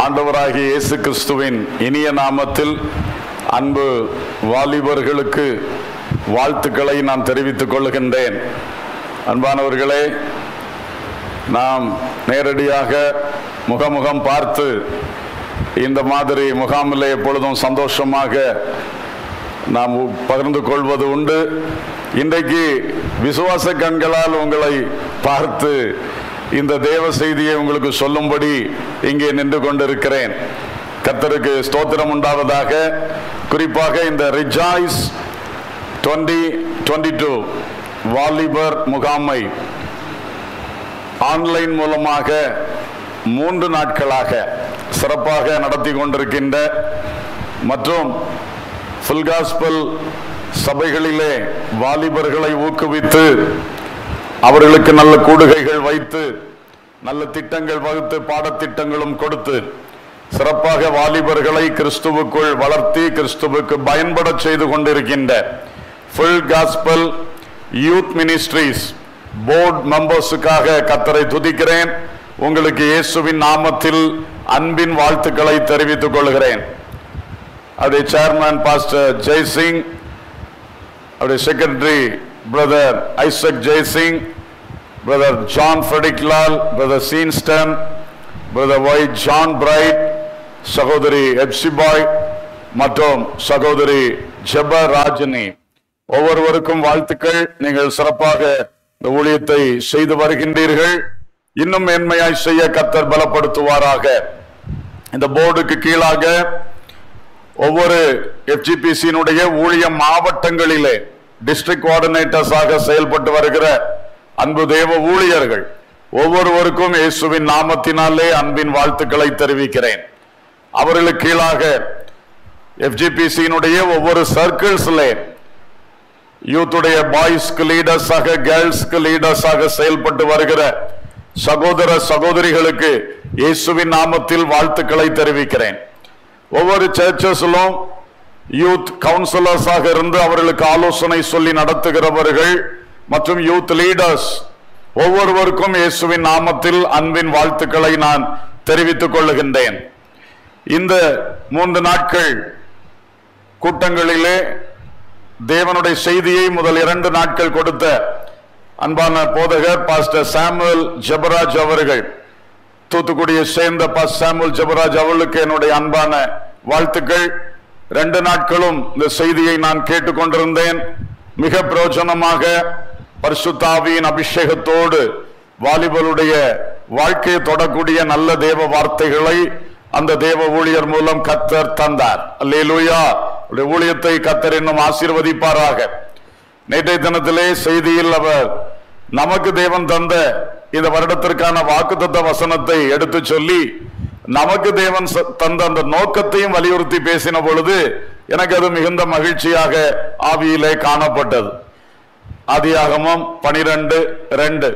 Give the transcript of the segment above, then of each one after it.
ஆண்டவராகிய இயேசு கிறிஸ்துவின் இனிய நாமத்தில் அன்பு வாலிபர்களுக்கு வாழ்த்துக்களை நான் தெரிவித்துக் கொள்கின்றேன் அன்பானவர்களே நாம் நேரடியாக முகமுகம் பார்த்து இந்த மாதிரி முகாமில் எப்பொழுதும் சந்தோஷமாக நாம் பகிர்ந்து கொள்வது உண்டு இன்றைக்கு விசுவாச கண்களால் உங்களை பார்த்து இந்த தேவ செய்தியை உங்களுக்கு சொல்லும்படி இங்கே நின்று கொண்டிருக்கிறேன் கர்த்தருக்கு ஸ்தோத்திரம் உண்டாவதாக குறிப்பாக இந்த ரிஜாய்ஸ் டுவெண்ட்டி டுவெண்ட்டி டூ வாலிபர் முகாமை ஆன்லைன் மூலமாக மூன்று நாட்களாக சிறப்பாக நடத்தி கொண்டிருக்கின்ற மற்றும் ஃபுல் காஸ்பல் சபைகளிலே வாலிபர்களை ஊக்குவித்து அவர்களுக்கு நல்ல கூடுகைகள் வைத்து நல்ல திட்டங்கள் வகுத்து பாடத்திட்டங்களும் கொடுத்து சிறப்பாக வாலிபர்களை கிறிஸ்துவுக்குள் வளர்த்தி கிறிஸ்துவுக்கு பயன்பட செய்து கொண்டிருக்கின்ற full gospel youth ministries board மெம்பர்ஸுக்காக கத்தரை துதிக்கிறேன் உங்களுக்கு இயேசுவின் நாமத்தில் அன்பின் வாழ்த்துக்களை தெரிவித்துக் கொள்கிறேன் அவருடைய சேர்மன் பாஸ்டர் ஜெய்சிங் அவருடைய secretary brother Isaac Jaising brother John ஃபெடிக்லால் பிரதர் சீன்ஸ்டன் பிரதர் ஒய் ஜான் பிரைட் சகோதரி எப்சிபாய் மற்றும் சகோதரி ஜெபராஜினி ஒவ்வொருவருக்கும் வாழ்த்துக்கள் நீங்கள் சிறப்பாக இந்த ஊழியத்தை செய்து வருகின்றீர்கள் இன்னும் மேன்மையாய் செய்ய கத்தர் பலப்படுத்துவாராக இந்த போர்டுக்கு கீழாக ஒவ்வொரு எஃப்ஜிபிசியினுடைய ஊழிய மாவட்டங்களிலே டிஸ்ட்ரிக்ட் கோஆர்டினேட்டர்ஸாக செயல்பட்டு வருகிற அன்பு தேவ ஊழியர்கள் ஒவ்வொருவருக்கும் இயேசுவின் நாமத்தினாலே அன்பின் வாழ்த்துக்களை தெரிவிக்கிறேன் அவர்களுக்கு கீழாக எஃப்ஜிபிசியினுடைய ஒவ்வொரு சர்க்கிள்ஸ்லே யூத்துடைய பாய்ஸ்க்கு லீடர்ஸாக கேர்ள்ஸ்க்கு லீடர்ஸாக செயல்பட்டு வருகிற சகோதர சகோதரிகளுக்கு இயேசுவின் நாமத்தில் வாழ்த்துக்களை தெரிவிக்கிறேன் ஒவ்வொரு சர்ச்சஸிலும் யூத் கவுன்சிலர்ஸாக இருந்து அவர்களுக்கு ஆலோசனை சொல்லி நடத்துகிறவர்கள் மற்றும் யூத் லீடர்ஸ் ஒவ்வொருவருக்கும் இயேசுவின் நாமத்தில் அன்பின் வாழ்த்துக்களை நான் தெரிவித்துக் கொள்ளுகின்றேன் இந்த மூன்று நாட்கள் கூட்டங்களிலே தேவனுடைய செய்தியை முதல் இரண்டு நாட்கள் கொடுத்த அன்பான போதகர் பாஸ்டர் சாமுவல் ஜபராஜ் அவர்கள் தூத்துக்குடியை சேர்ந்த பாஸ்டர் சாமுவல் ஜபராஜ் அவர்களுக்கு என்னுடைய அன்பான வாழ்த்துக்கள் ரெண்டு நாட்களும் இந்த செய்தியை நான் கேட்டுக்கொண்டிருந்தேன் மிக பிரயோஜனமாக பரிசுத்தாவியின் அபிஷேகத்தோடு வாலிபருடைய வாழ்க்கையை தொடக்கூடிய நல்ல தேவ வார்த்தைகளை அந்த தேவ ஊழியர் மூலம் கத்தர் தந்தார் அல்லேலூயா அவருடைய ஊழியத்தை கத்தர் இன்னும் ஆசீர்வதிப்பாராக நேற்றைய தினத்திலே செய்தியில் அவர் நமக்கு தேவன் தந்த இந்த வருடத்திற்கான வாக்குத்தத்த வசனத்தை எடுத்து சொல்லி நமக்கு தேவன் ச- தந்த அந்த நோக்கத்தையும் வலியுறுத்தி பேசின பொழுது எனக்கு அது மிகுந்த மகிழ்ச்சியாக ஆவியிலே காணப்பட்டது ஆதியாகமம் பனிரெண்டு ரெண்டு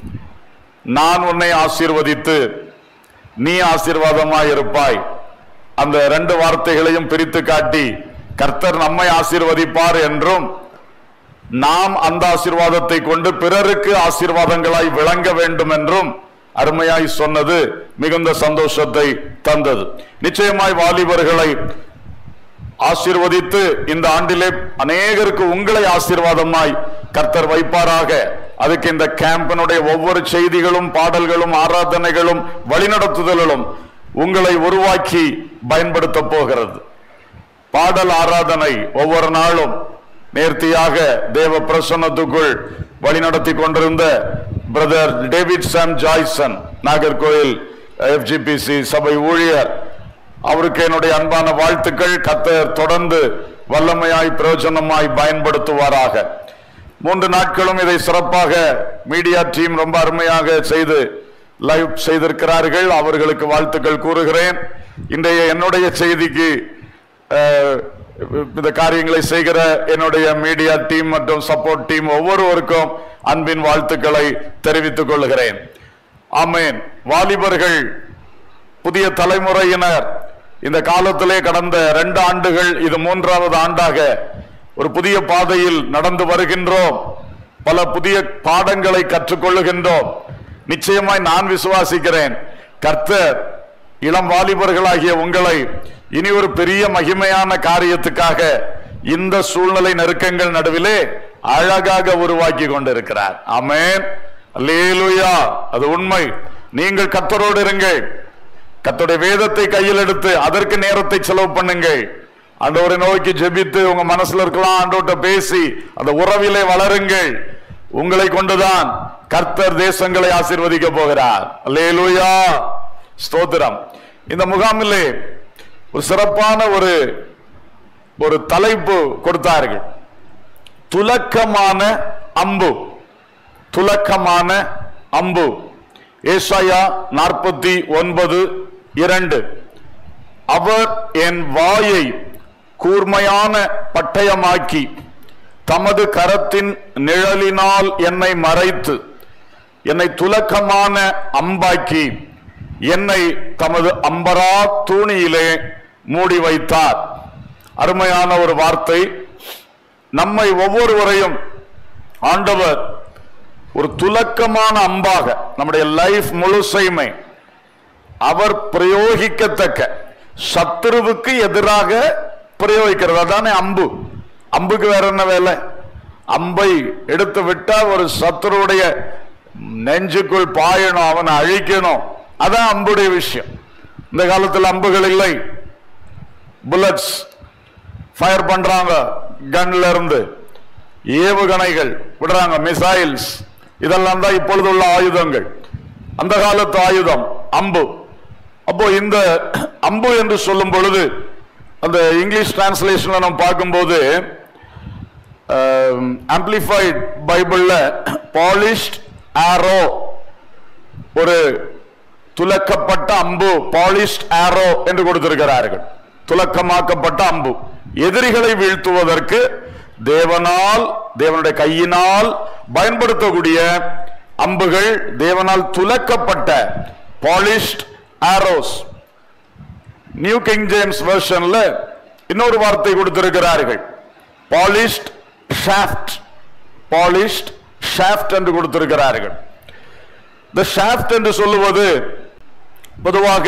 நான் உன்னை ஆசீர்வதித்து நீ ஆசீர்வாதமாய் இருப்பாய் அந்த ரெண்டு வார்த்தைகளையும் பிரித்து காட்டி கர்த்தர் நம்மை ஆசீர்வதிப்பார் என்றும் நாம் அந்த ஆசீர்வாதத்தை கொண்டு பிறருக்கு ஆசீர்வாதங்களாய் விளங்க வேண்டும் என்றும் அருமையாய் சொன்னது மிகுந்த சந்தோஷத்தை தந்தது நிச்சயமாய் வாலிபர்களை ஆசீர்வதித்து இந்த ஆண்டிலே அநேகருக்கு உங்களை ஆசீர்வாதமாய் கர்த்தர் வைப்பாராக அதுக்கு இந்த கேம்பினுடைய ஒவ்வொரு செய்திகளும் பாடல்களும் ஆராதனைகளும் வழிநடத்துதல்களும் உங்களை உருவாக்கி பயன்படுத்த போகிறது பாடல் ஆராதனை ஒவ்வொரு நாளும் நேர்த்தியாக தேவ பிரசன்னத்துக்குள் வழிநடத்தி கொண்டிருந்த brother David Sam Joyson Nagercoil FGPC சபை ஊழியர் அவருக்கு என்னுடைய அன்பான வாழ்த்துக்கள் கத்தர் தொடர்ந்து வல்லமையாய் பிரயோஜனமாய் பயன்படுத்துவாராக மூன்று நாட்களும் இதை சிறப்பாக மீடியா டீம் ரொம்ப அருமையாக செய்து லைவ் செய்திருக்கிறார்கள் அவர்களுக்கு வாழ்த்துக்கள் கூறுகிறேன் இன்றைய என்னுடைய செய்திக்கு அஹ், இந்த காரியங்களை செய்கிற என்னுடைய மீடியா டீம் மற்றும் சப்போர்ட் டீம் ஒவ்வொருவருக்கும் அன்பின் வாழ்த்துக்களை தெரிவித்துக் கொள்கிறேன் ஆமேன் வாலிபர்கள் புதிய தலைமுறையினர் இந்த காலத்திலே கடந்த ரெண்டு ஆண்டுகள் இது மூன்றாவது ஆண்டாக ஒரு புதிய பாதையில் நடந்து வருகின்றோம் பல புதிய பாடங்களை கற்றுக்கொள்ளுகின்றோம் நிச்சயமாய் நான் விசுவாசிக்கிறேன் கர்த்தர் இளம் வாலிபர்களாகிய உங்களை இனி ஒரு பெரிய மகிமையான காரியத்துக்காக இந்த சூழ்நிலை நெருக்கங்கள் நடுவிலே அழகாக உருவாக்கி கொண்டிருக்கிறார் ஆமென் அல்லேலூயா அது உண்மை நீங்கள் கத்தரோடு இருங்கள் கத்தோடைய வேதத்தை கையில் எடுத்து அதற்கு நேரத்தை செலவு பண்ணுங்கள் ஆண்டவரை நோக்கி ஜெபித்து உங்க மனசுல இருக்கலாம் ஆண்டவர்கிட்ட பேசி அந்த உறவிலே வளருங்கள் உங்களை கொண்டுதான் கர்த்தர் தேசங்களை ஆசீர்வதிக்க போகிறார் அல்லேலூயா ஸ்தோத்திரம் இந்த முகாமிலே ஒரு சிறப்பான ஒரு ஒரு தலைப்பு கொடுத்தார்கள் துலக்கமான அம்பு துலக்கமான அம்பு ஏசாயா நாற்பத்தி ஒன்பது இரண்டு அவர் என் வாயை கூர்மையான பட்டயமாக்கி தமது கரத்தின் நிழலினால் என்னை மறைத்து என்னை துலக்கமான அம்பாக்கி என்னை தமது அம்பரா தூணியிலே மூடி வைத்தார் அருமையான ஒரு வார்த்தை நம்மை ஒவ்வொருவரையும் ஆண்டவர் ஒரு துலக்கமான அம்பாக நம்முடைய லைஃப் முழுசையுமே அவர் பிரயோகிக்கத்தக்க சத்துருவுக்கு எதிராக பிரயோகிக்கிறது அதானே அம்பு அம்புக்கு வேற என்ன வேலை அம்பை எடுத்து விட்டா ஒரு சத்துருடைய நெஞ்சுக்குள் பாயணும் அவனை அழிக்கணும் அதான் அம்புடைய விஷயம் இந்த காலத்தில் அம்புகள் இல்லை புல்லட்ஸ் ஃபயர் பண்றாங்க கன்ல இருந்து ஏவுகணைகள் விடுறாங்க மிசைல்ஸ் இதெல்லாம் தான் இப்பொழுது உள்ள ஆயுதங்கள் அந்த காலத்து ஆயுதம் அம்பு அப்போ இந்த அம்பு என்று சொல்லும் பொழுது அந்த இங்கிலீஷ் டிரான்ஸ்லேஷன்ல நம்ம பார்க்கும்போது ஆம்பிளிஃபைட் பைபிள்ல பாலிஷ்ட் ஆரோ ஒரு துலக்கப்பட்ட அம்பு பாலிஷ்ட் ஆரோ என்று கொடுத்திருக்கிறார்கள் துலக்கமாக்கப்பட்ட அம்பு எதிரிகளை வீழ்த்துவதற்கு தேவனால் தேவனுடைய கையினால் பயன்படுத்தக்கூடிய அம்புகள் தேவனால் துலக்கப்பட்ட polished arrows New King James வெர்ஷன்ல இன்னொரு வார்த்தை கொடுத்திருக்கிறார்கள் பாலிஷ்ட் ஷாஃப்ட் பாலிஷ்ட் ஷாஃப்ட் என்று கொடுத்திருக்கிறார்கள் இந்த ஷாஃப்ட் என்று சொல்லுவது பொதுவாக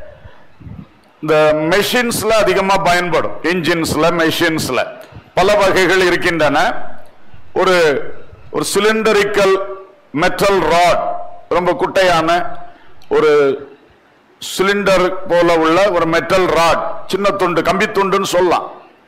இந்த மெஷின்ஸ்ல அதிகமா பயன்படும் இன்ஜின்ஸ்ல மெஷின்ஸ்ல பல வகைகள் இருக்கின்றன ஒரு ஒரு சிலிண்டரிக்கல் மெட்டல் ராட் ரொம்ப குட்டையான ஒரு சிலிண்டர் போல உள்ள ஒரு மெட்டல் ராட் சின்ன துண்டு கம்பி துண்டுன்னு சொல்லலாம்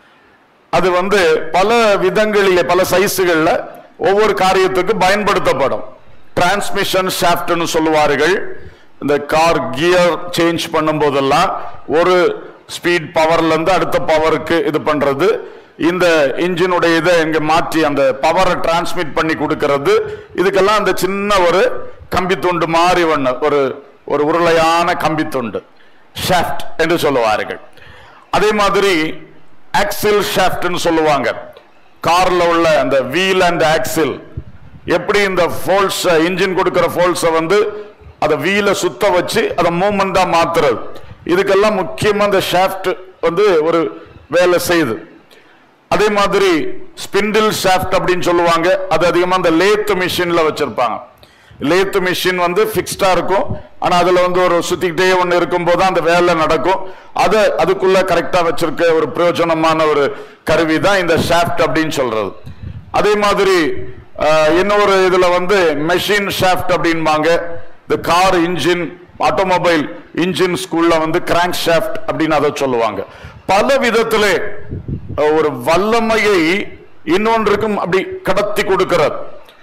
அது வந்து பல விதங்களிலே பல சைஸுகள்ல ஒவ்வொரு காரியத்துக்கு பயன்படுத்தப்படும் டிரான்ஸ்மிஷன் ஷாஃப்ட்னு சொல்லுவார்கள் இந்த கார் கியர் சேஞ்ச் பண்ணும் போதெல்லாம் ஒரு ஸ்பீட் பவர்ல இருந்து அடுத்த பவருக்கு இது பண்றது இந்த இன்ஜினுடைய இதை இங்க மாற்றி அந்த பவரை டிரான்ஸ்மிட் பண்ணி கொடுக்கிறது இதுக்கெல்லாம் அந்த சின்ன ஒரு கம்பி துண்டு மாதிரி ஒண்ணு ஒரு ஒரு உருளையான கம்பி துண்டு ஷாஃப்ட் என்று சொல்லுவார்கள் அதே மாதிரி ஆக்சில் ஷாஃப்ட்னு சொல்லுவாங்க கார்ல உள்ள அந்த வீல் அண்ட் ஆக்சில் எப்படி இந்த ஃபோல்ஸ் இன்ஜின் கொடுக்கிற ஃபோல்ஸை வந்து அதை வீல சுத்த வச்சு அதை மூமெண்டா மாத்துறது இதுக்கெல்லாம் முக்கியமா இந்த ஷாஃப்ட் வந்து ஒரு வேலை செய்யுது அதே மாதிரி ஸ்பிண்டில் ஷாஃப்ட் அப்படின்னு சொல்லுவாங்க அது அதிகமா அந்த லேத் மிஷின்ல வச்சிருப்பாங்க லேத் மிஷின் வந்து ஃபிக்ஸ்டா இருக்கும் ஆனா அதுல வந்து ஒரு சுத்திக்கிட்டே ஒண்ணு இருக்கும் போது அந்த வேலை நடக்கும் அதை அதுக்குள்ள கரெக்டா வச்சிருக்க ஒரு பிரயோஜனமான ஒரு கருவி தான் இந்த ஷாஃப்ட் அப்படின்னு சொல்றது அதே மாதிரி அஹ், இன்னொரு இதுல வந்து மெஷின் ஷாஃப்ட் அப்படின்பாங்க இந்த கார் இன்ஜின் ஆட்டோமொபைல் இன்ஜின் ஸ்கூல்ல வந்து கிராங்க் ஷாஃப்ட் அப்படின்னு அதை சொல்லுவாங்க பல விதத்திலே அஹ், ஒரு வல்லமையை இன்னொன்றுக்கும் அப்படி கடத்தி கொடுக்கிறது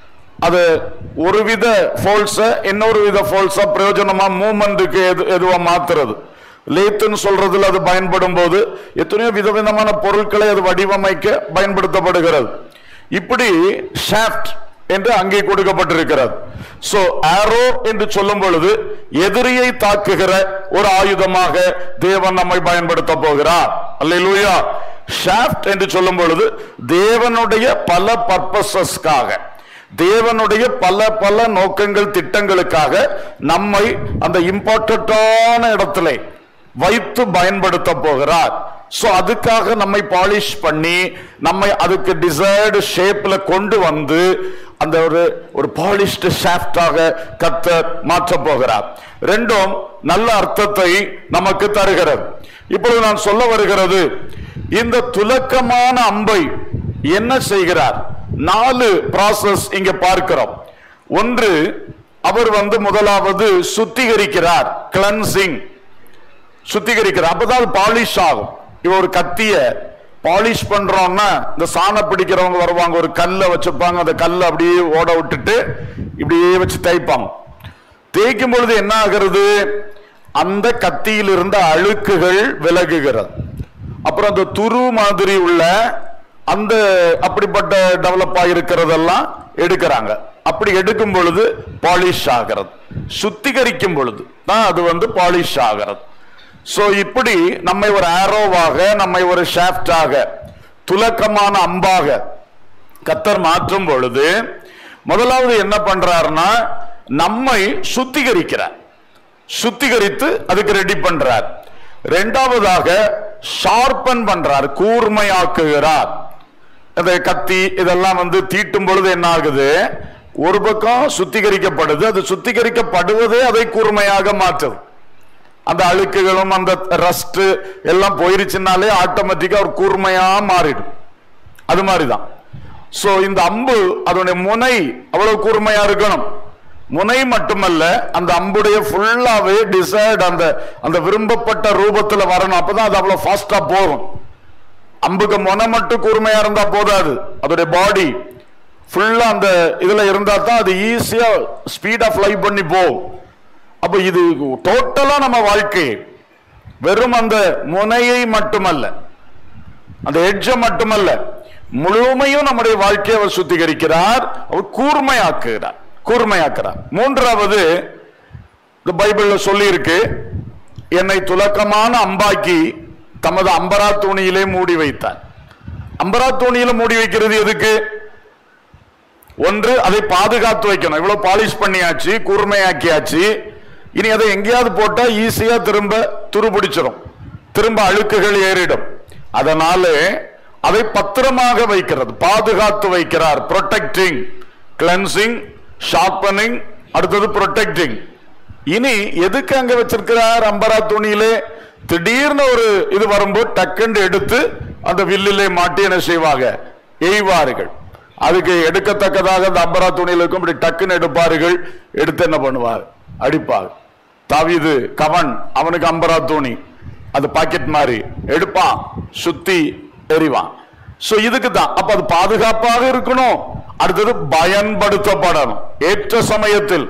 அது ஒரு வித ஃபோல்ஸ இன்னொரு வித ஃபோல்ஸா பிரயோஜனமா மூமெண்ட்டுக்கு எது எதுவா மாத்துறது லேத்துன்னு சொல்றதுல அது பயன்படும் போது எத்தனையோ விதவிதமான பொருட்களை அது வடிவமைக்க பயன்படுத்தப்படுகிறது இப்படி ஷாஃப்ட் என்று அங்கே கொடுக்கப்பட்டிருக்கிறது சோ ஆரோ என்று சொல்லும் பொழுது எதிரியை தாக்குகிற ஒரு ஆயுதமாக தேவன் நம்மை பயன்படுத்த போகிறார் அல்லேலூயா ஷாஃப்ட் என்று சொல்லும் பொழுது தேவனுடைய பல பர்பசஸ்க்காக தேவனுடைய பல பல நோக்கங்கள் திட்டங்களுக்காக நம்மை அந்த இம்பார்ட்டன்டான இடத்துல வைத்து பயன்படுத்த போகிறார் சோ அதுக்காக நம்மை பாலிஷ் பண்ணி நம்மை அதுக்கு டிசைர்டு ஷேப்ல கொண்டு வந்து அந்த ஒரு ஒரு பாலிஷ்டு ஷாஃப்டாக கத்தர் மாற்ற போகிறார் ரெண்டும் நல்ல அர்த்தத்தை நமக்கு தருகிறது இப்பொழுது நான் சொல்ல வருகிறது இந்த துலக்கமான அம்பை என்ன செய்கிறார் நாலு ப்ராசஸ் இங்க பார்க்கிறோம் ஒன்று அவர் வந்து முதலாவது சுத்திகரிக்கிறார் கிளன்சிங் சுத்திகரிக்கிறார் அப்பதான் பாலிஷ் ஆகும் இவ ஒரு கத்திய பாலிஷ் பண்றோம்னா இந்த சாணம் பிடிக்கிறவங்க வருவாங்க ஒரு கல்லை வச்சிருப்பாங்க அந்த கல்லை அப்படியே ஓட விட்டுட்டு இப்படியே வச்சு தேய்ப்பாங்க தேய்க்கும் பொழுது என்ன ஆகிறது அந்த கத்தியில் இருந்த அழுக்குகள் விலகுகிறது அப்புறம் அந்த துரு மாதிரி உள்ள அந்த அப்படிப்பட்ட டெவலப் ஆகிருக்கிறதெல்லாம் எடுக்கிறாங்க அப்படி எடுக்கும் பொழுது பாலிஷ் ஆகிறது சுத்திகரிக்கும் பொழுது தான் அது வந்து பாலிஷ் ஆகிறது சோ இப்படி நம்மை ஒரு ஆரோவாக நம்மை ஒரு ஷாஃப்டாக துலக்கமான அம்பாக கத்தர் மாற்றும் பொழுது முதலாவது என்ன பண்றாருன்னா நம்மை சுத்திகரிக்கிறார் சுத்திகரித்து அதுக்கு ரெடி பண்றார் ரெண்டாவதாக ஷார்பன் பண்றார் கூர்மையாக்குகிறார் அந்த கத்தி இதெல்லாம் வந்து தீட்டும் பொழுது என்ன ஆகுது ஒரு பக்கம் சுத்திகரிக்கப்படுது அது சுத்திகரிக்கப்படுவதே அதை கூர்மையாக மாற்றுது அந்த அழுக்குகளும் அந்த ரஸ்ட் எல்லாம் போயிருச்சுனாலே ஆட்டோமேட்டிக்கா ஒரு கூர்மையா மாறிடும் அது மாதிரிதான் சோ இந்த அம்பு அதனுடைய முனை அவ்வளவு கூர்மையா இருக்கணும் முனை மட்டுமல்ல அந்த அம்புடைய ஃபுல்லாவே டிசைட் அந்த அந்த விரும்பப்பட்ட ரூபத்துல வரணும் அப்பதான் அது அவ்வளவு ஃபாஸ்டா போகும் அம்புக்கு முனை மட்டும் கூர்மையா இருந்தா போதாது அதோடைய பாடி ஃபுல்லா அந்த இதுல இருந்தா தான் அது ஈஸியா ஸ்பீடா ஃப்ளை பண்ணி போகும் அப்ப இது டோட்டலா நம்ம வாழ்க்கை வெறும் அந்த முனையை மட்டுமல்ல அந்த எட்ஜ மட்டுமல்ல முழுமையும் நம்முடைய வாழ்க்கையை அவர் சுத்திகரிக்கிறார் அவர் கூர்மையாக்குகிறார் கூர்மையாக்குறார் மூன்றாவது இந்த பைபிள்ல சொல்லி இருக்கு என்னை துலக்கமான அம்பாக்கி தமது அம்பரா தூணியிலே மூடி வைத்தார் அம்பரா தூணியில மூடி வைக்கிறது எதுக்கு ஒன்று அதை பாதுகாத்து வைக்கணும் இவ்வளவு பாலிஷ் பண்ணியாச்சு கூர்மையாக்கியாச்சு இனி அதை எங்கேயாவது போட்டா ஈஸியா திரும்ப துருபிடிச்சிடும் திரும்ப அழுக்குகள் ஏறிடும் அதனால அதை பத்திரமாக வைக்கிறது பாதுகாத்து வைக்கிறார் ப்ரொடெக்டிங் கிளென்சிங் ஷார்பனிங் அடுத்தது ப்ரொடெக்டிங் இனி எதுக்கு அங்க வச்சிருக்கிறார் அம்பரா துணியிலே திடீர்னு ஒரு இது வரும்போது டக்குன்னு எடுத்து அந்த வில்லிலே மாட்டி என்ன செய்வாங்க எய்வார்கள் அதுக்கு எடுக்கத்தக்கதாக அந்த அம்பரா துணியில் இருக்கும் இப்படி டக்குன்னு எடுப்பார்கள் எடுத்து என்ன பண்ணுவார் அடிப்பார் தாவீது கவன் அவனுக்கு அம்பரா துணி அது பாக்கெட் மாதிரி எடுப்பான் சுத்தி எறிவான் சோ இதுக்கு தான் அப்ப அது பாதுகாப்பாக இருக்கணும் அடுத்தது பயன்படுத்தப்படணும் ஏற்ற சமயத்தில்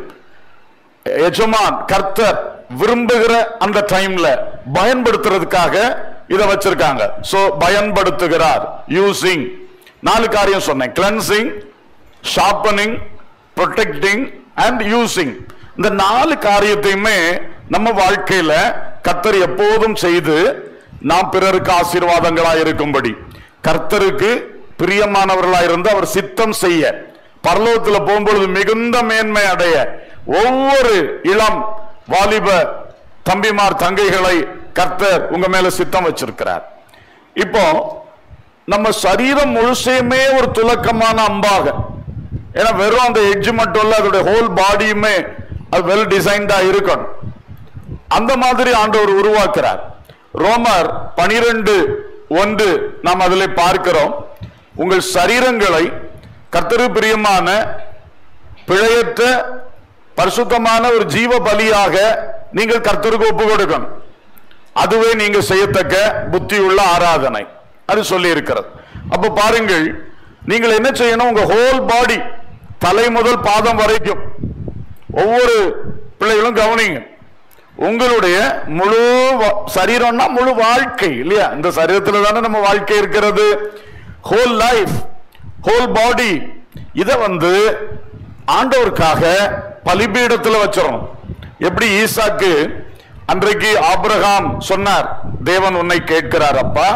எஜமான் கர்த்தர் விரும்புகிற அந்த டைம்ல பயன்படுத்துறதுக்காக இத வச்சிருக்காங்க சோ பயன்படுத்துகிறார் யூசிங் நாலு காரியம் சொன்னேன் cleansing sharpening protecting and using இந்த நாலு காரியத்தையுமே நம்ம வாழ்க்கையில கர்த்தர் எப்போதும் செய்து நாம் பிறருக்கு ஆசீர்வாதங்களா இருக்கும்படி கர்த்தருக்கு பிரியமானவர்களா இருந்து அவர் சித்தம் செய்ய பரலோகத்துல போகும்பொழுது மிகுந்த மேன்மை அடைய ஒவ்வொரு இளம் வாலிப தம்பிமார் தங்கைகளை கர்த்தர் உங்க மேல சித்தம் வச்சிருக்கிறார் இப்போ நம்ம சரீரம் முழுசையுமே ஒரு துலக்கமான அம்பாக ஏன்னா வெறும் அந்த எட்ஜ் மட்டும் இல்ல அதோட ஹோல் பாடியுமே அது வெல் டிசைன்டா இருக்கணும் அந்த மாதிரி ஆண்டவர் உருவாக்குறார் ரோமர் பனிரெண்டு ஒன்று நாம் அதில் பார்க்கிறோம் உங்கள் சரீரங்களை கர்த்தரு பிரியமான பிழையற்ற பரிசுத்தமான ஒரு ஜீவ பலியாக நீங்கள் கர்த்தருக்கு ஒப்பு கொடுக்கணும் அதுவே நீங்க செய்யத்தக்க புத்தியுள்ள ஆராதனை அது சொல்லி இருக்கிறது அப்ப பாருங்கள் நீங்கள் என்ன செய்யணும் உங்க ஹோல் பாடி தலை முதல் பாதம் வரைக்கும் ஒவ்வொரு பிள்ளைகளும் கவனிங்க உங்களுடைய முழு வ- சரீரம்னா முழு வாழ்க்கை இல்லையா இந்த சரீரத்துல தானே நம்ம வாழ்க்கை இருக்கிறது ஹோல் லைஃப் ஹோல் பாடி இத வந்து ஆண்டவருக்காக பலிபீடத்துல வச்சிடணும் எப்படி ஈசாக்கு அன்றைக்கு ஆபிரகாம் சொன்னார் தேவன் உன்னை கேட்கிறார் அப்பா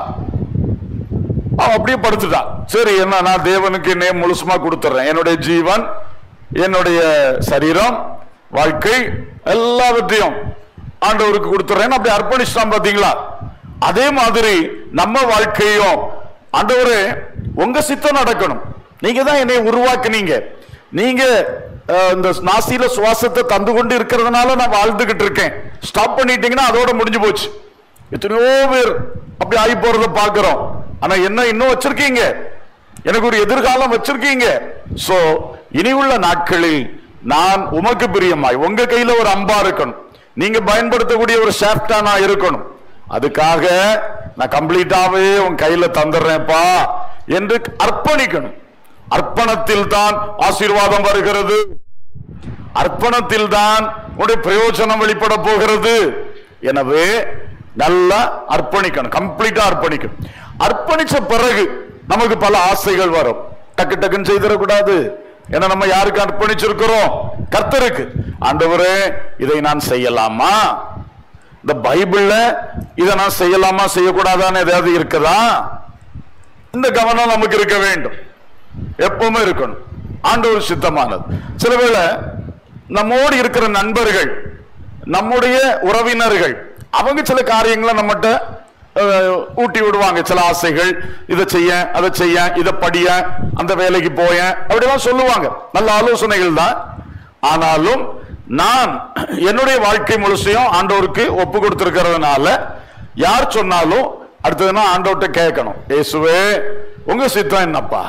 அவன் அப்படியே படுத்துட்டான் சரி என்ன நான் தேவனுக்கு என்னைய முழுசுமா கொடுத்துறேன் என்னுடைய ஜீவன் என்னுடைய சரீரம் வாழ்க்கை எல்லாவற்றையும் ஆண்டவருக்கு கொடுத்துறேன் அப்படி அர்ப்பணிச்சிட்டான் பாத்தீங்களா அதே மாதிரி நம்ம வாழ்க்கையும் ஆண்டவரே உங்க சித்தம் நடக்கணும் நீங்க தான் என்னை உருவாக்குனீங்க நீங்க அஹ், இந்த நாசியில சுவாசத்தை தந்து கொண்டு இருக்கிறதுனால நான் வாழ்ந்துகிட்டு இருக்கேன் ஸ்டாப் பண்ணிட்டீங்கன்னா அதோட முடிஞ்சு போச்சு எத்தனையோ பேர் அப்படி ஆகி போறத பாக்குறோம் ஆனா என்ன இன்னும் வச்சிருக்கீங்க எனக்கு ஒரு எதிர்காலம் வச்சிருக்கீங்க சோ இனி உள்ள நாட்களில் நான் உமக்கு பிரியமாய் உங்க கையில ஒரு அம்பா இருக்கணும் நீங்க பயன்படுத்தக்கூடிய ஒரு ஷாப்டா நான் இருக்கணும் அதுக்காக நான் கம்ப்ளீட்டாவே உன் கையில தந்துடுறேன்ப்பா என்று அர்ப்பணிக்கணும் அர்ப்பணத்தில் தான் ஆசீர்வாதம் வருகிறது அர்ப்பணத்தில் தான் உன்னுடைய பிரயோஜனம் வெளிப்பட போகிறது எனவே நல்லா அர்ப்பணிக்கணும் கம்ப்ளீட்டா அர்ப்பணிக்கணும் அர்ப்பணிச்ச பிறகு நமக்கு பல ஆசைகள் வரும் டக்கு டக்குன்னு செய்திடக்கூடாது ஏன்னா நம்ம யாருக்கு அர்ப்பணிச்சிருக்கிறோம் கர்த்தருக்கு ஆண்டவரே இதை நான் செய்யலாமா இந்த பைபிள்ல இதை நான் செய்யலாமா செய்யக்கூடாதான்னு ஏதாவது இருக்குதா இந்த கவனம் நமக்கு இருக்க வேண்டும் எப்பவுமே இருக்கணும் ஆண்டவர் சித்தமானது சில வேளை நம்மோடு இருக்கிற நண்பர்கள் நம்முடைய உறவினர்கள் அவங்க சில காரியங்களை நம்மகிட்ட அஹ், ஊட்டி விடுவாங்க சில ஆசைகள் இதை செய்ய அதை செய்ய இதை படிய அந்த வேலைக்கு போய அப்படிலாம் சொல்லுவாங்க நல்ல ஆலோசனைகள் தான் ஆனாலும் நான் என்னுடைய வாழ்க்கை முழுசையும் ஆண்டவருக்கு ஒப்பு கொடுத்திருக்கிறதுனால யார் சொன்னாலும் அடுத்ததுன்னா ஆண்டவர்கிட்ட கேட்கணும் இயேசுவே உங்க சித்தம் என்னப்பா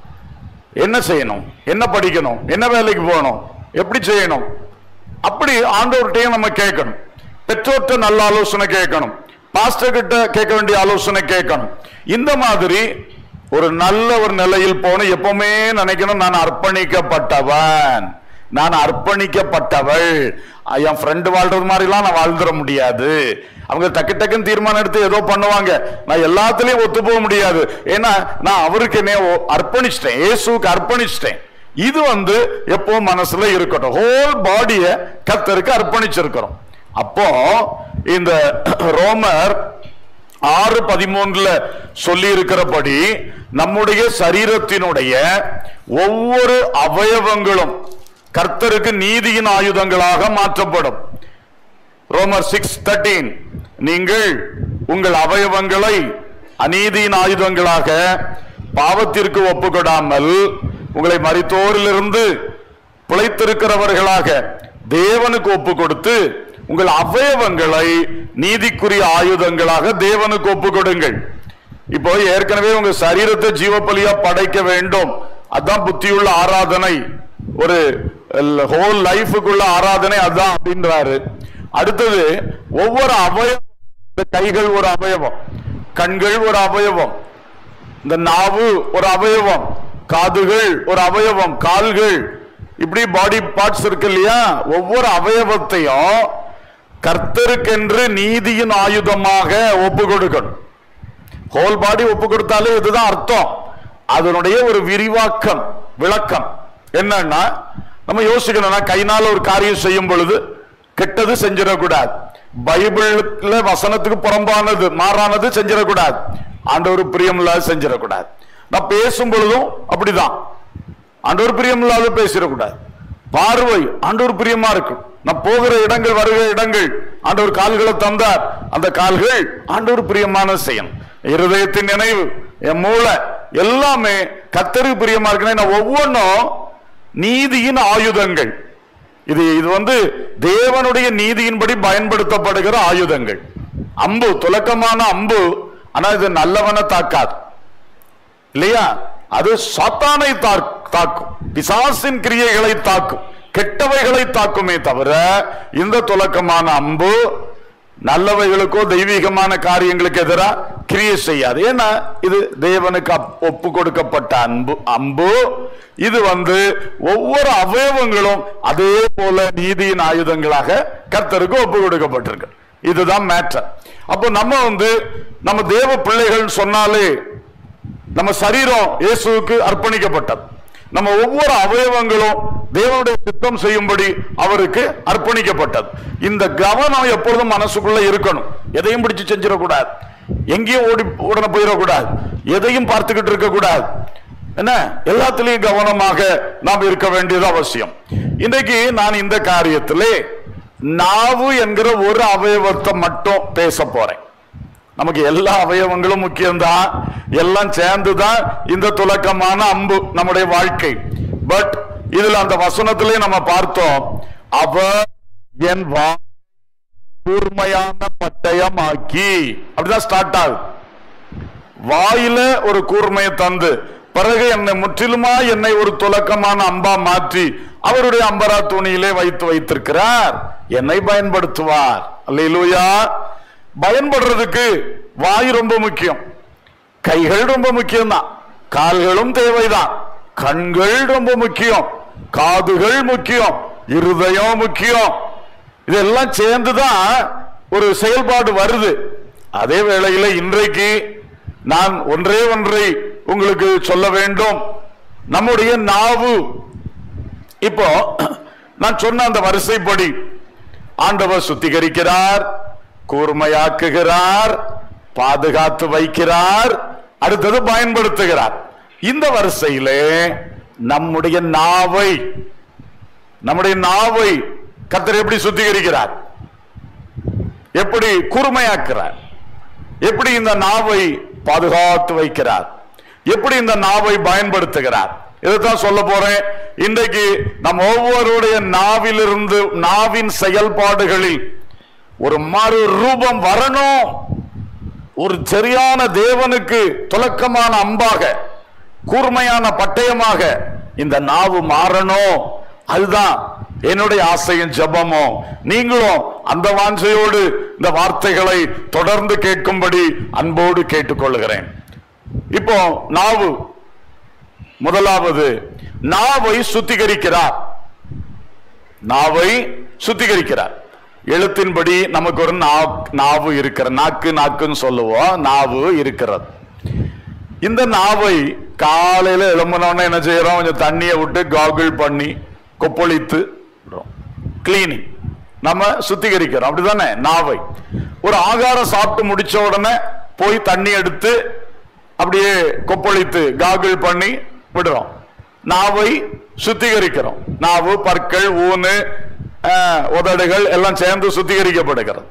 என்ன செய்யணும் என்ன படிக்கணும் என்ன வேலைக்கு போகணும் எப்படி செய்யணும் அப்படி ஆண்டவர்கிட்டயும் நம்ம கேட்கணும் பெற்றோர்கிட்ட நல்ல ஆலோசனை கேட்கணும் பாஸ்டர் கிட்ட கேட்க வேண்டிய ஆலோசனை கேட்கணும் இந்த மாதிரி ஒரு நல்ல ஒரு நிலையில் போன எப்பவுமே நினைக்கணும் நான் அர்ப்பணிக்கப்பட்டவன் நான் அர்ப்பணிக்கப்பட்டவள் அஹ் என் ஃப்ரெண்டு வாழ்றது மாதிரிலாம் நான் வாழ்ந்துட முடியாது அவங்க டக்கு டக்குன்னு தீர்மானம் எடுத்து ஏதோ பண்ணுவாங்க நான் எல்லாத்துலயும் ஒத்து போக முடியாது ஏன்னா நான் அவருக்கு என்ன அர்ப்பணிச்சிட்டேன் இயேசுவுக்கு அர்ப்பணிச்சிட்டேன் இது வந்து எப்போ மனசுல இருக்கட்டும் ஹோல் பாடிய கத்தருக்கு அர்ப்பணிச்சிருக்கிறோம் அப்போ இந்த ரோமர் ஆறு பதிமூன்றுல சொல்லி இருக்கிறபடி நம்முடைய சரீரத்தினுடைய ஒவ்வொரு அவயவங்களும் கர்த்தருக்கு நீதியின் ஆயுதங்களாக மாற்றப்படும் ரோமர் சிக்ஸ் தேர்ட்டீன் நீங்கள் உங்கள் அவயவங்களை அநீதியின் ஆயுதங்களாக பாவத்திற்கு ஒப்புக்கொடாமல் உங்களை மரித்தோரிலிருந்து பிழைத்திருக்கிறவர்களாக தேவனுக்கு ஒப்பு கொடுத்து உங்கள் அவயவங்களை நீதிக்குரிய ஆயுதங்களாக தேவனுக்கு ஒப்பு கொடுங்கள் இப்போ ஏற்கனவே உங்க சரீரத்தை ஜீவபலியா படைக்க வேண்டும் அதான் புத்தியுள்ள ஆராதனை ஒரு ஹோல் லைஃபுக்குள்ள ஆராதனை அதான் அப்படின்றாரு அடுத்தது ஒவ்வொரு அவயவம் இந்த கைகள் ஒரு அவயவம் கண்கள் ஒரு அவயவம் இந்த நாவு ஒரு அவயவம் காதுகள் ஒரு அவயவம் கால்கள் இப்படி பாடி பார்ட்ஸ் இருக்கு இல்லையா ஒவ்வொரு அவயவத்தையும் கர்த்தருக்கென்று நீதியின் ஆயுதமாக ஒப்பு கொடுக்கணும் ஹோல் பாடி ஒப்பு கொடுத்தாலே இதுதான் அர்த்தம் அதனுடைய ஒரு விரிவாக்கம் விளக்கம் என்னன்னா நம்ம யோசிக்கணும்னா கைனால ஒரு காரியம் செய்யும் பொழுது கெட்டது செஞ்சிடக்கூடாது பைபிள்ல வசனத்துக்கு புறம்பானது மாறானது செஞ்சிடக்கூடாது ஆண்டவர் பிரியமில்லாத செஞ்சிடக்கூடாது நான் பேசும் பொழுதும் அப்படிதான் ஆண்டவர் பிரியமில்லாத பேசிடக்கூடாது பார்வை ஆண்டவர் பிரியமா இருக்கும் நான் போகிற இடங்கள் வருகிற இடங்கள் ஆண்டவர் கால்களை தந்தார் அந்த கால்கள் ஆண்டவர் பிரியமான செய்யணும் இருதயத்தின் நினைவு என் மூளை எல்லாமே கத்தருக்கு பிரியமா இருக்குன்னா நான் ஒவ்வொன்றும் நீதியின் ஆயுதங்கள் இது இது வந்து தேவனுடைய நீதியின்படி பயன்படுத்தப்படுகிற ஆயுதங்கள் அம்பு துலக்கமான அம்பு ஆனா இது நல்லவனை தாக்காது இல்லையா அது சாத்தானை தாக்- தாக்கும் பிசாசின் கிரியைகளை தாக்கும் கெட்டவைகளை தாக்குமே தவிர இந்த துலக்கமான அம்பு நல்லவைகளுக்கோ தெய்வீகமான காரியங்களுக்கு எதிராக கிரியை செய்யாது ஏன்னா இது தேவனுக்கு அப்- ஒப்பு கொடுக்கப்பட்ட அன்பு அம்பு இது வந்து ஒவ்வொரு அவயவங்களும் அதே போல நீதியின் ஆயுதங்களாக கர்த்தருக்கு ஒப்பு கொடுக்கப்பட்டிருக்கு இதுதான் மேட்டர் அப்போ நம்ம வந்து நம்ம தேவ பிள்ளைகள் சொன்னாலே நம்ம சரீரம் இயேசுவுக்கு அர்ப்பணிக்கப்பட்டது நம்ம ஒவ்வொரு அவயவங்களும் தேவனுடைய சித்தம் செய்யும்படி அவருக்கு அர்ப்பணிக்கப்பட்டது இந்த கவனம் எப்பொழுதும் மனசுக்குள்ள இருக்கணும் எதையும் பிடிச்சு செஞ்சிடக்கூடாது எங்கேயும் ஓடி உடனே போயிடக்கூடாது எதையும் பார்த்துக்கிட்டு இருக்க கூடாது என்ன எல்லாத்திலையும் கவனமாக நாம் இருக்க வேண்டியது அவசியம் இன்றைக்கு நான் இந்த காரியத்திலே நாவு என்கிற ஒரு அவயவத்தை மட்டும் பேச போறேன் நமக்கு எல்லா அவயவங்களும் முக்கியம்தான் எல்லாம் சேர்ந்துதான் இந்த துலக்கமான அம்பு நம்முடைய வாழ்க்கை பட் இதுல அந்த வசனத்திலே நம்ம பார்த்தோம் அவர் என் வா கூர்மையான பட்டயமாக்கி அப்படிதான் ஸ்டார்ட் ஆகுது வாயில ஒரு கூர்மையை தந்து பிறகு என்னை முற்றிலுமா என்னை ஒரு துலக்கமான அம்பா மாற்றி அவருடைய அம்பரா துணியிலே வைத்து வைத்திருக்கிறார் என்னை பயன்படுத்துவார் அல்லேலூயா பயன்படுறதுக்கு வாய் ரொம்ப முக்கியம் கைகள் ரொம்ப முக்கியம்தான் கால்களும் தேவைதான் கண்கள் ரொம்ப முக்கியம் காதுகள் முக்கியம் இருதயம் முக்கியம் இதெல்லாம் சேர்ந்துதான் ஒரு செயல்பாடு வருது அதே வேளையில இன்றைக்கு நான் ஒன்றே ஒன்றை உங்களுக்கு சொல்ல வேண்டும் நம்முடைய நாவு இப்போ நான் சொன்ன அந்த வரிசைப்படி ஆண்டவர் சுத்திகரிக்கிறார் கூர்மையாக்குகிறார் பாதுகாத்து வைக்கிறார் அடுத்தது பயன்படுத்துகிறார் இந்த வரிசையிலே நம்முடைய நாவை நம்முடைய நாவை கர்த்தர் எப்படி சுத்திகரிக்கிறார் எப்படி கூர்மையாக்குறார் எப்படி இந்த நாவை பாதுகாத்து வைக்கிறார் எப்படி இந்த நாவை பயன்படுத்துகிறார் இதைத்தான் சொல்ல போறேன் இன்றைக்கு நம் ஒவ்வொருடைய நாவிலிருந்து நாவின் செயல்பாடுகளில் ஒரு மறு ரூபம் வரணும் ஒரு சரியான தேவனுக்கு துலக்கமான அம்பாக கூர்மையான பட்டயமாக இந்த நாவு மாறணும் அதுதான் என்னுடைய ஆசையும் ஜெபமும் நீங்களும் அந்த வாஞ்சையோடு இந்த வார்த்தைகளை தொடர்ந்து கேட்கும்படி அன்போடு கேட்டுக்கொள்கிறேன் இப்போ நாவு முதலாவது நாவை சுத்திகரிக்கிறார் நாவை சுத்திகரிக்கிறார் எழுத்தின்படி நமக்கு ஒரு நா- நாவு இருக்கிற நாக்கு நாக்குன்னு சொல்லுவோம் நாவு இருக்கிறது இந்த நாவை காலையில எழும்பினோடனே என்ன செய்யறோம் கொஞ்சம் தண்ணியை விட்டு காகுள் பண்ணி கொப்பளித்து கிளீனிங் நம்ம சுத்திகரிக்கிறோம் அப்படிதானே நாவை ஒரு ஆகாரம் சாப்பிட்டு முடிச்ச உடனே போய் தண்ணி எடுத்து அப்படியே கொப்பளித்து காகுள் பண்ணி விடுறோம் நாவை சுத்திகரிக்கிறோம் நாவு பற்கள் ஊனு அஹ், உதடுகள் எல்லாம் சேர்ந்து சுத்திகரிக்கப்படுகிறது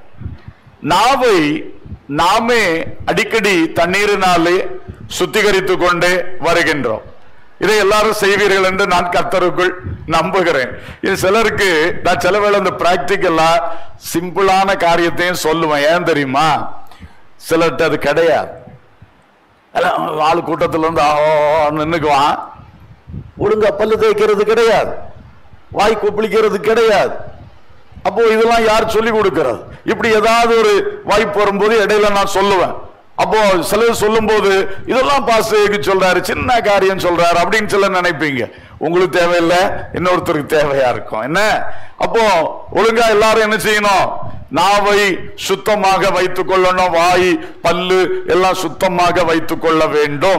நாவை நாமே அடிக்கடி தண்ணீரினாலே சுத்திகரித்துக் கொண்டே வருகின்றோம் இதை எல்லாரும் செய்வீர்கள் என்று நான் கர்த்தருக்குள் நம்புகிறேன் இது சிலருக்கு நான் சில வேளை இந்த பிராக்டிக்கலா சிம்பிளான காரியத்தையும் சொல்லுவேன் ஏன் தெரியுமா சிலர்கிட்ட அது கிடையாது எல்லாம் ஆளு கூட்டத்துல இருந்து ஆ நின்னுக்குவான் ஒழுங்கா பல்லு தேய்க்கிறது கிடையாது வாய் கொப்பளிக்கிறது கிடையாது அப்போ இதெல்லாம் யார் சொல்லி கொடுக்கிறது இப்படி ஏதாவது ஒரு வாய்ப்பு வரும்போது இடையில நான் சொல்லுவேன் அப்போ சிலர் சொல்லும்போது இதெல்லாம் பாஸ்டருக்கு சொல்றாரு சின்ன காரியம் சொல்றாரு அப்படின்னு சொல்ல நினைப்பீங்க உங்களுக்கு தேவையில்லை இன்னொருத்தருக்கு தேவையா இருக்கும் என்ன அப்போ ஒழுங்கா எல்லாரும் என்ன செய்யணும் நாவை சுத்தமாக வைத்துக் கொள்ளணும் வாய் பல்லு எல்லாம் சுத்தமாக வைத்துக் கொள்ள வேண்டும்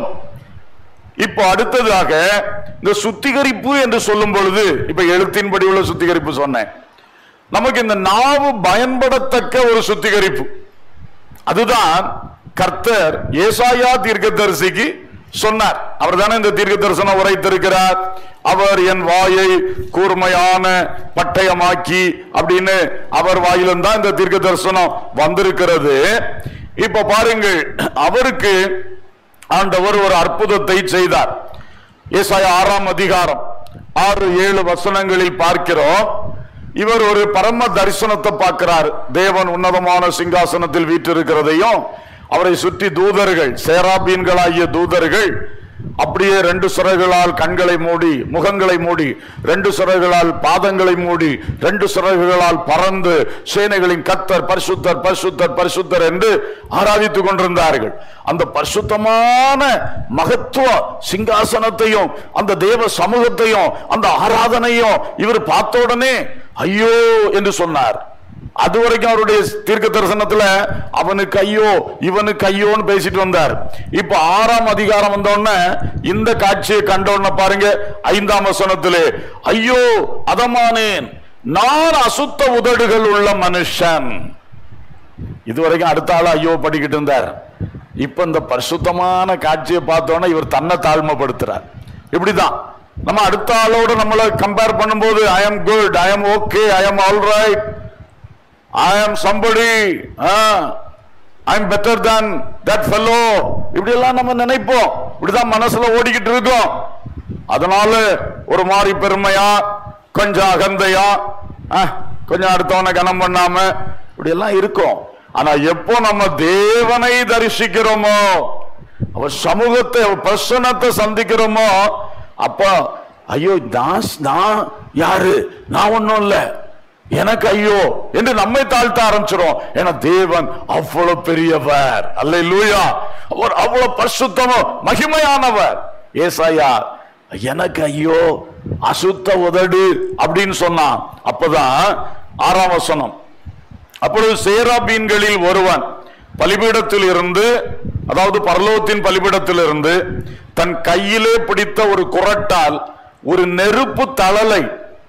இப்போ அடுத்ததாக இந்த சுத்திகரிப்பு என்று சொல்லும் பொழுது இப்ப எழுத்தின்படி உள்ள சுத்திகரிப்பு சொன்னேன் நமக்கு இந்த நாவு பயன்படத்தக்க ஒரு சுத்திகரிப்பு அதுதான் கர்த்தர் ஏசாயா தீர்க்கதரிசிக்கு சொன்னார் அவர் தானே இந்த தீர்க்க தரிசனம் உரைத்திருக்கிறார் அவர் என் வாயை கூர்மையான பட்டயமாக்கி அப்படின்னு அவர் வாயிலும் தான் இந்த தீர்க்க தரிசனம் வந்திருக்கிறது இப்ப பாருங்கள் அவருக்கு ஆண்டவர் ஒரு அற்புதத்தை செய்தார் ஏசாயா ஆறாம் அதிகாரம் ஆறு ஏழு வசனங்களில் பார்க்கிறோம் இவர் ஒரு பரம தரிசனத்தை பார்க்கிறார் தேவன் உன்னதமான சிங்காசனத்தில் வீற்றிருக்கிறதையும் அவரை சுற்றி தூதர்கள் சேராபீன்களாகிய தூதர்கள் அப்படியே ரெண்டு சிறகுகளால் கண்களை மூடி முகங்களை மூடி ரெண்டு சிறகுகளால் பாதங்களை மூடி ரெண்டு சிறகுகளால் பறந்து சேனைகளின் கத்தர் பரிசுத்தர் பரிசுத்தர் பரிசுத்தர் என்று ஆராதித்துக் கொண்டிருந்தார்கள் அந்த பரிசுத்தமான மகத்துவ சிங்காசனத்தையும் அந்த தேவ சமூகத்தையும் அந்த ஆராதனையும் இவர் பார்த்த உடனே ஐயோ என்று சொன்னார் அது வரைக்கும் அவருடைய தீர்க்க தரிசனத்துல அவனுக்கு ஐயோ இவனுக்கு ஐயோன்னு பேசிட்டு வந்தார் இப்ப ஆறாம் அதிகாரம் வந்த உடனே இந்த காட்சியை கண்ட உடனே பாருங்க ஐந்தாம் வசனத்திலே ஐயோ அதமானேன் நான் அசுத்த உதடுகள் உள்ள மனுஷன் இதுவரைக்கும் அடுத்த ஆள் ஐயோ படிக்கிட்டு இருந்தார் இப்ப இந்த பரிசுத்தமான காட்சியை பார்த்தோன்னே இவர் தன்னை தாழ்மைப்படுத்துறார் இப்படிதான் நம்ம அடுத்த ஆளோட நம்மளை கம்பேர் பண்ணும்போது I am good I am okay I am all right I am somebody I am better than that fellow இப்படி எல்லாம் நம்ம நினைப்போம் இப்படிதான் மனசுல ஓடிக்கிட்டு இருக்கோம் அதனால ஒரு மாதிரி பெருமையா கொஞ்சம் அகந்தையா அஹ், கொஞ்சம் அடுத்தவனை கனம் பண்ணாம இப்படி எல்லாம் இருக்கும் ஆனா எப்போ நம்ம தேவனை தரிசிக்கிறோமோ அவர் சமூகத்தை அவர் பிரசனத்தை சந்திக்கிறோமோ அப்ப ஐயோ நான் நான் யாரு நான் ஒண்ணும் இல்ல எனக்கு ஐயோ என்று நம்மை தாழ்த்த ஆரம்பிச்சிரும் ஏன்னா தேவன் அவ்வளவு பெரியவர் அல்ல லூயா அவர் அவ்வளவு பரிசுத்தமோ மகிமையானவர் ஏசாயா எனக்கு ஐயோ அசுத்த உதடு அப்படின்னு சொன்னான் அப்பதான் ஆறாம் வசனம் அப்பொழுது சேராபீன்களில் ஒருவன் பலிபீடத்தில் இருந்து அதாவது பரலோகத்தின் பலிபீடத்தில் இருந்து தன் கையிலே பிடித்த ஒரு குரட்டால் ஒரு நெருப்பு தழலை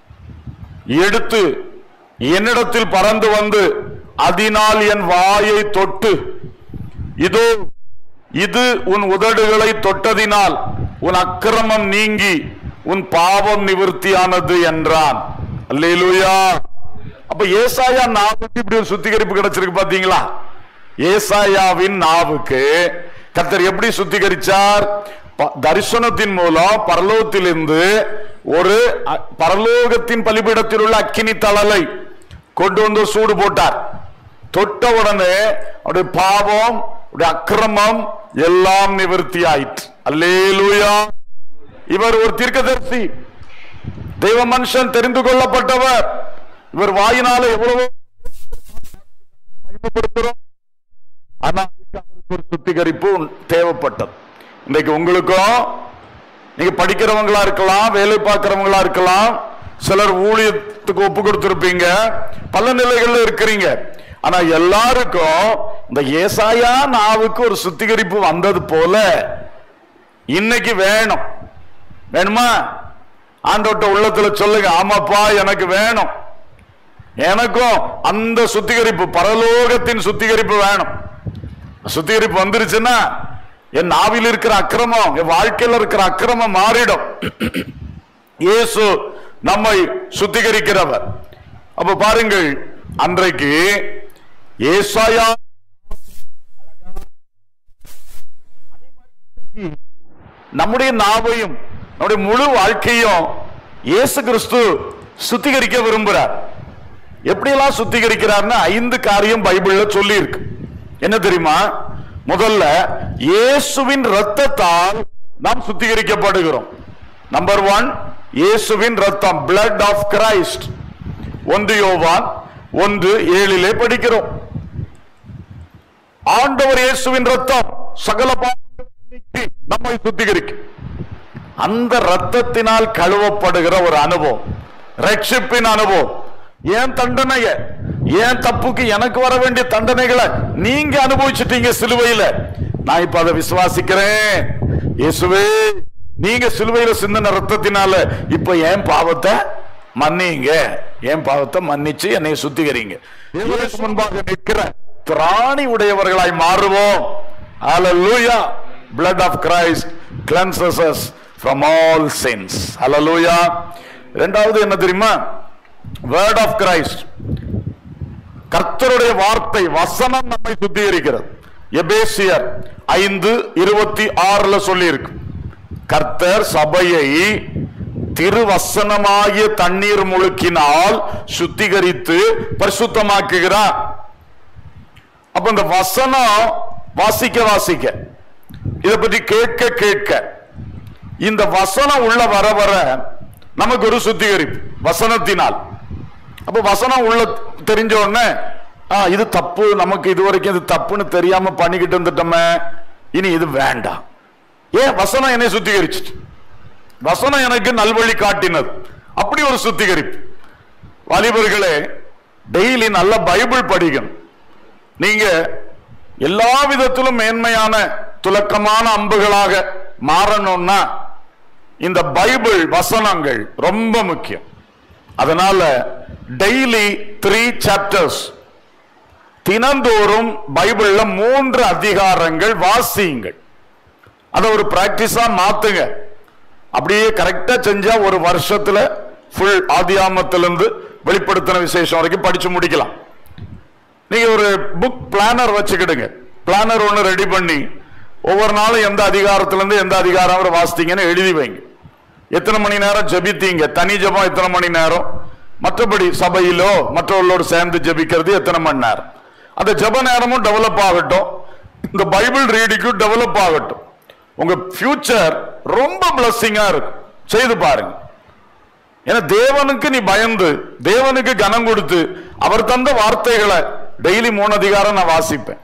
எடுத்து என்னிடத்தில் பறந்து வந்து அதனால் என் வாயை தொட்டு இதோ இது உன் உதடுகளை தொட்டதினால் உன் அக்கிரமம் நீங்கி உன் பாவம் நிவர்த்தியானது என்றான் அல்லேலூயா அப்ப ஏசாயா நாவுக்கு இப்படி ஒரு சுத்திகரிப்பு கிடைச்சிருக்கு பாத்தீங்களா ஏசாயாவின் நாவுக்கு கர்த்தர் எப்படி சுத்திகரிச்சார் ப- தரிசனத்தின் மூலம் பரலோகத்திலிருந்து ஒரு அ- பரலோகத்தின் பலிபீடத்தில் உள்ள அக்கினி தழலை கொண்டு வந்து ஒரு சூடு போட்டார் தொட்ட உடனே அவருடைய பாவம் அவருடைய அக்கிரமம் எல்லாம் நிவர்த்தி ஆயிற்று அல்லேலூயா இவர் ஒரு தீர்க்கதரிசி தெய்வ மனுஷன் தெரிந்து கொள்ளப்பட்டவர் இவர் வாயினால எவ்வளவோ மகிமைப்படுத்துறோம் ஆனா அதுக்கு அவருக்கு ஒரு சுத்திகரிப்பு தேவைப்பட்டது இன்றைக்கு உங்களுக்கும் நீங்க படிக்கிறவங்களா இருக்கலாம் வேலை பார்க்கிறவங்களா இருக்கலாம் சிலர் ஊழியத்துக்கு ஒப்பு கொடுத்திருப்பீங்க பல நிலைகள்ல இருக்கிறீங்க ஆனா எல்லாருக்கும் இந்த ஏசாயா நாவுக்கு ஒரு சுத்திகரிப்பு வந்தது போல இன்னைக்கு வேணும் வேணுமா ஆண்டோட்ட உள்ளத்துல சொல்லுங்க ஆமாப்பா எனக்கு வேணும் எனக்கும் அந்த சுத்திகரிப்பு பரலோகத்தின் சுத்திகரிப்பு வேணும் சுத்திகரிப்பு வந்துருச்சுன்னா என் நாவில் இருக்கிற அக்கிரமம் என் வாழ்க்கையில் இருக்கிற அக்கிரமம் மாறிடும் இயேசு நம்மை சுத்திகரிக்கிறவர் அப்ப பாருங்கள் அன்றைக்கு ஏசாயா நம்முடைய நாவையும் நம்முடைய முழு வாழ்க்கையும் இயேசு கிறிஸ்து சுத்திகரிக்க விரும்புறார் எப்படியெல்லாம் சுத்திகரிக்கிறார்னு ஐந்து காரியம் பைபிள்ல சொல்லி இருக்கு என்ன தெரியுமா முதல்ல இயேசுவின் ரத்தத்தால் நாம் சுத்திகரிக்கப்படுகிறோம் நம்பர் ஒன் இயேசுவின் ரத்தம் blood ஆஃப் கிரைஸ்ட் ஒன்று யோவான் ஒன்று ஏழிலே படிக்கிறோம் ஆண்டவர் இயேசுவின் ரத்தம் சகல பாவங்களை நீக்கி நம்மை சுத்திகரிக்கும் அந்த ரத்தத்தினால் கழுவப்படுகிற ஒரு அனுபவம் ரட்சிப்பின் அனுபவம் ஏன் தண்டனைய ஏன் தப்புக்கு எனக்கு வர வேண்டிய தண்டனைகளை நீங்க அனுபவிச்சிட்டீங்க சிலுவையில நான் இப்ப அதை விசுவாசிக்கிறேன் இயேசுவே நீங்க சிலுவையில சிந்தின ரத்தத்தினால இப்ப ஏன் பாவத்தை மன்னிங்க என் பாவத்தை மன்னிச்சு என்னை சுத்திகரிங்க தேவனுக்கு முன்பாக நிற்கிற திராணி உடையவர்களாய் மாறுவோம் Hallelujah. Blood of Christ cleanses us from all sins. Hallelujah. இரண்டாவது என்ன தெரியுமா வேர்ட் ஆஃப் கிரைஸ்ட் கர்த்தருடைய வார்த்தை வசனம் நம்மை சுத்திகரிக்கிறது எபேசியர் ஐந்து இருபத்தி ஆறுல சொல்லி இருக்கு கர்த்தர் சபையை திருவசனமாகிய தண்ணீர் முழுக்கினால் சுத்திகரித்து பரிசுத்தமாக்குகிறார் அப்ப இந்த வசனம் வாசிக்க வாசிக்க இதை பற்றி கேட்க கேட்க இந்த வசனம் உள்ள வர வர நமக்கு ஒரு சுத்திகரிப்பு வசனத்தினால் அப்ப வசனம் உள்ள தெரிஞ்ச உடனே ஆ, இது தப்பு நமக்கு இது வரைக்கும் இது தப்புன்னு தெரியாம பண்ணிக்கிட்டு இருந்துட்டோமே இனி இது வேண்டாம் ஏன் வசனம் என்னை சுத்திகரிச்சிட்டு வசனம் எனக்கு நல்வழி காட்டினது அப்படி ஒரு சுத்திகரிப்பு வாலிபர்களே டெய்லி நல்ல பைபிள் படிக்கணும் நீங்க எல்லா விதத்திலும் மேன்மையான துலக்கமான அம்புகளாக மாறணும்னா இந்த பைபிள் வசனங்கள் ரொம்ப முக்கியம் அதனால டெய்லி த்ரீ சாப்டர்ஸ் தினந்தோறும் பைபிள்ல மூன்று அதிகாரங்கள் வாசியுங்கள் அதை ஒரு பிராக்டிஸா மாத்துங்க அப்படியே கரெக்டா செஞ்சா ஒரு வருஷத்துல ஃபுல் ஆதியாமத்திலிருந்து வெளிப்படுத்தின விசேஷம் வரைக்கும் படிச்சு முடிக்கலாம் நீங்க ஒரு புக் பிளானர் வச்சுக்கிடுங்க பிளானர் ஒன்று ரெடி பண்ணி ஒவ்வொரு நாளும் எந்த அதிகாரத்திலிருந்து எந்த அதிகாரம் வரை வாசித்தீங்கன்னு எழுதி வைங்க எத்தனை மணி நேரம் ஜெபித்தீங்க தனி ஜெபம் எத்தனை மணி நேரம் மற்றபடி சபையிலோ மற்றவர்களோடு சேர்ந்து ஜெபிக்கிறது எத்தனை மணி நேரம் அந்த ஜெப நேரமும் டெவலப் ஆகட்டும் இந்த பைபிள் ரீடிங்கும் டெவலப் ஆகட்டும் உங்க ஃபியூச்சர் ரொம்ப பிளஸ்ஸிங்கா இருக்கும் செய்து பாருங்க ஏன்னா தேவனுக்கு நீ பயந்து தேவனுக்கு கனம் கொடுத்து அவர் தந்த வார்த்தைகளை டெய்லி மூணு அதிகாரம் நான் வாசிப்பேன்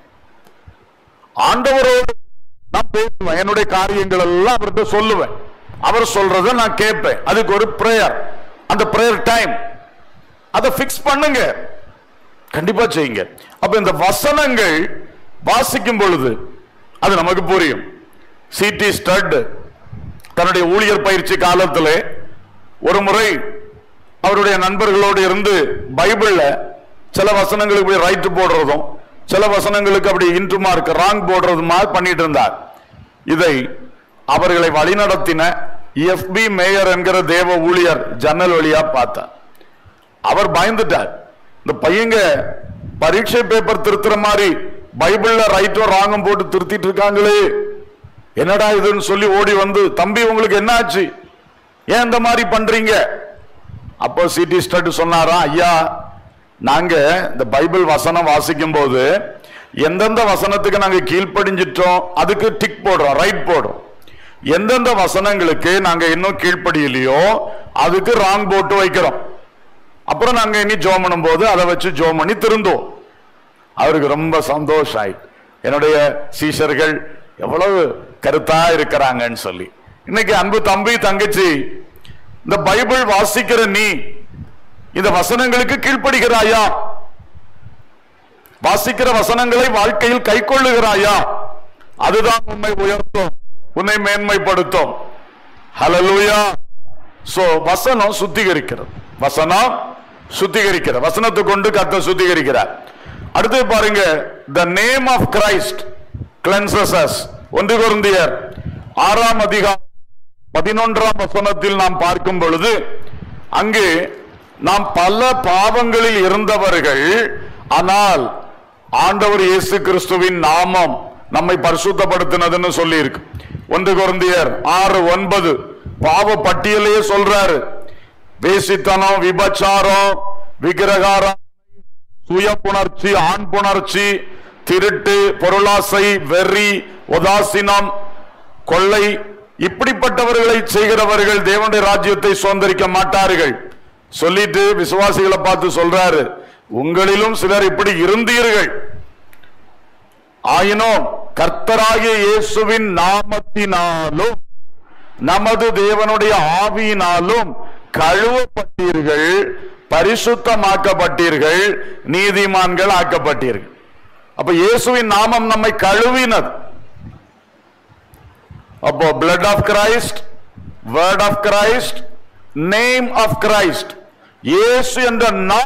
ஆண்டவரோடு நான் பேசுவேன் என்னுடைய காரியங்கள் எல்லாம் அவர்கிட்ட சொல்லுவேன் அவர் சொல்றத நான் கேட்பேன் அதுக்கு ஒரு பிரேயர் அந்த பிரேயர் டைம் அதை ஃபிக்ஸ் பண்ணுங்க கண்டிப்பா செய்யுங்க அப்ப இந்த வசனங்கள் வாசிக்கும் பொழுது அது நமக்கு புரியும் சிடி ஸ்டட் தன்னுடைய ஊழியர் பயிற்சி காலத்திலே ஒரு முறை அவருடைய நண்பர்களோடு இருந்து பைபிள்ல சில வசனங்களுக்கு போய் ரைட் போடுறதும் சில வசனங்களுக்கு அப்படி இன்டு மார்க் ராங் போடுறதுமா பண்ணிட்டு இருந்தார் இதை அவர்களை வழிநடத்தின எஃபி மேயர் என்கிற தேவ ஊழியர் ஜன்னல் வழியா பார்த்தார் அவர் பயந்துட்டார் இந்த பையங்க பரீட்சை பேப்பர் திருத்துற மாதிரி பைபிள்ல ரைட்டும் ராங்கும் போட்டு திருத்திட்டு இருக்காங்களே என்னடா இதுன்னு சொல்லி ஓடி வந்து தம்பி உங்களுக்கு என்ன ஆச்சு ஏன் இந்த மாதிரி பண்றீங்க அப்போ சிடி ஸ்டட் சொன்னாரா ஐயா நாங்க இந்த பைபிள் வசனம் வாசிக்கும் போது எந்தெந்த வசனத்துக்கு நாங்க கீழ்ப்படிஞ்சிட்டோம் அதுக்கு டிக் போடுறோம் ரைட் போடுறோம் எந்தெந்த வசனங்களுக்கு நாங்க இன்னும் கீழ்ப்படியலையோ அதுக்கு ராங் போட்டு வைக்கிறோம் அப்புறம் நாங்க இனி ஜோம் பண்ணும் போது அதை வச்சு ஜோம் பண்ணி திருந்தோம் அவருக்கு ரொம்ப சந்தோஷம் ஆயிட்டு என்னுடைய சீஷர்கள் எவ்வளவு கருத்தா இருக்கிறாங்கன்னு சொல்லி இன்னைக்கு அன்பு தம்பி தங்கச்சி இந்த பைபிள் வாசிக்கிற நீ இந்த வசனங்களுக்கு கீழ்ப்படுகிறாயா வாசிக்கிற வசனங்களை வாழ்க்கையில் கை கொள்ளுகிறாயா அதுதான் உன்னை உயர்த்தும் உன்னை மேன்மைப்படுத்தும் ஹalleluya சோ வசனம் சுத்திகரிக்கிறது வசனம் சுத்திகரிக்கிற வசனத்தை கொண்டு கத்த சுத்திகரிக்கிறார் அடுத்து பாருங்க the name of Christ cleanses us ஒன்று குருந்தியர் ஆறாம் அதிகாரம் பதினொன்றாம் வசனத்தில் நாம் பார்க்கும் பொழுது அங்கு நாம் பல பாவங்களில் இருந்தவர்கள் ஆனால் ஆண்டவர் இயேசு கிறிஸ்துவின் நாமம் நம்மை பரிசுத்தப்படுத்தினதுன்னு சொல்லி இருக்கு ஒன்று குருந்தியர் ஆறு ஒன்பது பாவ பட்டியலையே சொல்றாரு வேசித்தனம் விபச்சாரம் விக்கிரகாரம் சுய புணர்ச்சி ஆண் புணர்ச்சி திருட்டு பொருளாசை வெறி உதாசீனம் கொள்ளை இப்படிப்பட்டவர்களை செய்கிறவர்கள் தேவனுடைய ராஜ்யத்தை சுதந்திரிக்க மாட்டார்கள் சொல்லிட்டு விசுவாசிகளை பார்த்து சொல்றாரு உங்களிலும் சிலர் இப்படி இருந்தீர்கள் ஆயினும் கர்த்தராகிய இயேசுவின் நாமத்தினாலும் நமது தேவனுடைய ஆவியினாலும் கழுவப்பட்டீர்கள் பரிசுத்தமாக்கப்பட்டீர்கள் நீதிமான்கள் ஆக்கப்பட்டீர்கள் அப்ப இயேசுவின் நாமம் நம்மை கழுவினது அப்போ blood of Christ word of Christ name of Christ இயேசு என்ற நாம்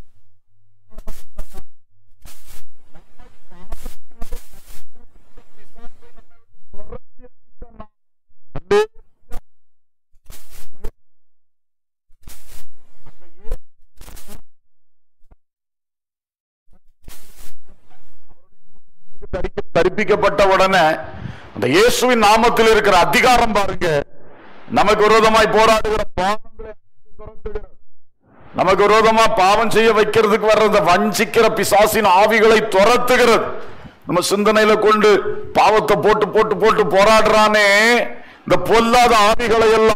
தரிக்க- தரிப்பிக்கப்பட்ட உடனே அந்த இயேசுவின் நாமத்தில் இருக்கிற அதிகாரம் பாருங்க நமக்கு விரோதமாய் போராடுகிற பாவங்களை அடித்து துரத்துகிறது. நமக்கு விரோதமா பாவம் செய்ய வைக்கிறதுக்கு வர்ற இந்த வஞ்சிக்கிற பிசாசின் ஆவிகளை துரத்துகிறது நம்ம சிந்தனையில கொண்டு பாவத்தை போட்டு போட்டு போட்டு போராடுறானே இந்த பொல்லாத ஆவிகளை எல்லாம்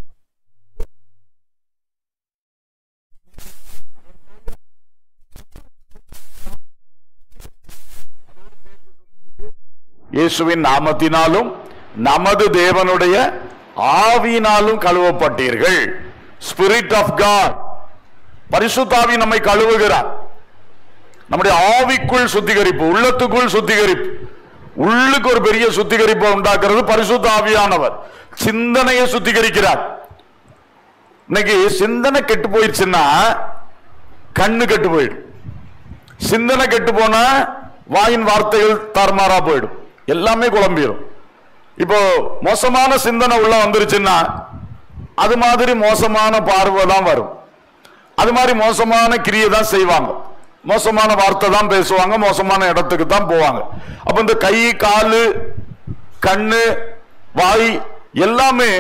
இயேசுவின் நாமத்தினாலும் நமது தேவனுடைய ஆவியினாலும் கழுவப்பட்டீர்கள் ஸ்பிரிட் ஆஃப் காட் பரிசுத்தாவி நம்மை கழுவுகிறார் நம்முடைய ஆவிக்குள் சுத்திகரிப்பு உள்ளத்துக்குள் சுத்திகரிப்பு உள்ளுக்கு ஒரு பெரிய சுத்திகரிப்பை உண்டாக்குறது பரிசுத்த ஆவியானவர் சிந்தனையை சுத்திகரிக்கிறார் இன்னைக்கு சிந்தனை கெட்டு போயிடுச்சுன்னா கண்ணு கெட்டு போயிடும் சிந்தனை கெட்டு போனா வாயின் வார்த்தைகள் தாறுமாறா போயிடும் எல்லாமே குழம்பிடும் இப்போ மோசமான சிந்தனை உள்ள வந்துருச்சுன்னா அது மாதிரி மோசமான பார்வை தான் வரும் அது மாதிரி மோசமான கிரியை தான் செய்வாங்க மோசமான வார்த்தை தான் பேசுவாங்க மோசமான இடத்துக்கு தான் போவாங்க அப்ப இந்த கை காலு கண்ணு வாய் எல்லாமே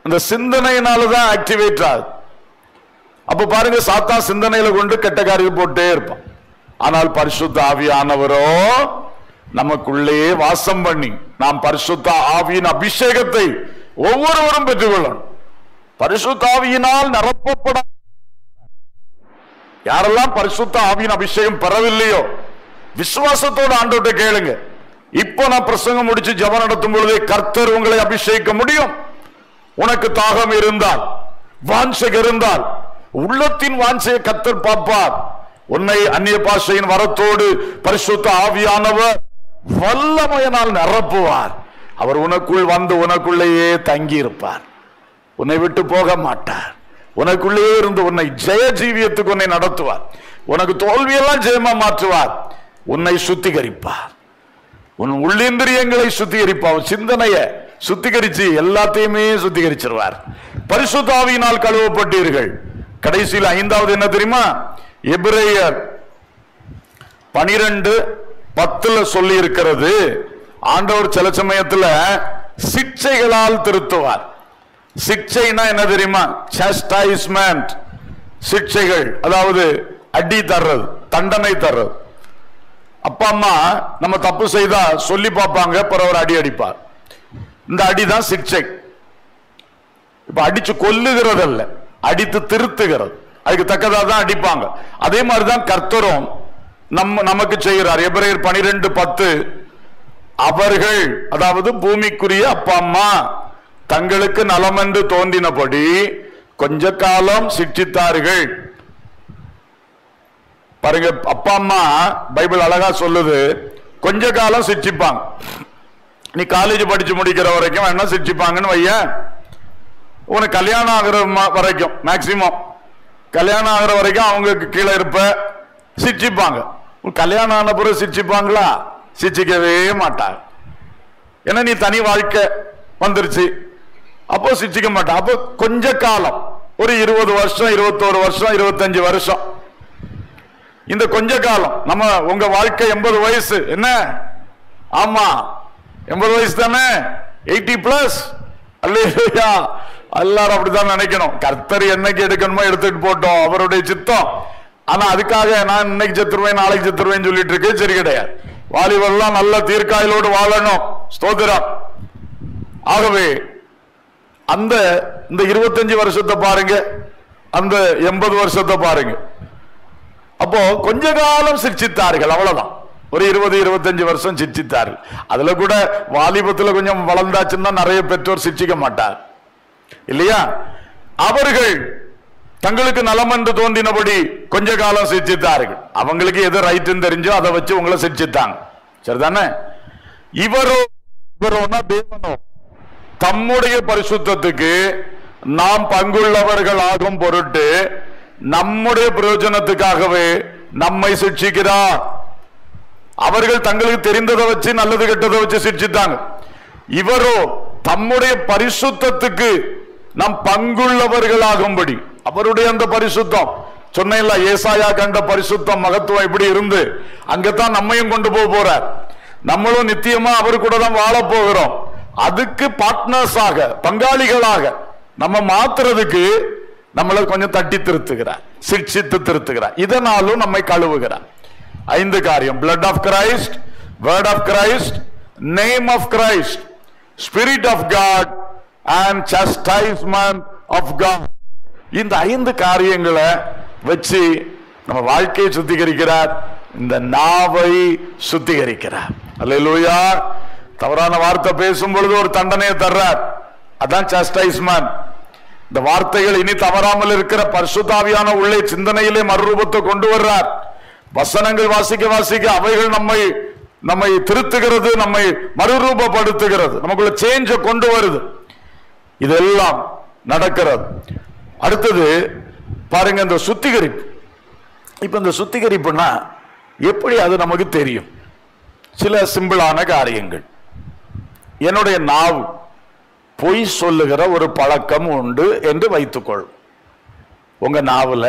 அந்த சிந்தனையினால தான் ஆக்டிவேட் ஆகுது அப்ப பாருங்க சாத்தா சிந்தனையில கொண்டு கெட்ட காரியம் போட்டே இருப்பான் ஆனால் பரிசுத்த ஆவியானவரோ நமக்குள்ளே வாசம் பண்ணி நாம் பரிசுத்த ஆவியின் அபிஷேகத்தை ஒவ்வொருவரும் பெற்றுக்கொள்ளணும் பரிசுத்த ஆவியினால் நிரப்பப்பட யாரெல்லாம் பரிசுத்த ஆவியின் அபிஷேகம் பெறவில்லையோ விசுவாசத்தோட ஆண்டோட்ட கேளுங்க இப்போ நான் பிரசங்கம் முடிச்சு ஜெபம் நடத்தும் பொழுதே கர்த்தர் உங்களை அபிஷேகிக்க முடியும் உனக்கு தாகம் இருந்தால் வாஞ்சை இருந்தால் உள்ளத்தின் வாஞ்சையை கர்த்தர் பார்ப்பார் உன்னை அந்நிய பாஷையின் வரத்தோடு பரிசுத்த ஆவியானவர் வல்லமையனால் நிரப்புவார் அவர் உனக்குள் வந்து உனக்குள்ளேயே தங்கி இருப்பார் உன்னை விட்டு போக மாட்டார் உனக்குள்ளேயே இருந்து உன்னை ஜெய ஜீவியத்துக்கு உன்னை நடத்துவார் உனக்கு தோல்வியெல்லாம் ஜெயமா மாற்றுவார் உன்னை சுத்திகரிப்பார் உன் உள்ளேந்திரியங்களை சுத்திகரிப்பார் உன் சிந்தனைய சுத்திகரிச்சு எல்லாத்தையுமே சுத்திகரிச்சிருவார் பரிசுத்தாவியினால் கழுவப்பட்டீர்கள் கடைசியில் ஐந்தாவது என்ன தெரியுமா எபிரேயர் பனிரெண்டு பத்துல சொல்லி இருக்கிறது ஆண்டவர் சில சமயத்துல சிக்ஷைகளால் திருத்துவார் சிக்ஷைனா என்ன தெரியுமா chastisement சிக்ஷைகள் அதாவது அடி தர்றது தண்டனை தர்றது அப்பா அம்மா நம்ம தப்பு செய்தா சொல்லி பார்ப்பாங்க பிறகு ஒரு அடி அடிப்பார் இந்த அடிதான் சிக்ஷை இப்ப அடிச்சு கொல்லுகிறது அல்ல அடித்து திருத்துகிறது அதுக்கு தக்கதா தான் அடிப்பாங்க அதே மாதிரிதான் கர்த்தரும் நம்ம நமக்கு செய்கிறார் எபிரேயர் பனிரெண்டு பத்து அவர்கள் அதாவது பூமிக்குரிய அப்பா அம்மா தங்களுக்கு நலமென்று தோன்றினபடி கொஞ்ச காலம் சிக்ஷித்தார்கள் பாருங்க அப்பா அம்மா பைபிள் அழகா சொல்லுது கொஞ்ச காலம் சிக்ஷிப்பாங்க நீ காலேஜ் படிச்சு முடிக்கிற வரைக்கும் என்ன சிக்ஷிப்பாங்கன்னு வையன் உனக்கு கல்யாணம் ஆகுற ம- வரைக்கும் மேக்சிமம் கல்யாணம் ஆகுற வரைக்கும் அவங்களுக்கு கீழே இருப்ப சிரிச்சிப்பாங்க உன் கல்யாணம் ஆன பிறகு சிரிச்சிப்பாங்களா சிரிச்சிக்கவே மாட்டாங்க ஏன்னா நீ தனி வாழ்க்கை வந்துருச்சு அப்போ சிரிச்சிக்க மாட்டான் அப்போ கொஞ்ச காலம் ஒரு இருபது வருஷம் இருபத்தோரு வருஷம் இருபத்தஞ்சு வருஷம் இந்த கொஞ்ச காலம் நம்ம உங்க வாழ்க்கை எண்பது வயசு என்ன ஆமா எண்பது வயசு தானே எயிட்டி பிளஸ் அல்லையா எல்லாரும் அப்படித்தான் நினைக்கணும் கர்த்தர் என்னைக்கு எடுக்கணுமோ எடுத்துட்டு போட்டோம் அவருடைய சித்தம் ஆனா அதுக்காக நான் இன்னைக்கு செத்துருவேன் நாளைக்கு செத்துருவேன் சொல்லிட்டு இருக்கேன் சரி கிடையாது வாலிபர்லாம் நல்ல தீர்க்காயலோடு வாழணும் ஸ்தோத்திரம் ஆகவே அந்த இந்த இருபத்தஞ்சு வருஷத்தை பாருங்க அந்த எண்பது வருஷத்தை பாருங்க அப்போ கொஞ்ச காலம் சிரிச்சித்தார்கள் அவ்வளவுதான் ஒரு இருபது இருபத்தஞ்சு வருஷம் சிரிச்சித்தார்கள் அதுல கூட வாலிபத்துல கொஞ்சம் வளர்ந்தாச்சுன்னா நிறைய பெற்றோர் சிரிச்சிக்க மாட்டார் இல்லையா அவர்கள் தங்களுக்கு நலம் என்று தோன்றினபடி கொஞ்ச காலம் சிரிச்சித்தார்கள் அவங்களுக்கு எது ரைட்டுன்னு தெரிஞ்சோ அதை வச்சு உங்களை சிரிச்சித்தாங்க சரிதானே இவரோ இவரோனா தேவனோ தம்முடைய பரிசுத்தத்துக்கு நாம் பங்குள்ளவர்கள் ஆகும் பொருட்டு நம்முடைய பிரயோஜனத்துக்காகவே நம்மை சிக்ஷிக்கிறார் அவர்கள் தங்களுக்கு தெரிந்ததை வச்சு நல்லது கெட்டதை வச்சு சிரிச்சிட்டாங்க இவரோ தம்முடைய பரிசுத்தத்துக்கு நாம் பங்குள்ளவர்களாகும்படி அவருடைய அந்த பரிசுத்தம் சொன்னேன்ல ஏசாயா கண்ட பரிசுத்தம் மகத்துவம் இப்படி இருந்து அங்கதான் நம்மையும் கொண்டு போக போறார் நம்மளும் நித்தியமா அவர் கூட தான் வாழ போகிறோம் அதுக்கு பார்ட்னர்ஸாக பங்காளிகளாக நம்ம மாத்துறதுக்கு நம்மளை கொஞ்சம் தட்டி திருத்துகிறார் சிக்ஷித்து திருத்துகிறார் இதனாலும் நம்மை கழுவுகிறார் ஐந்து காரியம் blood of Christ word of Christ name of Christ spirit of God and chastisement of God இந்த ஐந்து காரியங்களை வச்சு நம்ம வாழ்க்கையை சுத்திகரிக்கிறார் இந்த நாவை சுத்திகரிக்கிறார் அல்லேலூயா தவறான வார்த்தை பேசும் பொழுது ஒரு தண்டனையை தர்றார் அதான் chastisement இந்த வார்த்தைகள் இனி தவறாமல் இருக்கிற பரிசுத்தாவியான உள்ளே சிந்தனையிலே மறுரூபத்தை கொண்டு வர்றார் வசனங்கள் வாசிக்க வாசிக்க அவைகள் நம்மை நம்மை திருத்துகிறது நம்மை மறுரூபப்படுத்துகிறது நமக்குள்ள சேஞ்ச கொண்டு வருது இதெல்லாம் நடக்கிறது அடுத்தது பாருங்க இந்த சுத்திகரிப்பு இப்ப இந்த சுத்திகரிப்புனா எப்படி அது நமக்கு தெரியும் சில சிம்பிளான காரியங்கள் என்னுடைய நாவு பொய் சொல்லுகிற ஒரு பழக்கம் உண்டு என்று வைத்துக்கொள் உங்க நாவுல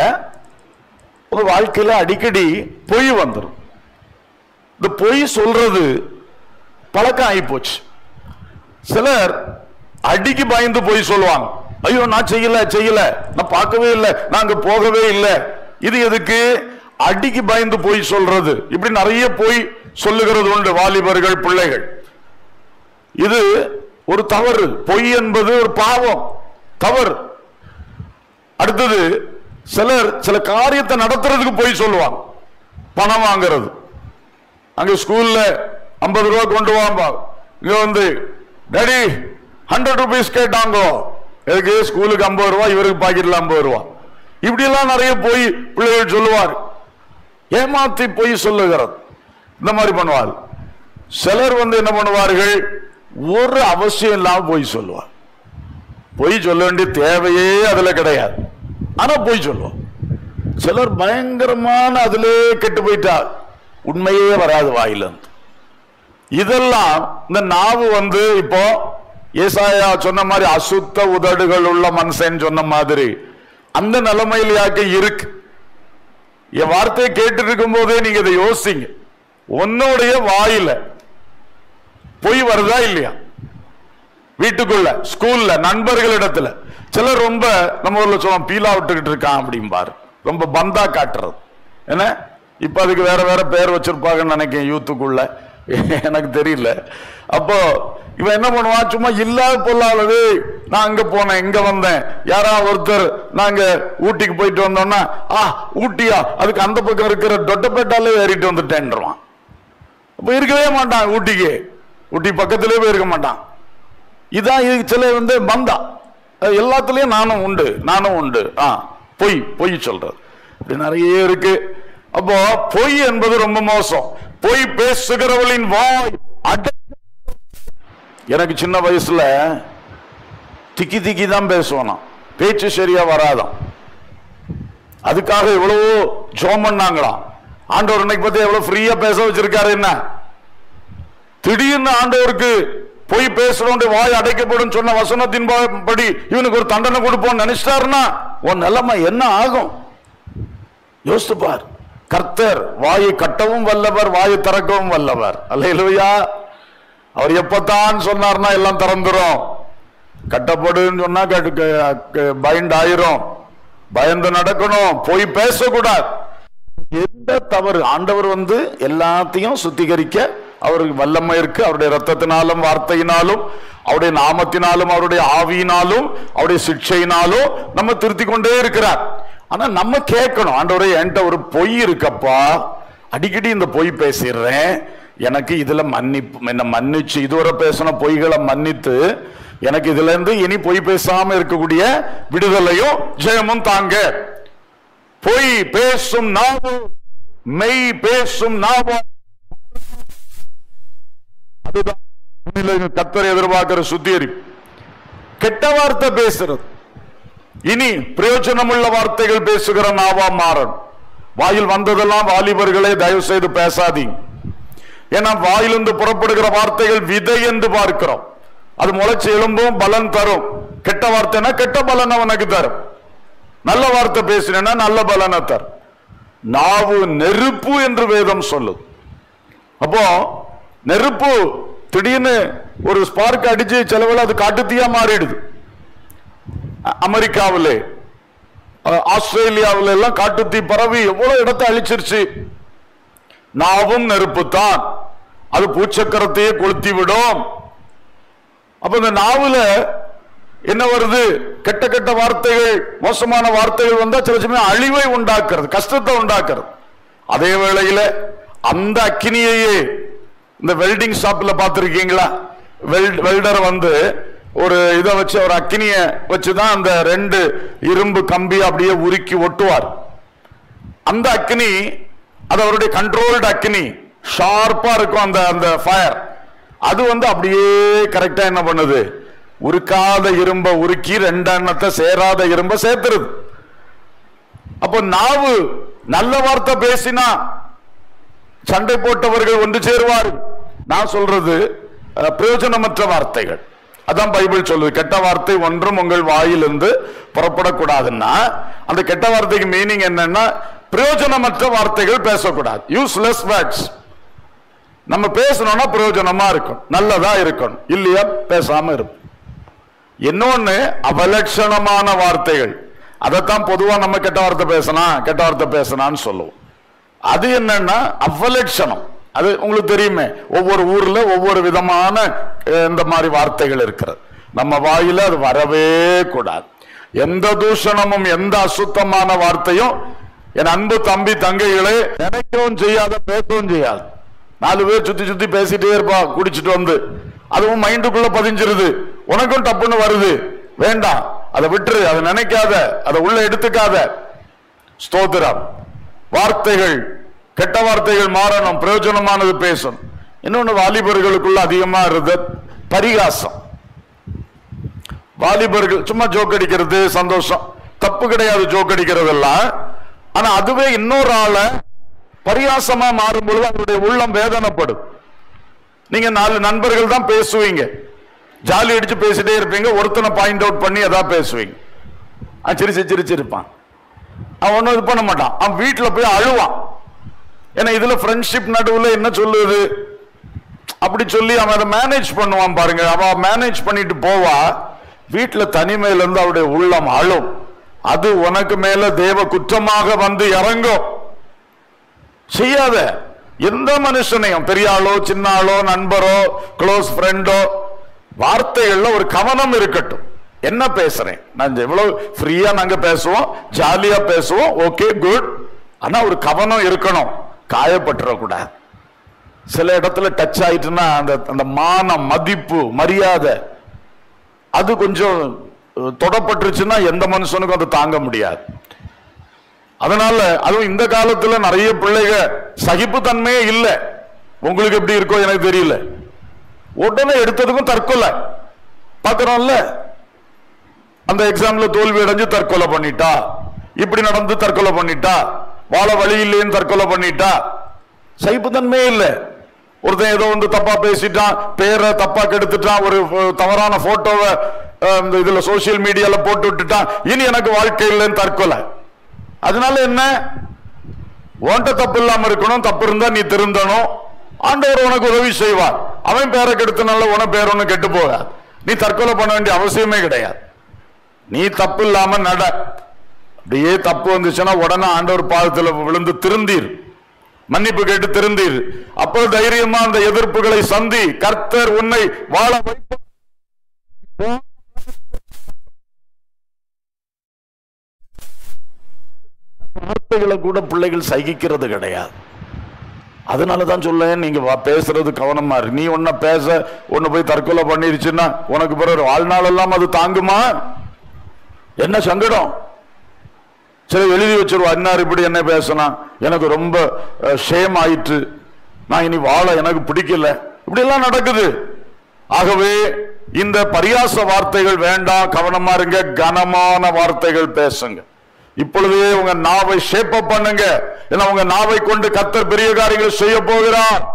உங்க வாழ்க்கையில அடிக்கடி பொய் வந்துடும் இந்த பொய் சொல்றது பழக்கம் ஆகி போச்சு சிலர் அடிக்கு பயந்து பொய் சொல்லுவாங்க ஐயோ நான் செய்யல செய்யல நான் பார்க்கவே இல்லை நான் அங்க போகவே இல்லை இது எதுக்கு அடிக்கு பயந்து போய் சொல்றது இப்படி நிறைய போய் சொல்லுகிறது உண்டு வாலிபர்கள் பிள்ளைகள் இது ஒரு தவறு பொய் என்பது ஒரு பாவம் தவறு அடுத்தது சிலர் சில காரியத்தை நடத்துறதுக்கு போய் சொல்லுவாங்க பணம் வாங்குறது அங்க ஸ்கூல்ல ஐம்பது ரூபா கொண்டு வாம்பா இங்க வந்து டேடி ஹண்ட்ரட் ருபீஸ் கேட்டாங்கோ எதுக்கு ஸ்கூலுக்கு ஐம்பது ரூபா இவருக்கு பாக்கெட்ல ஐம்பது ரூபா இப்படி எல்லாம் நிறைய போய் பிள்ளைகள் சொல்லுவார் ஏமாத்தி போய் சொல்லுகிறது இந்த மாதிரி பண்ணுவார் சிலர் வந்து என்ன பண்ணுவார்கள் ஒரு அவசியம் இல்லாம போய் சொல்லுவார் பொய் சொல்ல வேண்டிய தேவையே அதுல கிடையாது ஆனா பொய் சொல்லுவோம் சிலர் பயங்கரமான அதிலே கெட்டு போயிட்டார் உண்மையே வராது வாயிலிருந்து இதெல்லாம் இந்த நாவு வந்து இப்போ ஏசாயா சொன்ன மாதிரி அசுத்த உதடுகள் உள்ள மனுஷன் சொன்ன மாதிரி அந்த நிலைமையில் யாக்க இருக்கு என் வார்த்தையை கேட்டு இருக்கும் போதே நீங்க இதை யோசிங்க உன்னுடைய வாயில பொய் வருதா இல்லையா வீட்டுக்குள்ள ஸ்கூல்ல நண்பர்களிடத்துல சிலர் ரொம்ப நம்ம ஊர்ல சொல்லுவோம் பீலா விட்டுக்கிட்டு இருக்கான் அப்படிம்பாரு ரொம்ப பந்தா காட்டுறது என்ன இப்ப அதுக்கு வேற வேற பேர் வச்சிருப்பாங்கன்னு நினைக்கிறேன் யூத்துக்குள்ள எனக்கு தெரியல அப்போ இவன் என்ன பண்ணுவான் சும்மா இல்லாத பொல்லாதது நான் அங்க போனேன் இங்க வந்தேன் யாரா ஒருத்தர் நாங்க ஊட்டிக்கு போயிட்டு வந்தோம்னா ஆ ஊட்டியா அதுக்கு அந்த பக்கம் இருக்கிற தொட்டப்பேட்டாலே ஏறிட்டு வந்துட்டேன்றான் அப்ப இருக்கவே மாட்டான் ஊட்டிக்கு ஊட்டி பக்கத்திலே போய் இருக்க மாட்டான் இதான் இது சில வந்து பந்தா அது எல்லாத்துலயும் நானும் உண்டு நானும் உண்டு ஆ பொய் பொய் சொல்றது இப்படி நிறைய இருக்கு அப்போ பொய் என்பது ரொம்ப மோசம் பொய் பேசுகிறவளின் வாய் அடை எனக்கு சின்ன வயசுல திக்கி திக்கி தான் பேசுவானா பேச்சு சரியா வராதாம் அதுக்காக எவ்வளவோ ஜோம் பண்ணாங்களாம் ஆண்டவர் இன்னைக்கு பத்தி எவ்வளவு ஃப்ரீயா பேச வச்சிருக்காரு என்ன திடீர்னு ஆண்டவருக்கு போய் பேசுறோம் வாய் அடைக்கப்படும் சொன்ன வசனத்தின் ப- படி இவனுக்கு ஒரு தண்டனை கொடுப்போம் நினைச்சிட்டாருன்னா உன் நிலைமை என்ன ஆகும் யோசித்து பார் கர்த்தர் வாயை கட்டவும் வல்லவர் வாயை திறக்கவும் வல்லவர் அல்லையா அவர் எப்பத்தான் சொன்னார்னா எல்லாம் திறந்துரும் கட்டப்படுன்னு சொன்னா பைண்ட் ஆயிரும் பயந்து நடக்கணும் போய் பேசக்கூடாது எந்த தவறு ஆண்டவர் வந்து எல்லாத்தையும் சுத்திகரிக்க அவருக்கு வல்லமை இருக்கு அவருடைய ரத்தத்தினாலும் வார்த்தையினாலும் அவருடைய நாமத்தினாலும் அவருடைய ஆவியினாலும் அவருடைய சிக்ஷையினாலும் நம்ம திருத்தி கொண்டே இருக்கிறார் ஆனா நம்ம கேட்கணும் ஆண்டவரே என்கிட்ட ஒரு பொய் இருக்கப்பா அடிக்கடி இந்த பொய் பேசிடுறேன் எனக்கு இதுல மன்னிப்பு என்ன மன்னிச்சு இதுவரை பேசின பொய்களை மன்னித்து எனக்கு இதுல இருந்து இனி பொய் பேசாம இருக்கக்கூடிய விடுதலையும் ஜெயமும் தாங்க பொய் பேசும் நாவு மெய் பேசும் நாவு அதுதான் உன்னிலே கத்தரை எதிர்பார்க்கிற சுத்திகரிப்பு கெட்ட வார்த்தை பேசுறது இனி பிரயோஜனமுள்ள வார்த்தைகள் பேசுகிற நாவா மாறன் வாயில் வந்ததெல்லாம் வாலிபர்களே தயவு செய்து பேசாதீங்க ஏன்னா வாயிலிருந்து புறப்படுகிற வார்த்தைகள் விதை என்று பார்க்கிறோம் அது முளைச்சு எழும்பும் பலன் தரும் கெட்ட வார்த்தைனா கெட்ட பலன் அவனுக்கு தரும் நல்ல வார்த்தை பேசினா நல்ல பலனை தரும் நாவு நெருப்பு என்று வேதம் சொல்லுது அப்போ நெருப்பு திடீர்னு ஒரு ஸ்பார்க் அடிச்சு செலவில் அது காட்டுத்தீயா மாறிடுது அ- அமெரிக்காவிலே அஹ், ஆஸ்திரேலியாவில எல்லாம் காட்டுத்தீ பரவி எவ்வளவு இடத்தை அழிச்சிருச்சு நாவும் நெருப்பு தான் அது பூச்சக்கரத்தையே கொளுத்தி விடும் அப்ப இந்த நாவுல என்ன வருது கெட்ட கெட்ட வார்த்தைகள் மோசமான வார்த்தைகள் வந்தா சில சமயம் அழிவை உண்டாக்குறது கஷ்டத்தை உண்டாக்குறது அதே வேளையில அந்த அக்கினியையே இந்த வெல்டிங் ஷாப்ல பார்த்திருக்கீங்களா வெல்ட் வெல்டர் வந்து ஒரு இதை வச்சு ஒரு அக்கினிய வச்சுதான் அந்த ரெண்டு இரும்பு கம்பி அப்படியே உருக்கி ஒட்டுவார் அந்த அக்னி அது அவருடைய கண்ட்ரோல்டு அக்னி ஷார்ப்பா இருக்கும் அந்த அந்த ஃபயர் அது வந்து அப்படியே கரெக்டா என்ன பண்ணுது உருக்காத இரும்ப உருக்கி ரெண்டெண்ணத்தை சேராத இரும்ப சேர்த்துருது அப்போ நாவு நல்ல வார்த்தை பேசினா சண்டை போட்டவர்கள் ஒன்று சேருவார் நான் சொல்றது அஹ், பிரயோஜனமற்ற வார்த்தைகள் அதான் பைபிள் சொல்லுது கெட்ட வார்த்தை ஒன்றும் உங்கள் வாயிலிருந்து புறப்படக்கூடாதுன்னா அந்த கெட்ட வார்த்தைக்கு மீனிங் என்னன்னா பிரயோஜனமற்ற வார்த்தைகள் பேசக்கூடாது யூஸ்லெஸ் வேர்ட்ஸ் நம்ம பேசணும்னா பிரயோஜனமா இருக்கும் நல்லதா இருக்கணும் இல்லையா பேசாம இருக்கும் இன்னொன்னு அவலட்சணமான வார்த்தைகள் அதைத்தான் பொதுவா நம்ம கெட்ட வார்த்தை பேசலாம் கெட்ட வார்த்தை பேசலாம்னு சொல்லுவோம் அது என்னன்னா அவலட்சணம் அது உங்களுக்கு தெரியுமே ஒவ்வொரு ஊர்ல ஒவ்வொரு விதமான அஹ், இந்த மாதிரி வார்த்தைகள் இருக்கிறது நம்ம வாயில அது வரவே கூடாது எந்த தூஷணமும் எந்த அசுத்தமான வார்த்தையும் என் அன்பு தம்பி தங்கைகளே நினைக்கவும் செய்யாத பேசவும் செய்யாது நாலு பேர் சுத்தி சுத்தி பேசிட்டே இருப்பா குடிச்சிட்டு வந்து அதுவும் மைண்டுக்குள்ள பதிஞ்சிருது உனக்கும் டப்புன்னு வருது வேண்டாம் அதை விட்டுரு அதை நினைக்காத அதை உள்ள எடுத்துக்காத ஸ்தோத்திரம் வார்த்தைகள் கெட்ட வார்த்தைகள் மாறணும் பிரயோஜனமானது பேசணும் இன்னொன்னு வாலிபர்களுக்குள்ள அதிகமா இருந்த பரிகாசம் வாலிபர்கள் சும்மா ஜோக் அடிக்கிறது சந்தோஷம் தப்பு கிடையாது ஜோக் அடிக்கிறதெல்லாம் ஆனா அதுவே இன்னொரு ஆளை பரிகாசமா மாறும் பொழுது அவருடைய உள்ளம் வேதனைப்படும் நீங்க நாலு நண்பர்கள் தான் பேசுவீங்க ஜாலி அடிச்சு பேசிட்டே இருப்பீங்க ஒருத்தனை பாயிண்ட் அவுட் பண்ணி எதாவது பேசுவீங்க அவன் சிரிச்சு சிரிச்சு இருப்பான் அவன் ஒன்றும் இது பண்ண மாட்டான் அவன் வீட்டில் போய் அழுவான் ஏன்னா இதுல ஃப்ரெண்ட்ஷிப் நடுவுல என்ன சொல்லுது அப்படி சொல்லி அவன் அதை மேனேஜ் பண்ணுவான் பாருங்க அவன் மேனேஜ் பண்ணிட்டு போவா வீட்டுல தனிமையில இருந்து அவருடைய உள்ளம் அழும் அது உனக்கு மேல தேவ குற்றமாக வந்து இறங்கும் செய்யாத எந்த மனுஷனையும் பெரிய ஆளோ சின்ன ஆளோ நண்பரோ க்ளோஸ் ஃப்ரெண்டோ வார்த்தைகள்ல ஒரு கவனம் இருக்கட்டும் என்ன பேசுறேன் நான் எவ்வளவு ஃப்ரீயா நாங்க பேசுவோம் ஜாலியா பேசுவோம் ஓகே குட் ஆனா ஒரு கவனம் இருக்கணும் காயப்பட்டுறக்கூடாது சில இடத்துல டச் ஆயிட்டுன்னா அந்த அந்த மானம் மதிப்பு மரியாதை அது கொஞ்சம் அஹ், தொடப்பட்டுருச்சுன்னா எந்த மனுஷனுக்கும் அது தாங்க முடியாது அதனால அதுவும் இந்த காலத்துல நிறைய பிள்ளைக சகிப்புத்தன்மையே இல்லை உங்களுக்கு எப்படி இருக்கோ எனக்கு தெரியல உடனே எடுத்ததுக்கும் தற்கொலை பாக்குறோம்ல அந்த எக்ஸாம்ல தோல்வி அடைஞ்சு தற்கொலை பண்ணிட்டா இப்படி நடந்து தற்கொலை பண்ணிட்டா வாழ வழி இல்லைன்னு தற்கொலை பண்ணிட்டா சகிப்புத்தன்மையே இல்லை ஒருத்தன் ஏதோ வந்து தப்பா பேசிட்டான் பேரை தப்பா கெடுத்துட்டான் ஒரு அஹ், தவறான போட்டோவை அஹ், இந்த இதுல சோசியல் மீடியால போட்டு விட்டுட்டான் இனி எனக்கு வாழ்க்கை இல்லைன்னு தற்கொலை அதனால என்ன உன்கிட்ட தப்பு இல்லாம இருக்கணும் தப்பு இருந்தா நீ திருந்தணும் ஆண்டவர் உனக்கு உதவி செய்வார் அவன் பேரை கெடுத்தனால உன பேர் ஒண்ணு கெட்டு போகாது நீ தற்கொலை பண்ண வேண்டிய அவசியமே கிடையாது நீ தப்பு இல்லாம நட அப்படியே தப்பு வந்துச்சுன்னா உடனே ஆண்டவர் பாதத்துல விழுந்து திருந்தீர் மன்னிப்பு கேட்டு திருந்தீர் அப்போ தைரியமா அந்த எதிர்ப்புகளை சந்தி கர்த்தர் உன்னை வாழ வைப்பார் வார்த்தைகளை கூட பிள்ளைகள் சகிக்கிறது கிடையாது அதனால தான் சொல்லேன் நீங்க வா- பேசுறது கவனமா இருக்கு நீ ஒன்ன பேச ஒன்னு போய் தற்கொலை பண்ணிருச்சுன்னா உனக்கு பிறகு வாழ்நாள் எல்லாம் அது தாங்குமா என்ன சங்கடம் சரி எழுதி வச்சிருவா இன்னார் இப்படி என்ன பேசினா எனக்கு ரொம்ப ஷேம் ஆயிற்று நான் இனி வாழ எனக்கு பிடிக்கல இப்படி எல்லாம் நடக்குது ஆகவே இந்த பரியாச வார்த்தைகள் வேண்டாம் கவனமா இருங்க கனமான வார்த்தைகள் பேசுங்க இப்பொழுதே உங்க நாவை ஷேப் பண்ணுங்க ஏன்னா உங்க நாவை கொண்டு கத்தர் பெரிய காரியங்கள் செய்ய போகிறார்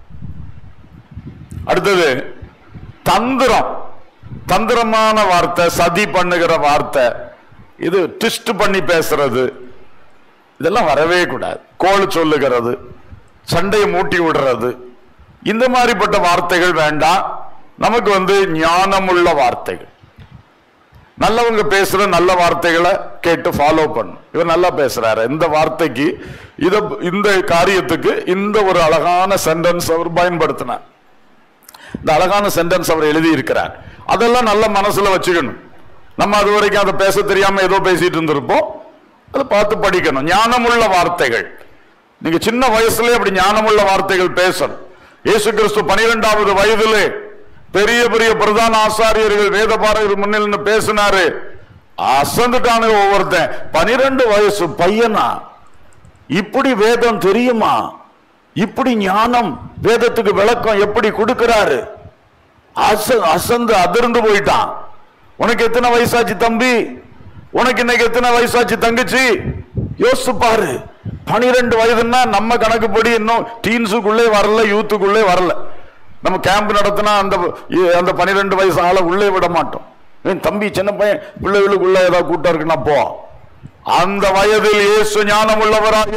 அடுத்தது தந்திரம் தந்திரமான வார்த்தை சதி பண்ணுகிற வார்த்தை இது ட்விஸ்ட் பண்ணி பேசுறது இதெல்லாம் வரவே கூடாது கோல் சொல்லுகிறது சண்டையை மூட்டி விடுறது இந்த மாதிரிப்பட்ட வார்த்தைகள் வேண்டாம் நமக்கு வந்து ஞானமுள்ள வார்த்தைகள் நல்லவங்க பேசுற நல்ல வார்த்தைகளை கேட்டு ஃபாலோ பண்ணும் இவர் நல்லா பேசுறாரு இந்த வார்த்தைக்கு இத இந்த காரியத்துக்கு இந்த ஒரு அழகான சென்டென்ஸ் அவர் பயன்படுத்தினார் இந்த அழகான சென்டென்ஸ் அவர் எழுதி இருக்கிறார் அதெல்லாம் நல்ல மனசுல வச்சுக்கணும் நம்ம அது வரைக்கும் அதை பேச தெரியாம ஏதோ பேசிட்டு இருந்திருப்போம் அதை பார்த்து படிக்கணும் ஞானமுள்ள வார்த்தைகள் நீங்க சின்ன வயசுலயே அப்படி ஞானமுள்ள வார்த்தைகள் பேசணும் இயேசு கிறிஸ்து பனிரெண்டாவது வயதிலே பெரிய பெரிய பிரதான ஆசாரியர்கள் வேத பாரகர் முன்னில் நின்னு பேசினாரு அசந்துட்டானுங்க ஒவ்வொருத்தன் பனிரெண்டு வயசு பையனா இப்படி வேதம் தெரியுமா இப்படி ஞானம் வேதத்துக்கு விளக்கம் எப்படி கொடுக்கிறாரு அச- அசந்து அதிர்ந்து போயிட்டான் உனக்கு எத்தனை வயசாச்சு தம்பி உனக்கு இன்னைக்கு எத்தனை வயசாச்சு தங்கச்சி யோசிச்சு பாரு பனிரெண்டு வயதுன்னா நம்ம கணக்குப்படி இன்னும் டீன்ஸுக்குள்ளே வரல யூத்துக்குள்ளே வரல நம்ம கேம்ப் நடத்தினா அந்த அந்த பனிரெண்டு வயசு ஆளை உள்ளே விட மாட்டோம் ஏன் தம்பி சின்ன பையன் பிள்ளைகளுக்குள்ள ஏதாவது கூட்டம் இருக்குன்னா போ அந்த வயதில் இயேசு ஞானம் உள்ளவராக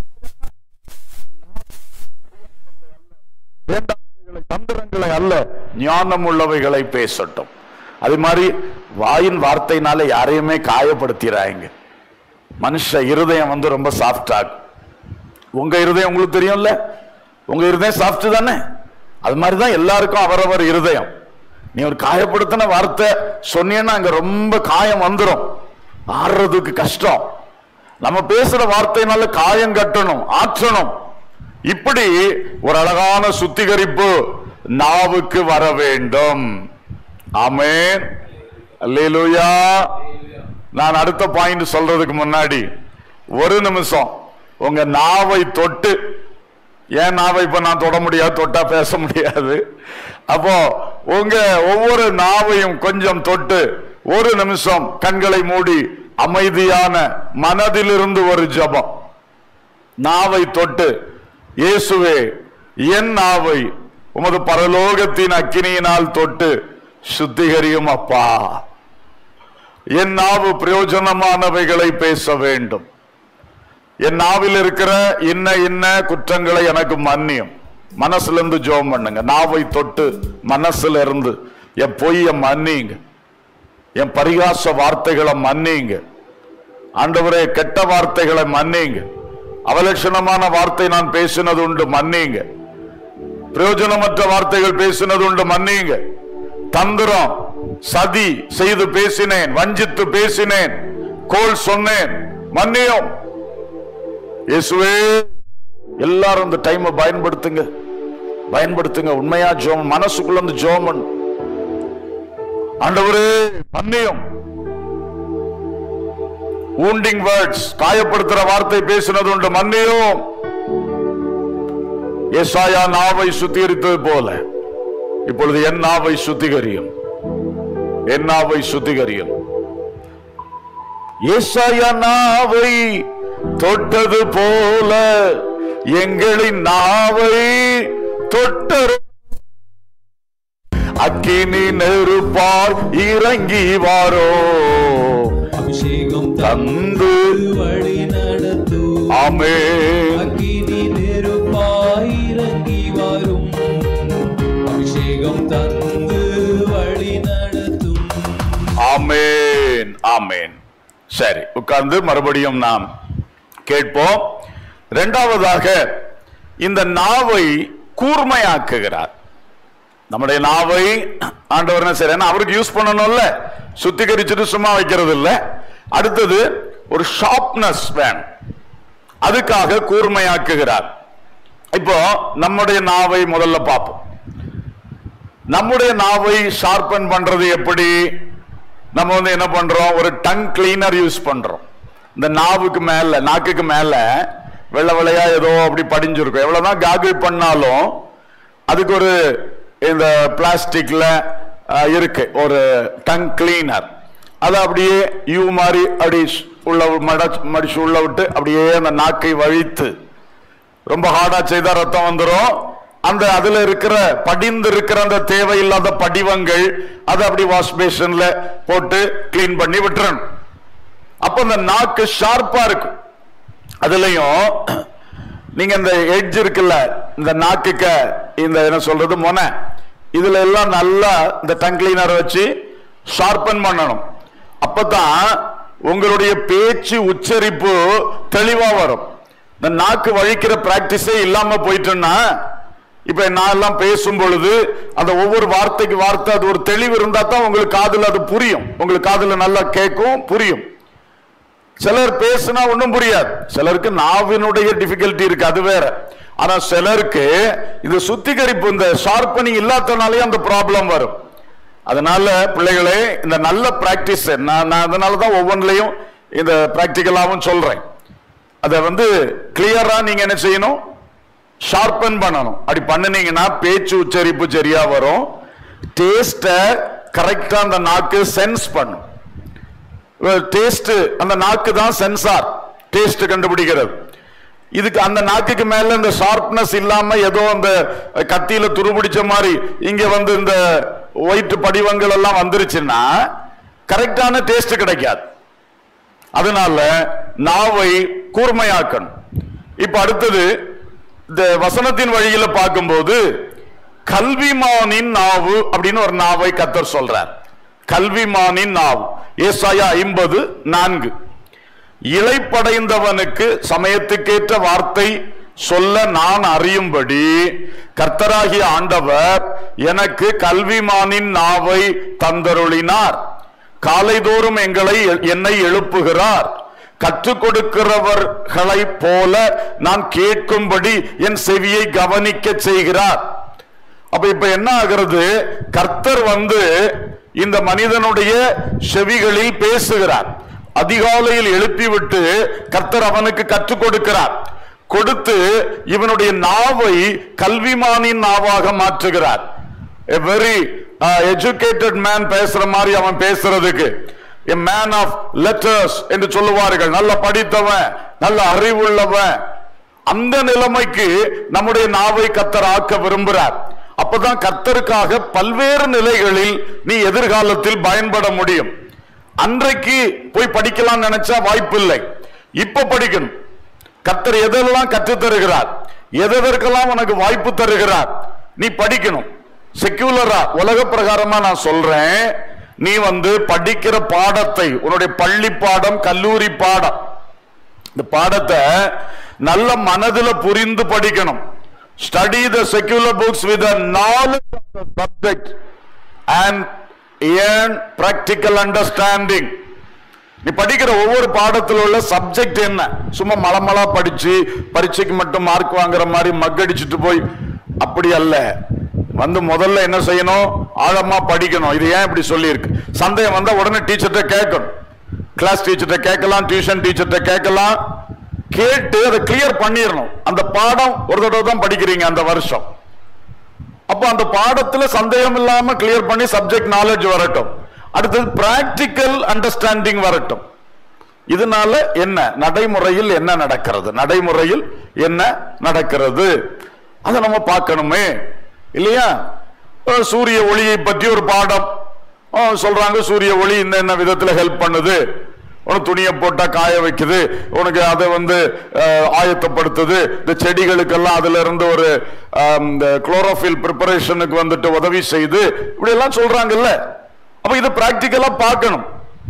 வேண்டாமைகளை, தந்திரங்களை அல்ல ஞானம் உள்ளவைகளை பேசட்டும் அது மாதிரி வாயின் வார்த்தையினால யாரையுமே காயப்படுத்திடுறாங்க மனுஷ இருதயம் வந்து ரொம்ப சாஃப்டா உங்க இருதயம் உங்களுக்கு தெரியும்ல உங்க இருதயம் சாஃப்ட் தானே அது மாதிரி தான் எல்லாருக்கும் அவரவர் இருதயம் நீ ஒரு காயப்படுத்தின வார்த்தை சொன்னீங்கன்னா அங்க ரொம்ப காயம் வந்துடும் ஆடுறதுக்கு கஷ்டம் நம்ம பேசுற வார்த்தையினால காயம் கட்டணும் ஆற்றணும் இப்படி ஒரு அழகான சுத்திகரிப்பு நாவுக்கு வர வேண்டும் ஆமென் அல்லேலூயா நான் அடுத்த பாயிண்ட் சொல்றதுக்கு முன்னாடி ஒரு நிமிஷம் உங்க நாவை தொட்டு ஏன் நாவை இப்ப நான் தொட முடியாது தொட்டா பேச முடியாது அப்போ உங்க ஒவ்வொரு நாவையும் கொஞ்சம் தொட்டு ஒரு நிமிஷம் கண்களை மூடி அமைதியான மனதிலிருந்து ஒரு ஜெபம் நாவை தொட்டு இயேசுவே என் நாவை உமது பரலோகத்தின் அக்கினியினால் தொட்டு சுத்திகரியும் அப்பா என் நாவு பிரயோஜனமானவைகளை பேச வேண்டும் என் நாவில் இருக்கிற இன்ன இன்ன குற்றங்களை எனக்கு மன்னியும் மனசுல இருந்து ஜோம் பண்ணுங்க நாவை தொட்டு மனசுல இருந்து என் பொய்ய மன்னிங்க என் பரிகாச வார்த்தைகளை மன்னிங்க ஆண்டவரே கெட்ட வார்த்தைகளை மன்னிங்க அவலட்சணமான வார்த்தை நான் பேசினது உண்டு மன்னிங்க பிரயோஜனமற்ற வார்த்தைகள் பேசினது உண்டு மன்னிங்க தந்திரம் சதி செய்து பேசினேன் வஞ்சித்து பேசினேன் கோல் சொன்னேன் மன்னியும் இயேசுவே எல்லாரும் இந்த டைமை பயன்படுத்துங்க பயன்படுத்துங்க உண்மையா ஜோம் மனசுக்குள்ள இருந்து ஜோம் பண்ணு. ஆண்டவரே மன்னியும் wounding வேர்ட்ஸ் காயப்படுத்துற வார்த்தை பேசினது உண்டு மன்னியும் எஸ்ஆயா நாவை சுத்திகரித்தது போல இப்பொழுது என் நாவை சுத்திகரியும் என் நாவை சுத்திகரியும் ஏசாயா நாவை தொட்டது போல எங்களின் நாவை தொட்டரு அக்கினி நெருப்பால் இறங்கி வாரோ அபிஷேகம் தந்து வழி நடத்தும் ஆமே அக்கினி நெருப்பாய் இறங்கி வரும் அபிஷேகம் தந்து வழி நடத்தும் ஆமேன் ஆமேன் சரி உட்கார்ந்து மறுபடியும் நாம் கேட்போம் இரண்டாவதாக இந்த நாவை கூர்மையாக்குகிறார் நம்முடைய நாவை ஆண்டவர் என்ன செய்யறாருன்னா அவருக்கு யூஸ் பண்ணணும்ல சுத்திகரிச்சுட்டு சும்மா வைக்கிறது இல்ல அடுத்தது ஒரு ஷார்ப்னஸ் வேணும் அதுக்காக கூர்மையாக்குகிறார் இப்போ நம்முடைய நாவை முதல்ல பார்ப்போம் நம்முடைய நாவை ஷார்பன் பண்றது எப்படி நம்ம வந்து என்ன பண்றோம் ஒரு டங் கிளீனர் யூஸ் பண்றோம் இந்த நாவுக்கு மேல நாக்குக்கு மேல வெள்ளை வெள்ளையா ஏதோ அப்படி படிஞ்சிருக்கும் எவ்வளவுதான் காகிள் பண்ணாலும் அதுக்கு ஒரு இந்த பிளாஸ்டிக்ல அஹ், இருக்கு ஒரு டங் கிளீனர் அதை அப்படியே யூ மாதிரி அப்படி உள்ள மடச்சு மடிச்சு உள்ள விட்டு அப்படியே அந்த நாக்கை வழித்து ரொம்ப ஹார்டா செய்தா ரத்தம் வந்துரும் அந்த அதுல இருக்கிற படிந்து இருக்கிற அந்த தேவையில்லாத படிவங்கள் அதை அப்படி வாஷ் பேஷன்ல போட்டு கிளீன் பண்ணி விட்டுறணும் அப்ப அந்த நாக்கு ஷார்ப்பா இருக்கும் அதுலயும் நீங்க இந்த எட்ஜ் இருக்குல்ல இந்த நாக்குக்க இந்த என்ன சொல்றது மொனை இதுல எல்லாம் நல்லா இந்த டங் கிளீனர் வச்சு ஷார்பன் பண்ணணும் அப்பதான் உங்களுடைய பேச்சு உச்சரிப்பு தெளிவா வரும் இந்த நாக்கு வழிக்கிற பிராக்டிஸே இல்லாம போயிட்டுன்னா இப்ப நான் எல்லாம் பேசும் பொழுது அந்த ஒவ்வொரு வார்த்தைக்கு வார்த்தை அது ஒரு தெளிவு இருந்தா தான் உங்களுக்கு காதுல அது புரியும் உங்களுக்கு காதுல நல்லா கேட்கும் புரியும் சிலர் பேசினா ஒண்ணும் புரியாது சிலருக்கு நாவினுடைய டிஃபிகல்ட்டி இருக்கு அது வேற ஆனா சிலருக்கு இந்த சுத்திகரிப்பு இந்த ஷார்ப்பனிங் இல்லாதனாலே அந்த ப்ராப்ளம் வரும் அதனால பிள்ளைகளே இந்த நல்ல பிராக்டிஸ் நான் நான் அதனால தான் ஒவ்வொன்றிலையும் இந்த பிராக்டிக்கலாவும் சொல்றேன் அதை வந்து கிளியரா நீங்க என்ன செய்யணும் ஷார்பன் பண்ணணும் அப்படி பண்ணுனீங்கன்னா பேச்சு உச்சரிப்பு சரியா வரும் டேஸ்ட கரெக்டா அந்த நாக்கு சென்ஸ் பண்ணும் டேஸ்ட் அந்த நாக்கு தான் சென்சார் டேஸ்ட் கண்டுபிடிக்கிறது இதுக்கு அந்த நாக்குக்கு மேல இந்த ஷார்ப்னஸ் இல்லாம ஏதோ அந்த கத்தியில துருபிடிச்ச மாதிரி இங்க வந்து இந்த ஒயிட் படிவங்கள் எல்லாம் வந்துருச்சுன்னா கரெக்டான டேஸ்ட் கிடைக்காது அதனால நாவை கூர்மையாக்கணும் இப்ப அடுத்தது இந்த வசனத்தின் வழியில பார்க்கும்போது கல்விமானின் நாவு அப்படின்னு ஒரு நாவை கத்தர் சொல்றார் கல்விமானின் நாவு ஏசாயா ஐம்பது நான்கு இளைப்படைந்தவனுக்கு சமயத்துக்கேற்ற வார்த்தை சொல்ல நான் அறியும்படி கர்த்தராகிய ஆண்டவர் எனக்கு கல்விமானின் நாவை தந்தருளினார் காலைதோறும் எங்களை என்னை எழுப்புகிறார் கற்றுக் கொடுக்கிறவர்களைப் போல நான் கேட்கும்படி என் செவியை கவனிக்க செய்கிறார் அப்ப இப்ப என்ன ஆகிறது கர்த்தர் வந்து இந்த மனிதனுடைய செவிகளில் பேசுகிறார் அதிகாலையில் எழுப்பிவிட்டு கர்த்தர் அவனுக்கு கற்றுக் கொடுக்கிறார் கொடுத்து இவனுடைய நாவை கல்விமானின் நாவாக மாற்றுகிறார் a very uh, educated man பேசுற மாதிரி அவன் பேசுறதுக்கு a man of letters என்று சொல்லுவார்கள் நல்ல படித்தவன் நல்ல அறிவுள்ளவன் அந்த நிலைமைக்கு நம்முடைய நாவை கத்தர் ஆக்க விரும்புகிறார் அப்பதான் கர்த்தருக்காக பல்வேறு நிலைகளில் நீ எதிர்காலத்தில் பயன்பட முடியும் அன்றைக்கு போய் படிக்கலாம் நினைச்சா வாய்ப்பில்லை இப்ப படிக்கணும் கர்த்தர் எதெல்லாம் கற்றுத் தருகிறார் எதற்கெல்லாம் உனக்கு வாய்ப்பு தருகிறார் நீ படிக்கணும் செக்யூலரா உலக பிரகாரமா நான் சொல்றேன் நீ வந்து படிக்கிற பாடத்தை உன்னுடைய பள்ளி பாடம் கல்லூரி பாடம் இந்த பாடத்தை நல்ல மனதுல புரிந்து படிக்கணும் study the secular books with knowledge of the subject and and practical understanding நீ படிக்கிற ஒவ்வொரு பாடத்தில் உள்ள சப்ஜெக்ட் என்ன சும்மா மலமலா படிச்சு பரீட்சைக்கு மட்டும் மார்க் வாங்குற மாதிரி மக்கடிச்சுட்டு போய் அப்படி அல்ல வந்து முதல்ல என்ன செய்யணும் ஆழமா படிக்கணும் இது ஏன் இப்படி சொல்லியிருக்கு சந்தேகம் வந்தா உடனே டீச்சர்கிட்ட கேட்கணும் கிளாஸ் டீச்சர்கிட்ட கேட்கலாம் டியூஷன் டீச்சர்கிட்ட கேட்கலாம் கேட்டு அதை கிளியர் பண்ணிடணும் அந்த பாடம் ஒரு தடவை தான் படிக்கிறீங்க அந்த வருஷம் அப்போ அந்த பாடத்துல சந்தேகம் இல்லாம கிளியர் பண்ணி சப்ஜெக்ட் நாலேஜ் வரட்டும் அடுத்தது பிராக்டிக்கல் அண்டர்ஸ்டாண்டிங் வரட்டும் இதனால என்ன நடைமுறையில் என்ன நடக்கிறது நடைமுறையில் என்ன நடக்கிறது அதை நம்ம பார்க்கணுமே இல்லையா அஹ் சூரிய ஒளியை பற்றி ஒரு பாடம் அஹ் சொல்றாங்க சூரிய ஒளி இந்த என்ன விதத்துல ஹெல்ப் பண்ணுது உனக்கு துணியை போட்டா காய வைக்குது உனக்கு அதை வந்து அஹ், ஆயத்தப்படுத்துது இந்த செடிகளுக்கெல்லாம் அதுல இருந்து ஒரு அஹ், இந்த குளோரோஃபில் ப்ரிப்பரேஷனுக்கு வந்துட்டு உதவி செய்து இப்படி எல்லாம் சொல்றாங்கல்ல அப்ப இது பிராக்டிக்கலா பார்க்கணும்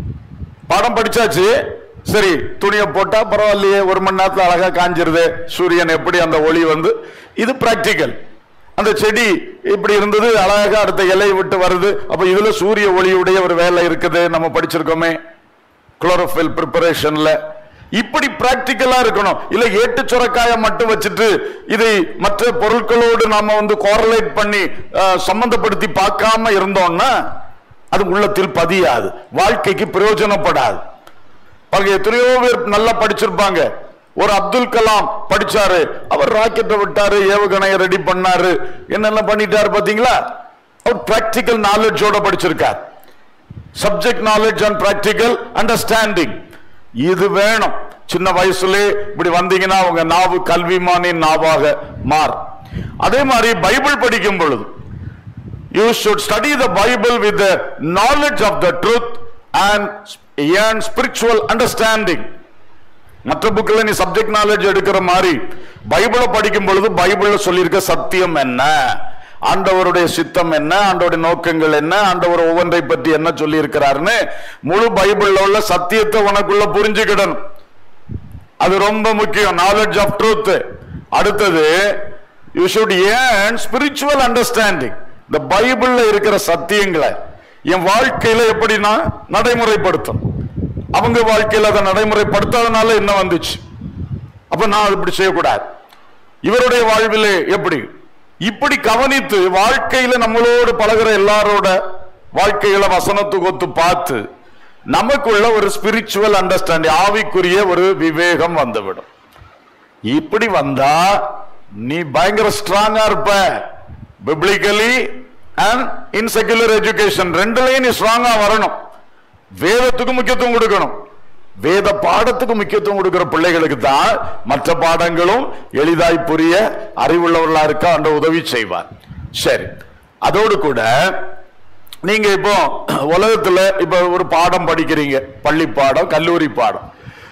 பாடம் படிச்சாச்சு சரி துணியை போட்டா பரவாயில்லையே ஒரு மணி நேரத்துல அழகா காஞ்சிருது சூரியன் எப்படி அந்த ஒளி வந்து இது பிராக்டிக்கல் அந்த செடி இப்படி இருந்தது அழகா அடுத்த இலை விட்டு வருது அப்ப இதுல சூரிய ஒளியுடைய ஒரு வேலை இருக்குது நம்ம படிச்சிருக்கோமே குளோரோஃபில் ப்ரிப்பரேஷன்ல இப்படி பிராக்டிக்கலா இருக்கணும் இல்ல ஏட்டு சுரக்காயை மட்டும் வச்சுட்டு இதை மற்ற பொருட்களோடு நாம வந்து கோரலேட் பண்ணி அஹ், சம்பந்தப்படுத்தி பார்க்காம இருந்தோம்னா அது உள்ளத்தில் பதியாது வாழ்க்கைக்கு பிரயோஜனப்படாது பாருங்க எத்தனையோ பேர் நல்லா படிச்சிருப்பாங்க ஒரு அப்துல் கலாம் படிச்சாரு அவர் ராக்கெட்டை விட்டாரு ஏவுகணையை ரெடி பண்ணாரு என்னெல்லாம் பண்ணிட்டாரு பாத்தீங்களா அவர் பிராக்டிக்கல் நாலேஜோட படிச்சிருக்கார் subject knowledge and practical understanding இது வேணும் சின்ன வயசுலே இப்படி வந்தீங்கன்னா உங்க நாவு கல்விமானின் நாவாக மாறும் அதே மாதிரி பைபிள் படிக்கும் பொழுது you should study the bible with the knowledge of the truth and and spiritual understanding மற்ற புக்கில் நீ சப்ஜெக்ட் நாலேஜ் எடுக்கிற மாதிரி பைபிளை படிக்கும் பொழுது பைபிள்ல சொல்லியிருக்க சத்தியம் என்ன ஆண்டவருடைய சித்தம் என்ன ஆண்டவருடைய நோக்கங்கள் என்ன ஆண்டவர் ஒவ்வொன்றை பற்றி என்ன சொல்லி இருக்கிறாருன்னு முழு பைபிள்ல உள்ள சத்தியத்தை உனக்குள்ள புரிஞ்சுக்கிடணும் அது ரொம்ப முக்கியம் நாலேஜ் ஆஃப் ட்ரூத் அடுத்தது you should and spiritual understanding இந்த பைபிள்ல இருக்கிற சத்தியங்களை என் வாழ்க்கையில எப்படி நான் நடைமுறைப்படுத்தும் அவங்க வாழ்க்கையில அதை நடைமுறைப்படுத்தாதனால என்ன வந்துச்சு அப்ப நான் அது இப்படி செய்யக்கூடாது இவருடைய வாழ்விலே எப்படி இப்படி கவனித்து வாழ்க்கையில நம்மளோடு பழகுற எல்லாரோட வாழ்க்கையில வசனத்துக்கு ஒத்து பார்த்து நமக்குள்ள ஒரு ஸ்பிரிச்சுவல் அண்டர்ஸ்டாண்டிங் ஆவிக்குரிய ஒரு விவேகம் வந்துவிடும் இப்படி வந்தா நீ பயங்கர ஸ்ட்ராங்கா இருப்ப biblically and in secular education ரெண்டுலயும் நீ ஸ்ட்ராங்கா வரணும் வேதத்துக்கு முக்கியத்துவம் கொடுக்கணும் வேத பாடத்துக்கு முக்கியத்துவம் கொடுக்கிற பிள்ளைகளுக்கு தான் மற்ற பாடங்களும் எளிதாய் புரிய அறிவுள்ளவர்களா இருக்க அந்த உதவி செய்வார் சரி அதோடு கூட நீங்க இப்போ உலகத்துல இப்ப ஒரு பாடம் படிக்கிறீங்க பள்ளி பாடம் கல்லூரி பாடம்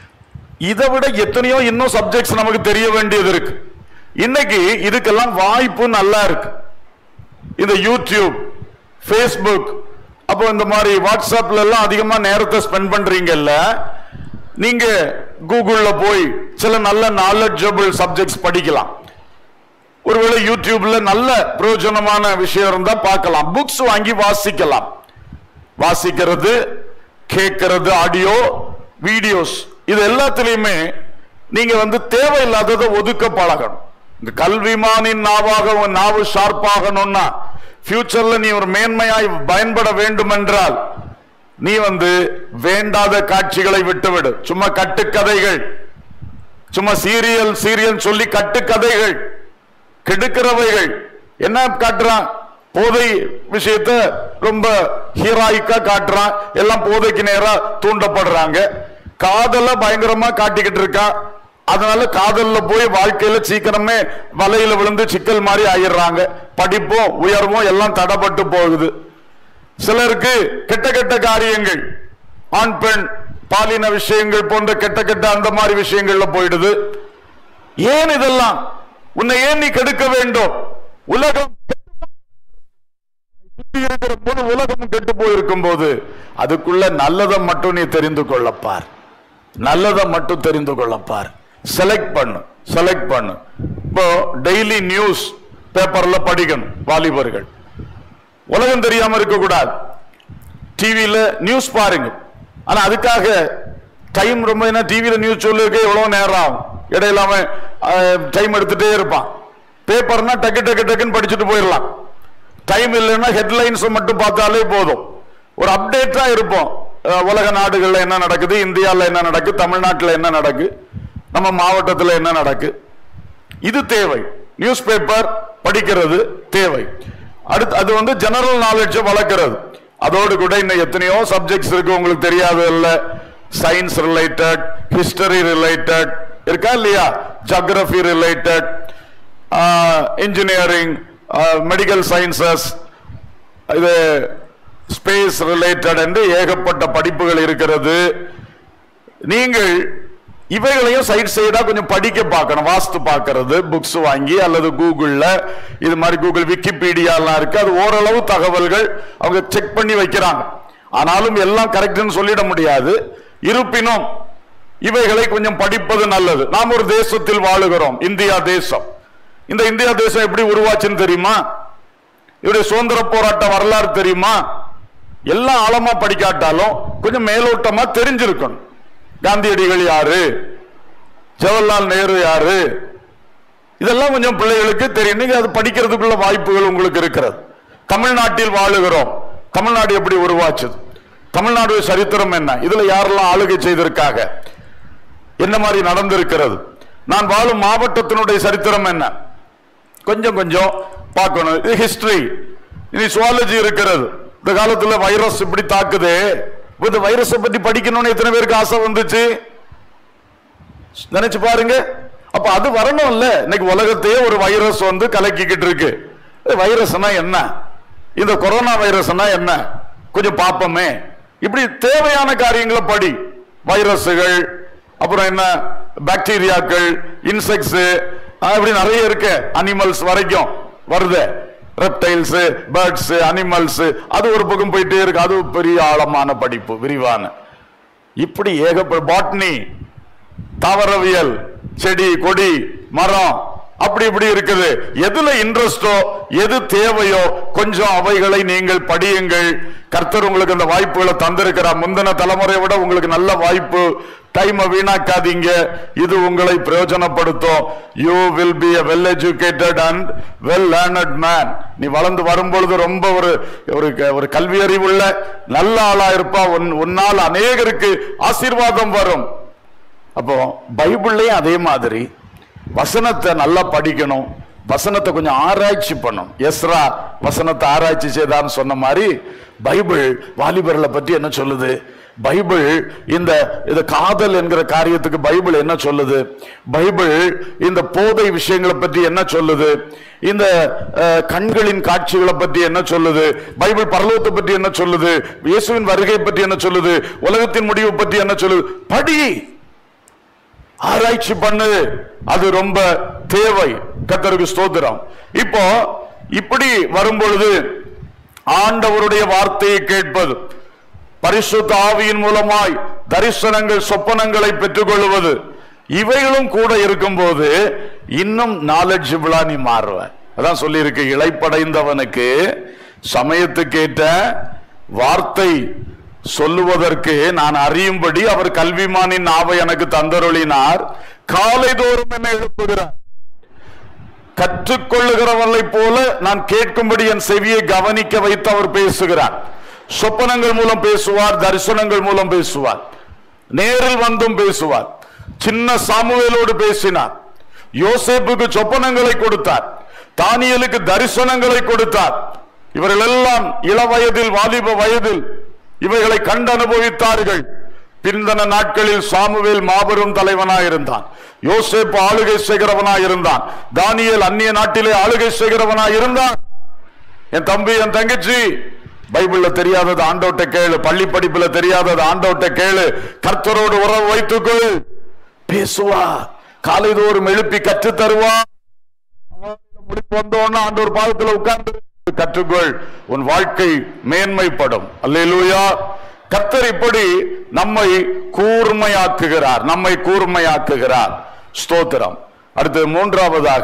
இதை விட எத்தனையோ இன்னும் சப்ஜெக்ட்ஸ் நமக்கு தெரிய வேண்டியது இருக்கு இன்னைக்கு இதுக்கெல்லாம் வாய்ப்பு நல்லா இருக்கு இந்த யூடியூப் ஃபேஸ்புக் அப்போ இந்த மாதிரி வாட்ஸ்அப்ல எல்லாம் அதிகமா நேரத்தை ஸ்பெண்ட் பண்றீங்கல்ல நீங்க கூகுள்ல போய் சில நல்ல நாலெட்ஜபிள் சப்ஜெக்ட்ஸ் படிக்கலாம் ஒருவேளை யூடியூப்ல நல்ல பிரயோஜனமான விஷயம் இருந்தா பார்க்கலாம் புக்ஸ் வாங்கி வாசிக்கலாம் வாசிக்கிறது கேட்கறது ஆடியோ வீடியோஸ் இது எல்லாத்துலயுமே நீங்க வந்து தேவையில்லாததை ஒதுக்க பழகணும் இந்த கல்விமானின் நாவாக உன் நாவு ஷார்ப்பாகணும்னா ஃபியூச்சர்ல நீ ஒரு மேன்மையாய் பயன்பட வேண்டும் என்றால் நீ வந்து வேண்டாத காட்சிகளை விட்டுவிடு சும்மா கட்டுக்கதைகள் சும்மா சீரியல் சீரியல் சொல்லி கட்டுக்கதைகள் கெடுக்கிறவைகள் என்ன காட்டுறான் போதை விஷயத்த ரொம்ப ஹீராயிக்கா காட்டுறான் எல்லாம் போதைக்கு நேரா தூண்டப்படுறாங்க காதல பயங்கரமா காட்டிக்கிட்டு இருக்கான் அதனால காதல்ல போய் வாழ்க்கையில சீக்கிரமே வலையில விழுந்து சிக்கல் மாதிரி ஆயிடுறாங்க படிப்பும் உயர்வும் எல்லாம் தடப்பட்டு போகுது சிலருக்கு கெட்ட கெட்ட காரியங்கள் ஆண் பெண் பாலின விஷயங்கள் போன்ற கெட்ட கெட்ட அந்த மாதிரி விஷயங்கள்ல போயிடுது ஏன் இதெல்லாம் உன்னை ஏன் நீ கெடுக்க வேண்டும் உலகம் சுத்தி இருக்கிற முழு உலகமும் கெட்டு போயிருக்கும் போது அதுக்குள்ள நல்லதை மட்டும் நீ தெரிந்து கொள்ளப்பார் நல்லதை மட்டும் தெரிந்து கொள்ளப்பார் செலக்ட் பண்ணு செலக்ட் பண்ணு இப்போ டெய்லி நியூஸ் பேப்பர்ல படிக்கணும் வாலிபர்கள் உலகம் தெரியாம இருக்க கூடாது டிவியில நியூஸ் பாருங்க ஆனா அதுக்காக டைம் ரொம்ப என்ன டிவியில நியூஸ் சொல்லிருக்க எவ்வளவு நேரம் ஆகும் இடையில அவன் டைம் எடுத்துட்டே இருப்பான் பேப்பர்னா டக்கு டக்கு டக்குன்னு படிச்சுட்டு போயிடலாம் டைம் இல்லைன்னா ஹெட்லைன்ஸ் மட்டும் பார்த்தாலே போதும் ஒரு அப்டேட்டா இருப்போம் அஹ் உலக நாடுகள்ல என்ன நடக்குது இந்தியால என்ன நடக்குது தமிழ்நாட்டுல என்ன நடக்கு நம்ம மாவட்டத்துல என்ன நடக்கு இது தேவை நியூஸ் பேப்பர் படிக்கிறது தேவை அடுத்து அது வந்து ஜெனரல் நாலேஜ் வளர்க்கிறது அதோடு கூட இன்னும் எத்தனையோ சப்ஜெக்ட்ஸ் இருக்கு உங்களுக்கு தெரியாது இல்ல சயின்ஸ் ரிலேட்டட் ஹிஸ்டரி ரிலேட்டட் இருக்கா இல்லையா geography related engineering medical sciences இது ஸ்பேஸ் ரிலேட்டட் என்று ஏகப்பட்ட படிப்புகள் இருக்கிறது நீங்கள் இவைகளையும் சைட் சைடா கொஞ்சம் படிக்க பார்க்கணும் வாஸ்து பார்க்கிறது புக்ஸ் வாங்கி அல்லது கூகுள்ல இது மாதிரி கூகுள் விக்கிபீடியாலாம் இருக்கு அது ஓரளவு தகவல்கள் அவங்க செக் பண்ணி வைக்கிறாங்க ஆனாலும் எல்லாம் கரெக்ட்னு சொல்லிட முடியாது இருப்பினும் இவைகளை கொஞ்சம் படிப்பது நல்லது நாம் ஒரு தேசத்தில் வாழுகிறோம் இந்தியா தேசம் இந்த இந்தியா தேசம் எப்படி உருவாச்சுன்னு தெரியுமா இவருடைய சுதந்திர போராட்ட வரலாறு தெரியுமா எல்லாம் ஆழமா படிக்காட்டாலும் கொஞ்சம் மேலோட்டமா தெரிஞ்சிருக்கணும் காந்தியடிகள் யாரு ஜவஹர்லால் நேரு யாரு இதெல்லாம் கொஞ்சம் பிள்ளைகளுக்கு தெரியும் நீங்க அது படிக்கிறதுக்குள்ள வாய்ப்புகள் உங்களுக்கு இருக்கிறது தமிழ்நாட்டில் வாழுகிறோம் தமிழ்நாடு எப்படி உருவாச்சுது தமிழ்நாடு சரித்திரம் என்ன இதுல யாரெல்லாம் ஆளுகை செய்திருக்காங்க என்ன மாதிரி நடந்திருக்கிறது நான் வாழும் மாவட்டத்தினுடைய சரித்திரம் என்ன கொஞ்சம் கொஞ்சம் பார்க்கணும் இது ஹிஸ்டரி இனி சுவாலஜி இருக்கிறது இந்த காலத்துல வைரஸ் இப்படி தாக்குது இந்த வைரஸை பத்தி படிக்கணும்னு எத்தனை பேருக்கு ஆசை வந்துச்சு நினைச்சு பாருங்க அப்ப அது வரணும்ல இன்னைக்கு உலகத்தையே ஒரு வைரஸ் வந்து கலக்கிக்கிட்டு இருக்கு வைரஸ்னா என்ன இந்த கொரோனா வைரஸ்னா என்ன கொஞ்சம் பார்ப்போமே இப்படி தேவையான காரியங்களை படி வைரஸுகள் அப்புறம் என்ன பாக்டீரியாக்கள் இன்செக்ட்ஸ் இப்படி நிறைய இருக்கு அனிமல்ஸ் வரைக்கும் வருது ரெப்டைல்ஸ் பேர்ட்ஸ் அனிமல்ஸ் அது ஒரு பக்கம் போயிட்டே இருக்கு அது பெரிய ஆழமான படிப்பு விரிவான இப்படி ஏகப்பட்ட பாட்னி தாவரவியல் செடி கொடி மரம் அப்படி இப்படி இருக்குது எதுல இன்ட்ரெஸ்டோ எது தேவையோ கொஞ்சம் அவைகளை நீங்கள் படியுங்கள் கர்த்தர் உங்களுக்கு அந்த வாய்ப்புகளை தந்திருக்கிறார் முந்தின தலைமுறையை விட உங்களுக்கு நல்ல வாய்ப்பு டைமை வீணாக்காதீங்க இது உங்களை பிரயோஜனப்படுத்தும் you will be a well educated and well learned man நீ வளர்ந்து வரும்பொழுது ரொம்ப ஒரு ஒரு க- ஒரு கல்வி அறிவுள்ள நல்ல ஆளா இருப்பா உன் உன்னால் அநேகருக்கு ஆசீர்வாதம் வரும் அப்போ பைபிள்லயும் அதே மாதிரி வசனத்தை நல்லா படிக்கணும் வசனத்தை கொஞ்சம் ஆராய்ச்சி பண்ணும் எஸ்ரா வசனத்தை ஆராய்ச்சி செய்தான்னு சொன்ன மாதிரி பைபிள் வாலிபர்களை பற்றி என்ன சொல்லுது பைபிள் இந்த இந்த காதல் என்கிற காரியத்துக்கு பைபிள் என்ன சொல்லுது பைபிள் இந்த போதை விஷயங்களை பற்றி என்ன சொல்லுது இந்த அஹ், கண்களின் காட்சிகளை பற்றி என்ன சொல்லுது பைபிள் பரலோகத்தை பற்றி என்ன சொல்லுது இயேசுவின் வருகை பற்றி என்ன சொல்லுது உலகத்தின் முடிவு பற்றி என்ன சொல்லுது படி ஆராய்ச்சி பண்ணு அது ரொம்ப தேவை கத்தருக்கு ஸ்தோத்திரம் இப்போ இப்படி வரும்பொழுது ஆண்டவருடைய வார்த்தையை கேட்பது பரிசுத்த ஆவியின் மூலமாய் தரிசனங்கள் சொப்பனங்களை பெற்றுக்கொள்வது இவைகளும் கூட இருக்கும்போது இன்னும் நாலெட்ஜிபிளா நீ மாறுவ அதான் சொல்லியிருக்கு இழைப்படைந்தவனுக்கு சமயத்துக்கேற்ற வார்த்தை சொல்லுவதற்கு நான் அறியும்படி அவர் கல்விமானின் நாவை எனக்கு தந்தருளினார் காலைதோறும் என்னை எழுப்புகிறார் கற்றுக்கொள்ளுகிறவர்களை போல நான் கேட்கும்படி என் செவியை கவனிக்க வைத்து அவர் பேசுகிறார் சொப்பனங்கள் மூலம் பேசுவார் தரிசனங்கள் மூலம் பேசுவார் நேரில் வந்தும் பேசுவார் சின்ன சாமுவேலோடு பேசினார் யோசேப்புக்கு சொப்பனங்களை கொடுத்தார் தானியலுக்கு தரிசனங்களை கொடுத்தார் இவர்கள் எல்லாம் இளவயதில் வாலிப வயதில் இவைகளை கண்டு அனுபவித்தார்கள் பிந்தன நாட்களில் சாமுவேல் மாபெரும் தலைவனாய் இருந்தான் யோசேப்பு ஆளுகை செய்கிறவனாய் இருந்தான் தானியேல் அந்நிய நாட்டிலே ஆளுகை செய்கிறவனாய் இருந்தான் என் தம்பி என் தங்கச்சி பைபிள்ல தெரியாதது ஆண்டோட்ட கேளு பள்ளி படிப்புல தெரியாதது ஆண்டோட்ட கேளு கர்த்தரோடு உறவு வைத்துக்கொள் பேசுவா காலைதோறும் எழுப்பி கற்று தருவா முடிப்பு வந்தோன்னு ஆண்டவர் பாதத்துல உட்கார்ந்து கற்றுக்கொள் உன் வாழ்க்கை மேன்மைப்படும் அல்லேலூயா கர்த்தர் இப்படி நம்மை கூர்மையாக்குகிறார் நம்மை கூர்மையாக்குகிறார் ஸ்தோத்திரம் அடுத்து மூன்றாவதாக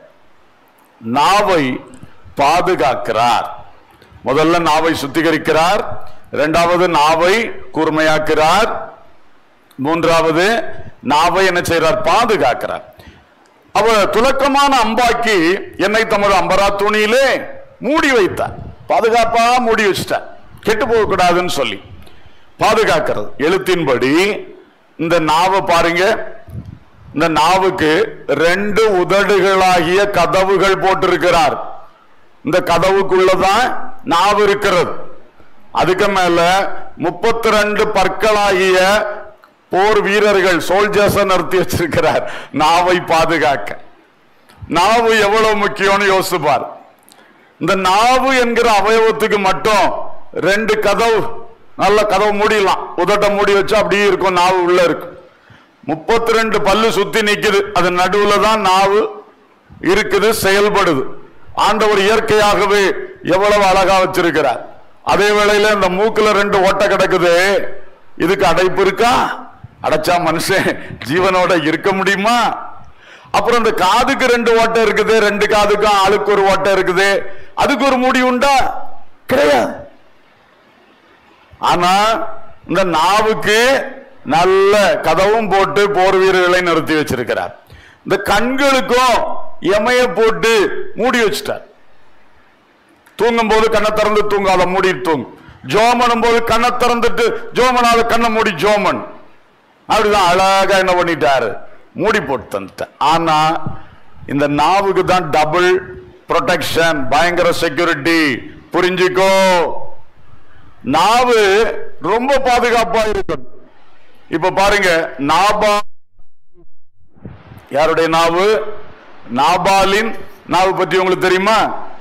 நாவை பாதுகாக்கிறார் முதல்ல நாவை சுத்திகரிக்கிறார் இரண்டாவது நாவை கூர்மையாக்கிறார் மூன்றாவது நாவை என்ன செய்கிறார் பாதுகாக்கிறார் அவர் துலக்கமான அம்பாக்கி என்னை தமது அம்பரா துணியிலே மூடி வைத்தார் பாதுகாப்பா மூடி வச்சிட்டார் கெட்டு போக கூடாதுன்னு சொல்லி பாதுகாக்கிறது எழுத்தின்படி இந்த நாவை பாருங்க இந்த நாவுக்கு ரெண்டு உதடுகளாகிய கதவுகள் போட்டிருக்கிறார் இந்த கதவுக்குள்ளதான் நாவு இருக்கிறது அதுக்கு மேல முப்பத்தி ரெண்டு பற்களாகிய போர் வீரர்கள் சோல்ஜர்ஸ் நிறுத்தி வச்சிருக்கிறார் நாவை பாதுகாக்க நாவு எவ்வளவு முக்கியம்னு யோசிப்பார் இந்த நாவு என்கிற அவயவத்துக்கு மட்டும் ரெண்டு கதவு நல்ல கதவு மூடிடலாம் உதட்ட மூடி வச்சா அப்படியே இருக்கும் நாவு உள்ள இருக்கு முப்பத்தி ரெண்டு பல்லு சுத்தி நிக்குது அது நடுவுல தான் நாவு இருக்குது செயல்படுது ஆண்டவர் இயற்கையாகவே எவ்வளவு அழகா வச்சிருக்கிறார் அதே வேளையில இந்த மூக்குல ரெண்டு ஓட்டை கிடக்குது இதுக்கு அடைப்பு இருக்கா அடைச்சா மனுஷன் ஜீவனோட இருக்க முடியுமா அப்புறம் இந்த காதுக்கு ரெண்டு ஓட்டை இருக்குது ரெண்டு காதுக்கும் ஆளுக்கு ஒரு ஓட்டை இருக்குது அதுக்கு ஒரு முடி உண்டா கிடையாது ஆனா இந்த நாவுக்கு நல்ல கதவும் போட்டு போர் வீரர்களை நிறுத்தி வச்சிருக்கிறார் இந்த கண்களுக்கும் எமைய போட்டு மூடி வச்சிட்டார் தூங்கும் போது கண்ணை திறந்து தூங்காத மூடி தூங்கும் ஜோமனும் போது கண்ணை திறந்துட்டு ஜோமனாத கண்ணை மூடி ஜோமன் அப்படிதான் அழகா என்ன பண்ணிட்டாரு மூடி போட்டு தந்துட்டேன் ஆனா இந்த நாவுக்கு தான் டபுள் ப்ரொடெக்ஷன் பயங்கர செக்யூரிட்டி புரிஞ்சுக்கோ நாவு ரொம்ப பாதுகாப்பா இருக்கும் இப்ப பாருங்க நாபா யாருடைய நாவு நாபாலின் நாவு பற்றி உங்களுக்கு தெரியுமா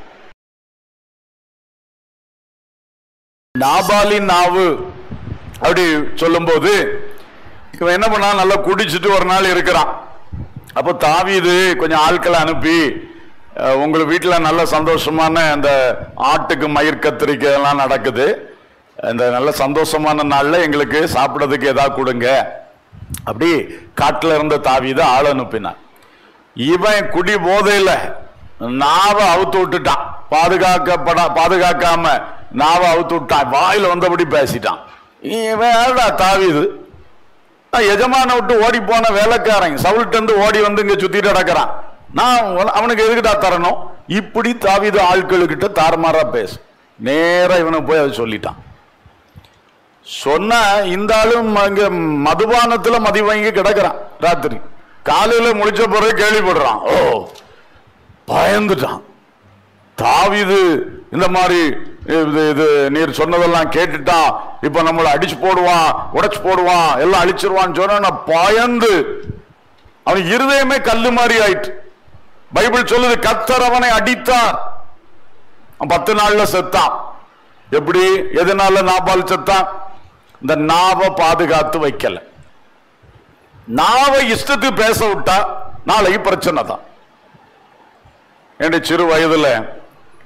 நாபாலின் நாவு அப்படி சொல்லும்போது இவன் என்ன பண்ணா நல்லா குடிச்சிட்டு ஒரு நாள் இருக்கிறான் அப்போ தாவீது கொஞ்சம் ஆட்களை அனுப்பி அஹ், உங்க வீட்டில் நல்ல சந்தோஷமான அந்த ஆட்டுக்கு மயிர் கத்திரிக்கை எல்லாம் நடக்குது இந்த நல்ல சந்தோஷமான நாள்ல எங்களுக்கு சாப்பிடறதுக்கு ஏதாவது கொடுங்க அப்படி காட்டுல இருந்த தாவீது ஆள் அனுப்பினான் இவன் குடி போதையில நாவை அவுத்து விட்டுட்டான் பாதுகாக்கப்பட பாதுகாக்காம நாவை அவுத்து விட்டான் வாயில வந்தபடி பேசிட்டான் இவன் யாருடா தாவீது நான் எஜமான விட்டு ஓடி போன வேலைக்காரன் சவுல்ட்டு இருந்து ஓடி வந்து இங்க சுத்திட்டு நடக்கிறான் நான் உன- அவனுக்கு எதுக்குடா தரணும் இப்படி தாவீது ஆட்களுக்கிட்ட தாறுமாறா பேசு நேரா இவனுக்கு போய் அதை சொல்லிட்டான் சொன்னா இந்த ஆளும் அங்க மதுபானத்துல மதி வாங்கி கிடக்குறான் ராத்திரி காலையில முழிச்ச பிறகு கேள்விப்படுறான் ஓ பயந்துட்டான் தாவிது இந்த மாதிரி இது இது நீர் சொன்னதெல்லாம் கேட்டுட்டான் இப்ப நம்மளை அடிச்சு போடுவான் உடைச்சு போடுவான் எல்லாம் அழிச்சிருவான்னு சொன்னா நான் பயந்து அவன் இருதயமே கல்லு மாதிரி ஆயிட்டு பைபிள் சொல்லுது கத்தர் அவனை அடித்தார் அவன் பத்து நாள்ல செத்தான் எப்படி எதனால நாபால் செத்தான் இந்த நாவை பாதுகாத்து வைக்கல நாவை இஷ்டத்துக்கு பேச விட்டா நாளைக்கு பிரச்சனை தான் என்னுடைய சிறு வயதுல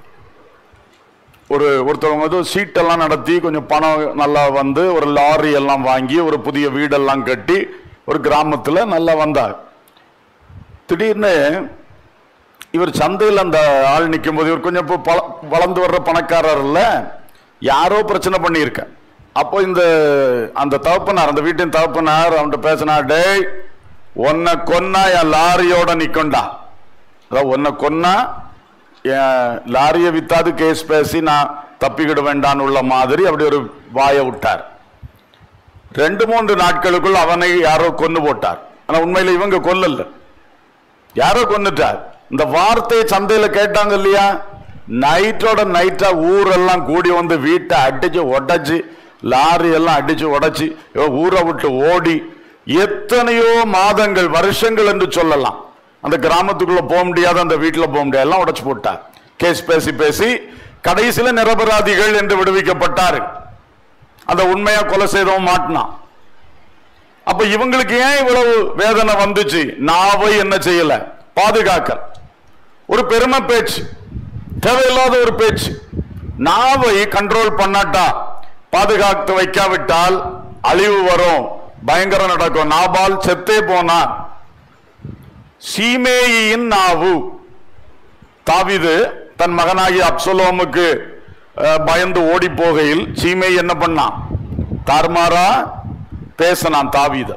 ஒரு ஒருத்தவங்க வந்து சீட்டெல்லாம் நடத்தி கொஞ்சம் பணம் நல்லா வந்து ஒரு லாரி எல்லாம் வாங்கி ஒரு புதிய வீடெல்லாம் கட்டி ஒரு கிராமத்துல நல்லா வந்தார் திடீர்னு இவர் சந்தையில் அந்த ஆள் நிற்கும் போது இவர் கொஞ்சம் இப்போ பல- வளர்ந்து வர்ற பணக்காரர் இல்ல யாரோ பிரச்சனை பண்ணியிருக்க அப்போ இந்த அந்த தகப்பனார் அந்த வீட்டின் தகப்பனார் அவன்கிட்ட பேசினா டேய் உன்னை கொன்னா என் லாரியோட நிக்கண்டா அதாவது உன்னை கொன்னா என் லாரியை வித்தாது கேஸ் பேசி நான் தப்பிக்கிட வேண்டான்னு உள்ள மாதிரி அப்படி ஒரு வாயை விட்டார் ரெண்டு மூன்று நாட்களுக்குள் அவனை யாரோ கொன்னு போட்டார் ஆனா உண்மையில இவங்க கொல்லல யாரோ கொன்னுட்டார் இந்த வார்த்தையை சந்தையில கேட்டாங்க இல்லையா நைட்டோட நைட்டா ஊரெல்லாம் கூடி வந்து வீட்டை அடிச்சு உடைச்சு லாரி எல்லாம் அடிச்சு உடைச்சு இவ ஊரை விட்டு ஓடி எத்தனையோ மாதங்கள் வருஷங்கள் என்று சொல்லலாம் அந்த கிராமத்துக்குள்ள போக முடியாது அந்த வீட்டுல போக முடியாது எல்லாம் உடைச்சு போட்டார் கேஸ் பேசி பேசி கடைசியில நிரபராதிகள் என்று விடுவிக்கப்பட்டாரு அந்த உண்மையா கொலை செய்தவன் மாட்டினான் அப்ப இவங்களுக்கு ஏன் இவ்வளவு வேதனை வந்துச்சு நாவை என்ன செய்யல பாதுகாக்க ஒரு பெருமை பேச்சு தேவையில்லாத ஒரு பேச்சு நாவை கண்ட்ரோல் பண்ணாட்டா பாதுகாத்து வைக்காவிட்டால் அழிவு வரும் பயங்கரம் நடக்கும் நாபால் செத்தே போனான் சீமேயின் நாவு தாவீது தன் மகனாகிய அப்சலோமுக்கு அஹ், பயந்து ஓடி போகையில் சீமை என்ன பண்ணான் தார்மாரா பேசினான் தாவீத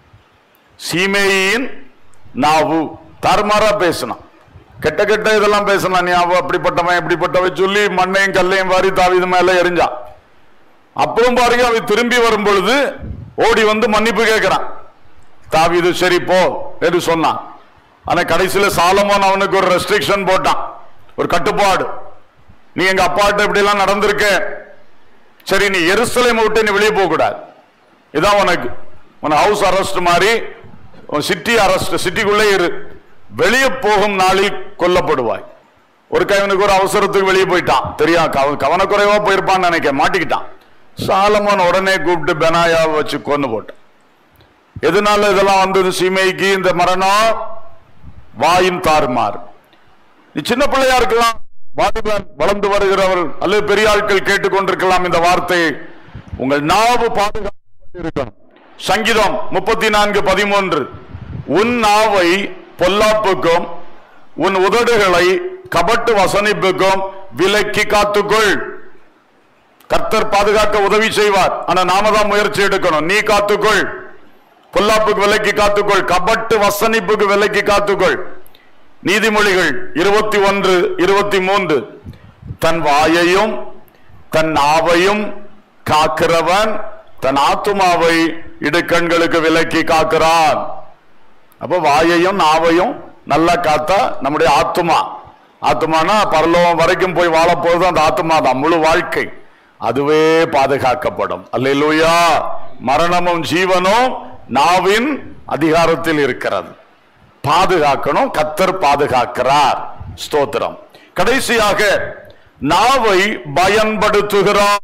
சீமேயின் நாவு தார்மாரா பேசினான் கெட்ட கெட்ட இதெல்லாம் பேசினான் நீ அவ அப்படிப்பட்டவன் இப்படிப்பட்டவன் சொல்லி மண்ணையும் கல்லையும் வாரி தாவீது மேல எரிஞ்சான் அப்புறம் பாருங்க அவன் திரும்பி வரும் பொழுது ஓடி வந்து மன்னிப்பு கேட்கிறான் தாவீது சரி போ என்று சொன்னான் ஆனா கடைசியில சாலமோன் அவனுக்கு ஒரு ரெஸ்ட்ரிக்ஷன் போட்டான் ஒரு கட்டுப்பாடு நீ எங்க அப்பாட்ட இப்படி எல்லாம் நடந்திருக்க சரி நீ எருசலேம் விட்டு நீ வெளியே போக கூடாது இதான் உனக்கு உனக்கு ஹவுஸ் அரெஸ்ட் மாதிரி சிட்டி அரெஸ்ட் சிட்டிக்குள்ளே இரு வெளியே போகும் நாளில் கொல்லப்படுவாய் ஒரு கைவனுக்கு ஒரு அவசரத்துக்கு வெளியே போயிட்டான் தெரியும் கவ- கவனக்குறைவா போயிருப்பான்னு நினைக்க மாட்டிக்கிட்டான் சாலமோன் உடனே கூப்பிட்டு பெனாயாவை வச்சு கொன்னு போட்டான் எதனால இதெல்லாம் வந்தது சீமைக்கு இந்த மரணம் வாயின் தாறுமாறு நீ சின்ன பிள்ளையா இருக்கலாம் வாலிபன் வளர்ந்து வருகிறவர் அல்லது பெரிய ஆட்கள் கேட்டுக்கொண்டிருக்கலாம் இந்த வார்த்தையை உங்கள் நாவு பாதுகாக்கப்பட்டிருக்கணும் சங்கீதம் முப்பத்தி நான்கு பதிமூன்று உன் நாவை பொல்லாப்புக்கும் உன் உதடுகளை கபட்டு வசனிப்புக்கும் விலக்கி காத்துக்கொள் கர்த்தர் பாதுகாக்க உதவி செய்வார் ஆனா நாம தான் முயற்சி எடுக்கணும் நீ காத்துக்கொள் பொல்லாப்புக்கு விலக்கி காத்துக்கொள் கபட்டு வசனிப்புக்கு விலக்கி காத்துக்கொள் நீதிமொழிகள் இருபத்தி ஒன்று இருபத்தி மூன்று தன் வாயையும் தன் நாவையும் காக்கிறவன் தன் ஆத்துமாவை இடுக்கண்களுக்கு விலக்கி காக்கிறான் அப்ப வாயையும் நாவையும் நல்லா காத்தா நம்முடைய ஆத்துமா ஆத்துமானா பரலோகம் வரைக்கும் போய் வாழ போறது அந்த ஆத்துமா தான் முழு வாழ்க்கை அதுவே பாதுகாக்கப்படும் அல்லேலூயா மரணமும் ஜீவனும் நாவின் அதிகாரத்தில் இருக்கிறது பாதுகாக்கணும் கத்தர் பாதுகாக்கிறார் ஸ்தோத்திரம் கடைசியாக நாவை பயன்படுத்துகிறார்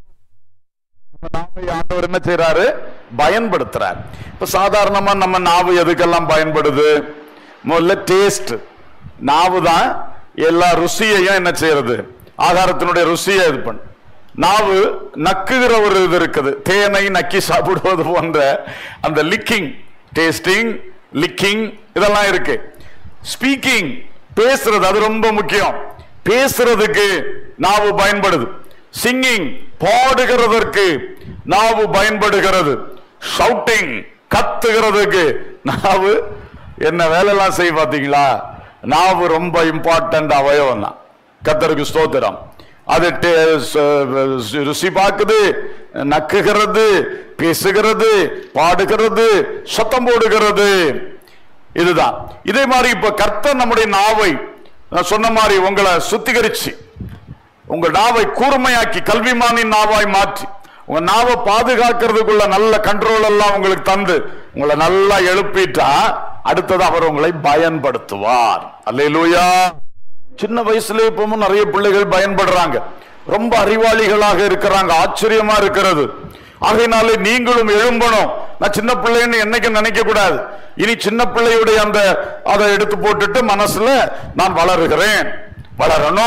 நாவை ஆண்டவர் என்ன செய்யறாரு பயன்படுத்துறார் இப்ப சாதாரணமா நம்ம நாவு எதுக்கெல்லாம் பயன்படுது முதல்ல டேஸ்ட் நாவு தான் எல்லா ருசியையும் என்ன செய்யறது ஆகாரத்தினுடைய ருசியை இது பண்ணு நாவு நக்குகிற ஒரு இது இருக்குது தேனை நக்கி சாப்பிடுவது போன்ற அந்த லிக்கிங் டேஸ்டிங் லிக்கிங் இதெல்லாம் இருக்கு ஸ்பீக்கிங் பேசுறது அது ரொம்ப முக்கியம் பேசுறதுக்கு நாவு பயன்படுது சிங்கிங் பாடுகிறதற்கு நாவு பயன்படுகிறது ஷவுட்டிங் கத்துகிறதுக்கு நாவு என்ன வேலையெல்லாம் செய்ய பாத்தீங்களா நாவு ரொம்ப இம்பார்ட்டன்ட் அவயவம் தான் கத்தருக்கு ஸ்தோத்திரம் அது டே- ச- ருசி பார்க்குது நக்குகிறது பேசுகிறது பாடுகிறது சத்தம் போடுகிறது இதுதான் இதே மாதிரி இப்ப கர்த்தர் நம்முடைய நாவை நான் சொன்ன மாதிரி உங்களை சுத்திகரிச்சு உங்க நாவை கூர்மையாக்கி கல்விமானின் நாவாய் மாற்றி உங்க நாவை பாதுகாக்கிறதுக்குள்ள நல்ல கண்ட்ரோல் எல்லாம் உங்களுக்கு தந்து உங்களை நல்லா எழுப்பிட்டா அடுத்தது அவர் உங்களை பயன்படுத்துவார் அல்லேலூயா சின்ன வயசுல இப்பவும் நிறைய பிள்ளைகள் பயன்படுறாங்க ரொம்ப அறிவாளிகளாக இருக்கிறாங்க ஆச்சரியமா இருக்கிறது ஆகையினாலே நீங்களும் எழும்பணும் நான் சின்ன பிள்ளைன்னு என்னைக்கு நினைக்க கூடாது இனி சின்ன பிள்ளையுடைய அந்த அதை எடுத்து போட்டுட்டு மனசுல நான் வளருகிறேன் வளரணும்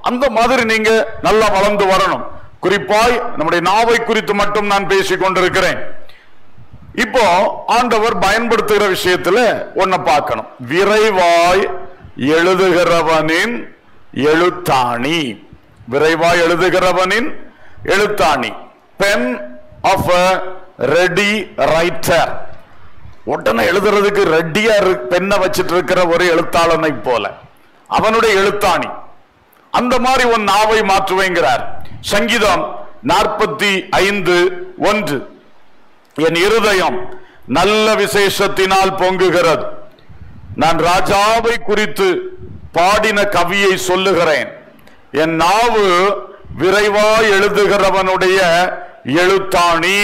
அந்த மாதிரி நீங்க நல்லா வளர்ந்து வரணும் குறிப்பாய் நம்முடைய நாவை குறித்து மட்டும் நான் பேசிக் கொண்டிருக்கிறேன் இப்போ ஆண்டவர் பயன்படுத்துகிற விஷயத்துல ஒன்ன பார்க்கணும் விரைவாய் எழுதுகிறவனின் எழுத்தாணி விரைவாய் எழுதுகிறவனின் எழுத்தாணி pen of a ready writer உடனே எழுதுறதுக்கு ரெடியா பெண்ணை வச்சிட்டு இருக்கிற ஒரு எழுத்தாளனை போல அவனுடைய எழுத்தாணி அந்த மாதிரி உன் நாவை மாற்றுவேங்கிறார் சங்கீதம் நாற்பத்தி ஐந்து ஒன்று என் இருதயம் நல்ல விசேஷத்தினால் பொங்குகிறது நான் ராஜாவை குறித்து பாடின கவியை சொல்லுகிறேன் என் நாவு விரைவாய் எழுதுகிறவனுடைய எழுத்தாணி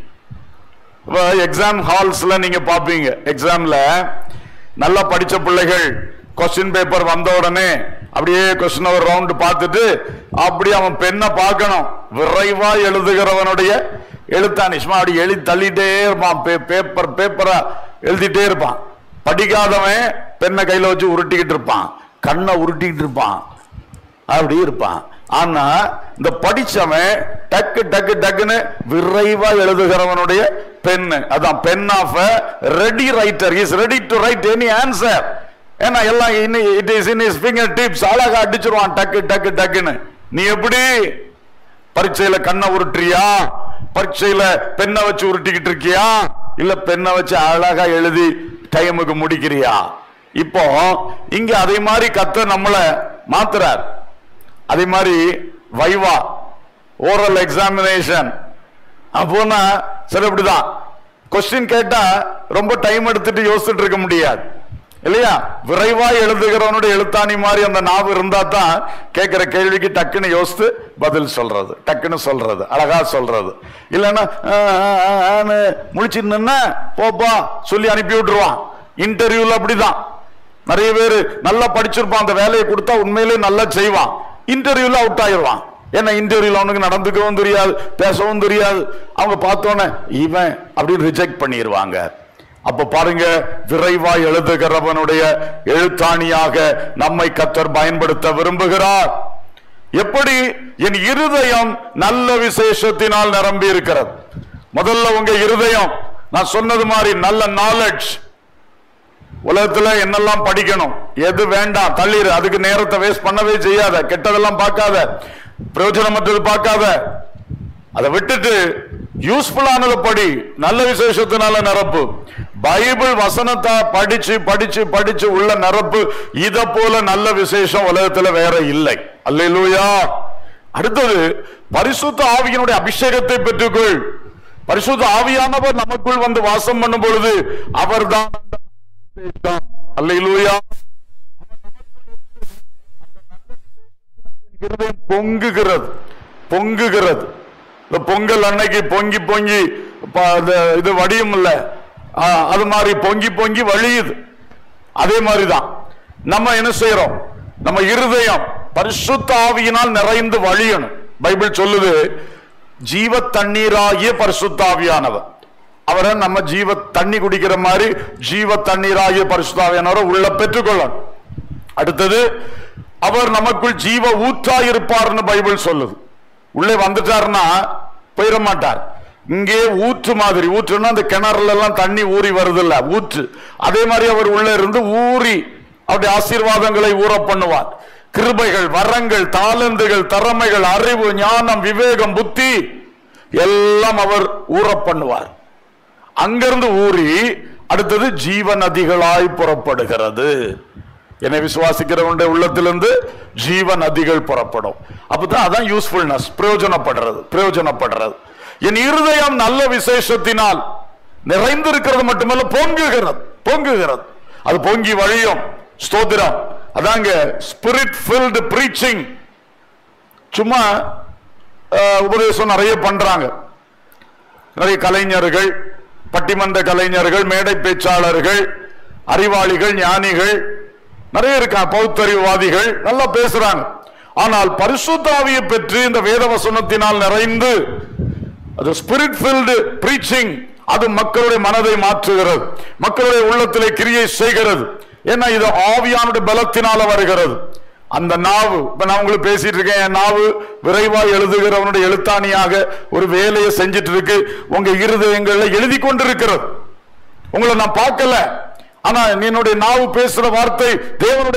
எக்ஸாம் ஹால்ஸ்ல நீங்க பாப்பீங்க எக்ஸாம்ல நல்லா படிச்ச பிள்ளைகள் கொஸ்டின் பேப்பர் வந்த உடனே அப்படியே கொஸ்டின் ஒரு ரவுண்ட் பார்த்துட்டு அப்படி அவன் பெண்ணை பார்க்கணும் விரைவா எழுதுகிறவனுடைய எழுத்தாணி சும்மா அப்படி எழுதி தள்ளிட்டே இருப்பான் பேப்பர் பேப்பரா எழுதிட்டே இருப்பான் படிக்காதவன் பெண்ணை கையில வச்சு உருட்டிக்கிட்டு இருப்பான் கண்ணை உருட்டிக்கிட்டு இருப்பான் அப்படி இருப்பான் ஆனா இந்த படிச்சவன் டக்கு டக்கு டக்குன்னு விரைவா எழுதுகிறவனுடைய பெண் அதான் pen of ready writer is ready to write any answer ஏன்னா எல்லாம் it is in his finger tips அழகா அடிச்சிருவான் டக்கு டக்கு டக்குன்னு நீ எப்படி பரீட்சையில கண்ணை உருட்டுறியா பரீட்சையில பெண்ணை வச்சு உருட்டிக்கிட்டு இருக்கியா இல்ல பெண்ணை வச்சு அழகா எழுதி டைமுக்கு முடிக்கிறியா இப்போ இங்க அதே மாதிரி கத்த நம்மள மாத்துறார் அதே மாதிரி வைவா ஓரல் எக்ஸாமினேஷன் அப்போனா சரி இப்படிதான் கொஸ்டின் கேட்டா ரொம்ப டைம் எடுத்துட்டு யோசிச்சுட்டு இருக்க முடியாது இல்லையா விரைவா எழுதுகிறவனுடைய எழுத்தாணி மாதிரி அந்த நாவு இருந்தா தான் கேட்கிற கேள்விக்கு டக்குன்னு யோசித்து பதில் சொல்றது டக்குன்னு சொல்றது அழகா சொல்றது இல்லைன்னா முழிச்சிருந்தா போப்பா சொல்லி அனுப்பி விட்டுருவான் இன்டர்வியூல அப்படிதான் நிறைய பேர் நல்லா படிச்சிருப்பான் அந்த வேலையை கொடுத்தா உண்மையிலே நல்லா செய்வான் இன்டர்வியூல அவுட் ஆயிடுவான் ஏன்னா இன்டர்வியூல அவனுக்கு நடந்துக்கவும் தெரியாது பேசவும் தெரியாது அவங்க பார்த்தோன்னே இவன் அப்படின்னு ரிஜெக்ட் பண்ணிடுவாங்க அப்ப பாருங்க விரைவா எழுதுகிறவனுடைய எழுத்தாணியாக நம்மை கத்தர் பயன்படுத்த விரும்புகிறார் எப்படி என் இருதயம் நல்ல விசேஷத்தினால் நிரம்பி இருக்கிறது முதல்ல உங்க இருதயம் நான் சொன்னது மாதிரி நல்ல நாலேஜ் உலகத்துல என்னெல்லாம் படிக்கணும் எது வேண்டாம் தள்ளிடு அதுக்கு நேரத்தை வேஸ்ட் பண்ணவே செய்யாத கெட்டதெல்லாம் பார்க்காத பிரயோஜனமற்றது பார்க்காத அதை விட்டுட்டு யூஸ்ஃபுல்லானது படி நல்ல விசேஷத்தினால நிரப்பு பைபிள் வசனத்தை படிச்சு படிச்சு படிச்சு உள்ள நிரப்பு இத போல நல்ல விசேஷம் உலகத்துல வேற இல்லை அல்லேலூயா அடுத்தது பரிசுத்த ஆவியினுடைய அபிஷேகத்தை பெற்றுக்கொள் பரிசுத்த ஆவியானவர் நமக்குள் வந்து வாசம் பண்ணும் பொழுது அவர்தான் அந்த விசேஷம். அல்லேலூயா இருதயம் பொங்குகிறது பொங்குகிறது இந்த பொங்கல் அன்னைக்கு பொங்கி பொங்கி ப- இந்த இது வடியும் இல்ல ஆ, அது மாதிரி பொங்கி பொங்கி வழியுது அதே மாதிரிதான் நம்ம என்ன செய்யறோம் நம்ம இருதயம் பரிசுத்த ஆவியினால் நிறைந்து வழியணும் பைபிள் சொல்லுது ஜீவ தண்ணீராகிய பரிசுத்த ஆவியானவர் அவரை நம்ம ஜீவ தண்ணி குடிக்கிற மாதிரி ஜீவ தண்ணீராகிய பரிசுத்த ஆவியானவரை உள்ள பெற்றுக்கொள்ளணும் அடுத்தது அவர் நமக்குள் ஜீவ ஊற்றா இருப்பார்னு பைபிள் சொல்லுது உள்ளே வந்துட்டாருன்னா போயிட மாட்டார் இங்கே ஊற்று மாதிரி ஊற்றுன்னா அந்த கிணறுல எல்லாம் தண்ணி ஊறி வருது இல்ல ஊற்று அதே மாதிரி அவர் உள்ள இருந்து ஊறி அவருடைய ஆசீர்வாதங்களை ஊற பண்ணுவார் கிருபைகள் வரங்கள் தாளந்துகள் திறமைகள் அறிவு ஞானம் விவேகம் புத்தி எல்லாம் அவர் ஊற பண்ணுவார் அங்கிருந்து ஊறி அடுத்தது ஜீவ நதிகளாய் புறப்படுகிறது என்னை விசுவாசிக்கிறவனுடைய உள்ளத்திலிருந்து ஜீவ நதிகள் புறப்படும் அப்பதான் அதான் யூஸ்ஃபுல்னஸ் பிரயோஜனப்படுறது பிரயோஜனப்படுறது என் இருதயம் நல்ல விசேஷத்தினால் நிறைந்திருக்கிறது மட்டுமல்ல பொங்குகிறது பொங்குகிறது அது பொங்கி வழியும் ஸ்தோத்திரம் அதாங்க ஸ்பிரிட் ஃபில்டு பிரீச்சிங் சும்மா அஹ், உபதேசம் நிறைய பண்றாங்க நிறைய கலைஞர்கள் பட்டிமன்ற கலைஞர்கள் மேடை பேச்சாளர்கள் அறிவாளிகள் ஞானிகள் நிறைய இருக்காங்க பௌத்தறிவுவாதிகள் நல்லா பேசுறாங்க ஆனால் பரிசுத்தாவியை பெற்று இந்த வேத வசனத்தினால் நிறைந்து அது ஸ்பிரிட் ஃபில்டு பிரீச்சிங் அது மக்களுடைய மனதை மாற்றுகிறது மக்களுடைய உள்ளத்திலே கிரியை செய்கிறது ஏன்னா இது ஆவியானுடைய பலத்தினால வருகிறது அந்த நாவு இப்ப நான் உங்களுக்கு பேசிட்டு இருக்கேன் என் நாவு விரைவா எழுதுகிறவனுடைய எழுத்தாணியாக ஒரு வேலையை செஞ்சிட்டு இருக்கு உங்க இருதயங்கள்ல எழுதி கொண்டிருக்கிறது உங்களை நான் பார்க்கல ஆனா என்னுடைய நாவு பேசுற வார்த்தை தேவனுடைய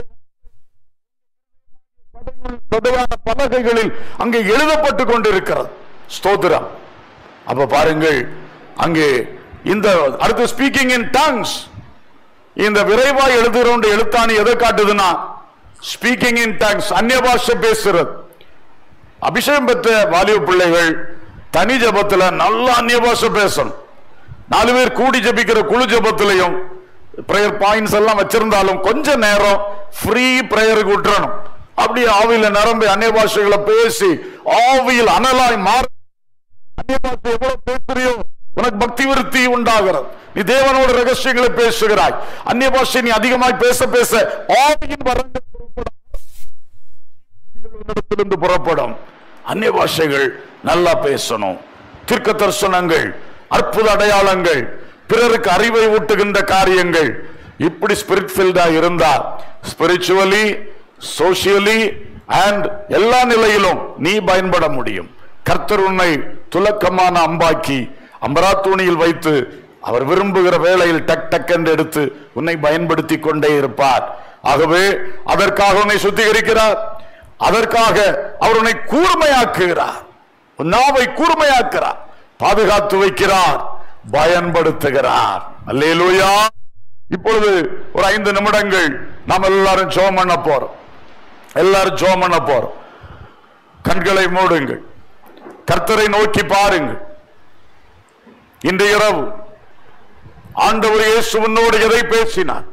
தொடையான பலகைகளில் அங்கே எழுதப்பட்டு கொண்டிருக்கிறது ஸ்தோத்திரம் அப்ப பாருங்கள் அங்கே இந்த அடுத்து ஸ்பீக்கிங் இன் டங்ஸ் இந்த விரைவாய் எழுதுகிறவனுடைய எழுத்தாணி எதை காட்டுதுன்னா ஸ்பீக்கிங் இன் டங்ஸ் அந்நிய பாஷை பேசுறது அபிஷேகம் பெற்ற வாலிப பிள்ளைகள் தனி ஜபத்துல நல்ல அந்நிய பாஷை பேசணும் நாலு பேர் கூடி ஜபிக்கிற குழு ஜபத்திலையும் பிரேயர் பாயிண்ட்ஸ் எல்லாம் வச்சிருந்தாலும் கொஞ்ச நேரம் ஃப்ரீ பிரேயருக்கு விட்டுறணும் அப்படியே ஆவியில நிரம்பி அந்நிய பாஷைகளை பேசி ஆவியில் அனலாய் மாற அந்நிய பாஷை எவ்வளவு பேசுறியோ உனக்கு பக்தி விருத்தி உண்டாகிறது நீ தேவனோட ரகசியங்களை பேசுகிறாய் அந்நிய பாஷை நீ அதிகமாய் பேச பேச ஆவியின் வரங்கள் புறப்படும். உன்னிடத்திலிருந்து புறப்படும் அந்நிய பாஷைகள் நல்லா பேசணும் தீர்க்க தரிசனங்கள் அற்புத அடையாளங்கள் பிறருக்கு அறிவை ஊட்டுகின்ற காரியங்கள் இப்படி ஸ்பிரிட் ஃபீல்டா இருந்தா ஸ்பிரிச்சுவலி சோசியலி அண்ட் எல்லா நிலையிலும் நீ பயன்பட முடியும் கர்த்தர் உன்னை துலக்கமான அம்பாக்கி அம்பராத்தூணியில் வைத்து அவர் விரும்புகிற வேளையில் டக் டக் என்று எடுத்து உன்னை பயன்படுத்தி கொண்டே இருப்பார் ஆகவே அதற்காக உன்னை சுத்திகரிக்கிறார் அதற்காக அவர் உன்னை கூர்மையாக்குகிறார் உன் நாவை கூர்மையாக்குறார் பாதுகாத்து வைக்கிறார் பயன்படுத்துகிறார் அல்லேலூயா இப்பொழுது ஒரு ஐந்து நிமிடங்கள் நாம் எல்லாரும் ஜோம் பண்ண போறோம் எல்லாரும் ஜோம் பண்ண போறோம் கண்களை மூடுங்கள் கர்த்தரை நோக்கி பாருங்கள் இன்று இரவு ஆண்டவர் இயேசு உன்னோடு எதை பேசினார்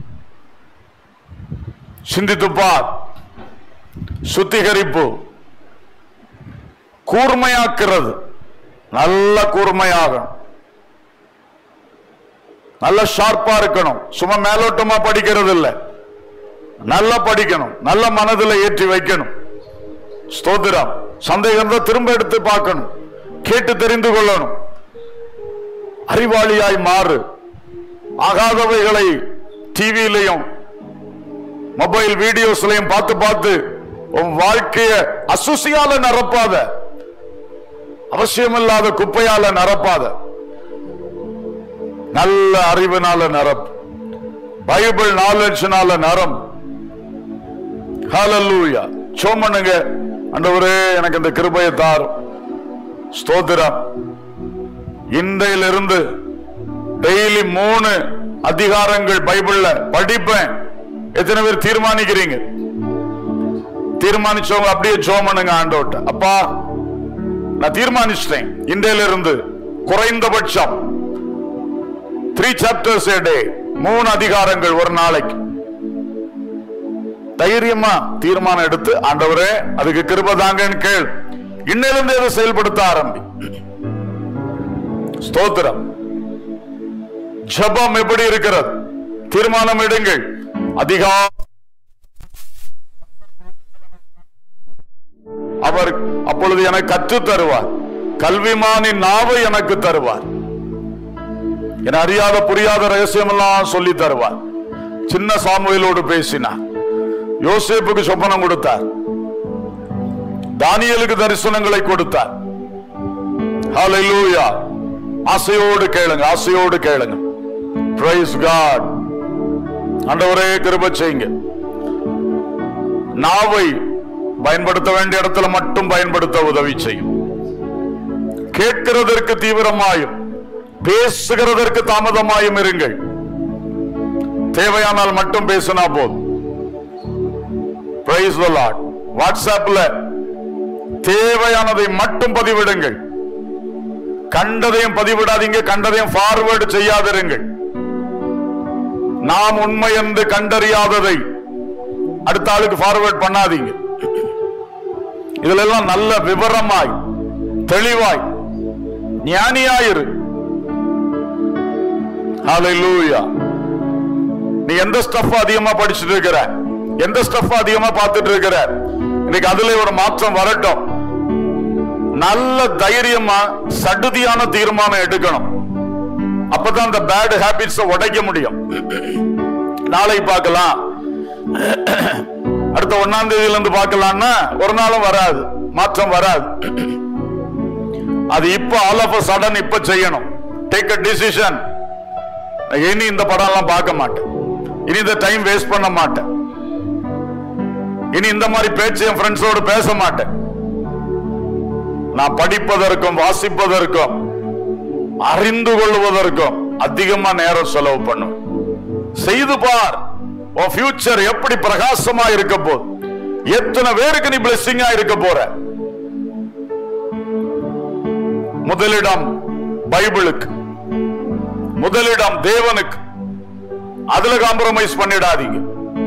சிந்தித்து பார் சுத்திகரிப்பு கூர்மையாக்குறது நல்ல கூர்மையாகணும் நல்ல ஷார்ப்பா இருக்கணும் சும்மா மேலோட்டமா படிக்கிறது இல்ல நல்லா படிக்கணும் நல்ல மனதில் ஏற்றி வைக்கணும் ஸ்தோத்திரம் சந்தேகம் இருந்தா திரும்ப எடுத்து பார்க்கணும் கேட்டு தெரிந்து கொள்ளணும் அறிவாளியாய் மாறு ஆகாதவைகளை டிவியிலையும் மொபைல் வீடியோஸ்லையும் பார்த்து பார்த்து உன் வாழ்க்கைய அசுசியால நிரப்பாத அவசியமில்லாத குப்பையால நிரப்பாத நல்ல அறிவினால நிரப்பு பைபிள் நாலேஜ்னால நிரம் ஹalleluya சோம் பண்ணுங்க ஆண்டவரே எனக்கு இந்த கிருபையை தாரும் ஸ்தோத்திரம் இன்றையிலிருந்து டெய்லி மூணு அதிகாரங்கள் பைபிள்ல படிப்பேன் எத்தனை பேர் தீர்மானிக்கிறீங்க தீர்மானிச்சவங்க அப்படியே ஜோம் பண்ணுங்க ஆண்டோட்ட அப்பா நான் தீர்மானிச்சிட்டேன் இன்றையிலிருந்து குறைந்தபட்சம் த்ரீ சாப்டர்ஸ் ஏ டே மூணு அதிகாரங்கள் ஒரு நாளைக்கு தைரியமா தீர்மானம் எடுத்து ஆண்டவரே அதுக்கு கிருப தாங்கன்னு கேள் இன்னிலிருந்து அதை செயல்படுத்த ஆரம்பி ஸ்தோத்திரம் ஜபம் எப்படி இருக்கிறது தீர்மானம் எடுங்கள் அதிகா அவர் அப்பொழுது எனக்கு கற்றுத் தருவார் கல்விமானின் நாவை எனக்கு தருவார் என அறியாத புரியாத ரகசியம் எல்லாம் சொல்லி தருவார் சின்ன சாமுவேலோடு பேசினார் யோசேப்புக்கு சொப்பனம் கொடுத்தார் தானியலுக்கு தரிசனங்களை கொடுத்தார் ஹalleluya ஆசையோடு கேளுங்க ஆசையோடு கேளுங்க praise god ஆண்டவரே கிருபை செய்யுங்க நாவை பயன்படுத்த வேண்டிய இடத்துல மட்டும் பயன்படுத்த உதவி செய்யும் கேட்கிறதற்கு தீவிரமாயும் பேசுகிறதற்கு தாமதமாயும் இருங்கள் தேவையானால் மட்டும் பேசினா போதும் பிரைஸ் த லார்ட் வாட்ஸ்அப்ல தேவையானதை மட்டும் பதிவிடுங்கள் கண்டதையும் பதிவிடாதீங்க கண்டதையும் ஃபார்வர்டு செய்யாதிருங்கள் நாம் உண்மை என்று கண்டறியாததை அடுத்த ஆளுக்கு ஃபார்வர்ட் பண்ணாதீங்க இதுல எல்லாம் நல்ல விவரமாய் தெளிவாய் ஞானியாயிரு ஹalleluya நீ எந்த ஸ்டஃப் அதிகமா படிச்சுட்டு இருக்கிற எந்த ஸ்டஃப் அதிகமா பார்த்துட்டு இருக்கிற இன்னைக்கு அதுல ஒரு மாற்றம் வரட்டும் நல்ல தைரியமா சடுதியான தீர்மானம் எடுக்கணும் அப்பதான் அந்த பேட் ஹாபிட்ஸ் உடைக்க முடியும் நாளை பார்க்கலாம் அடுத்த ஒன்னாம் தேதியில இருந்து பார்க்கலாம்னா ஒரு நாளும் வராது மாற்றம் வராது அது இப்ப ஆல் ஆஃப் சடன் இப்ப செய்யணும் டேக் அ டிசிஷன் இனி இந்த படம் எல்லாம் பார்க்க மாட்டேன் இனி இந்த டைம் வேஸ்ட் பண்ண மாட்டேன் இனி இந்த மாதிரி பேச்சு என் ஃப்ரெண்ட்ஸோடு பேச மாட்டேன் நான் படிப்பதற்கும் வாசிப்பதற்கும் அறிந்து கொள்வதற்கும் அதிகமா நேரம் செலவு பண்ணும் செய்து பார் உன் ஃபியூச்சர் எப்படி பிரகாசமா இருக்க போகுது எத்தனை பேருக்கு நீ பிளெஸிங்கா இருக்க போற முதலிடம் பைபிளுக்கு முதலிடம் தேவனுக்கு அதுல காம்ப்ரமைஸ் பண்ணிடாதீங்க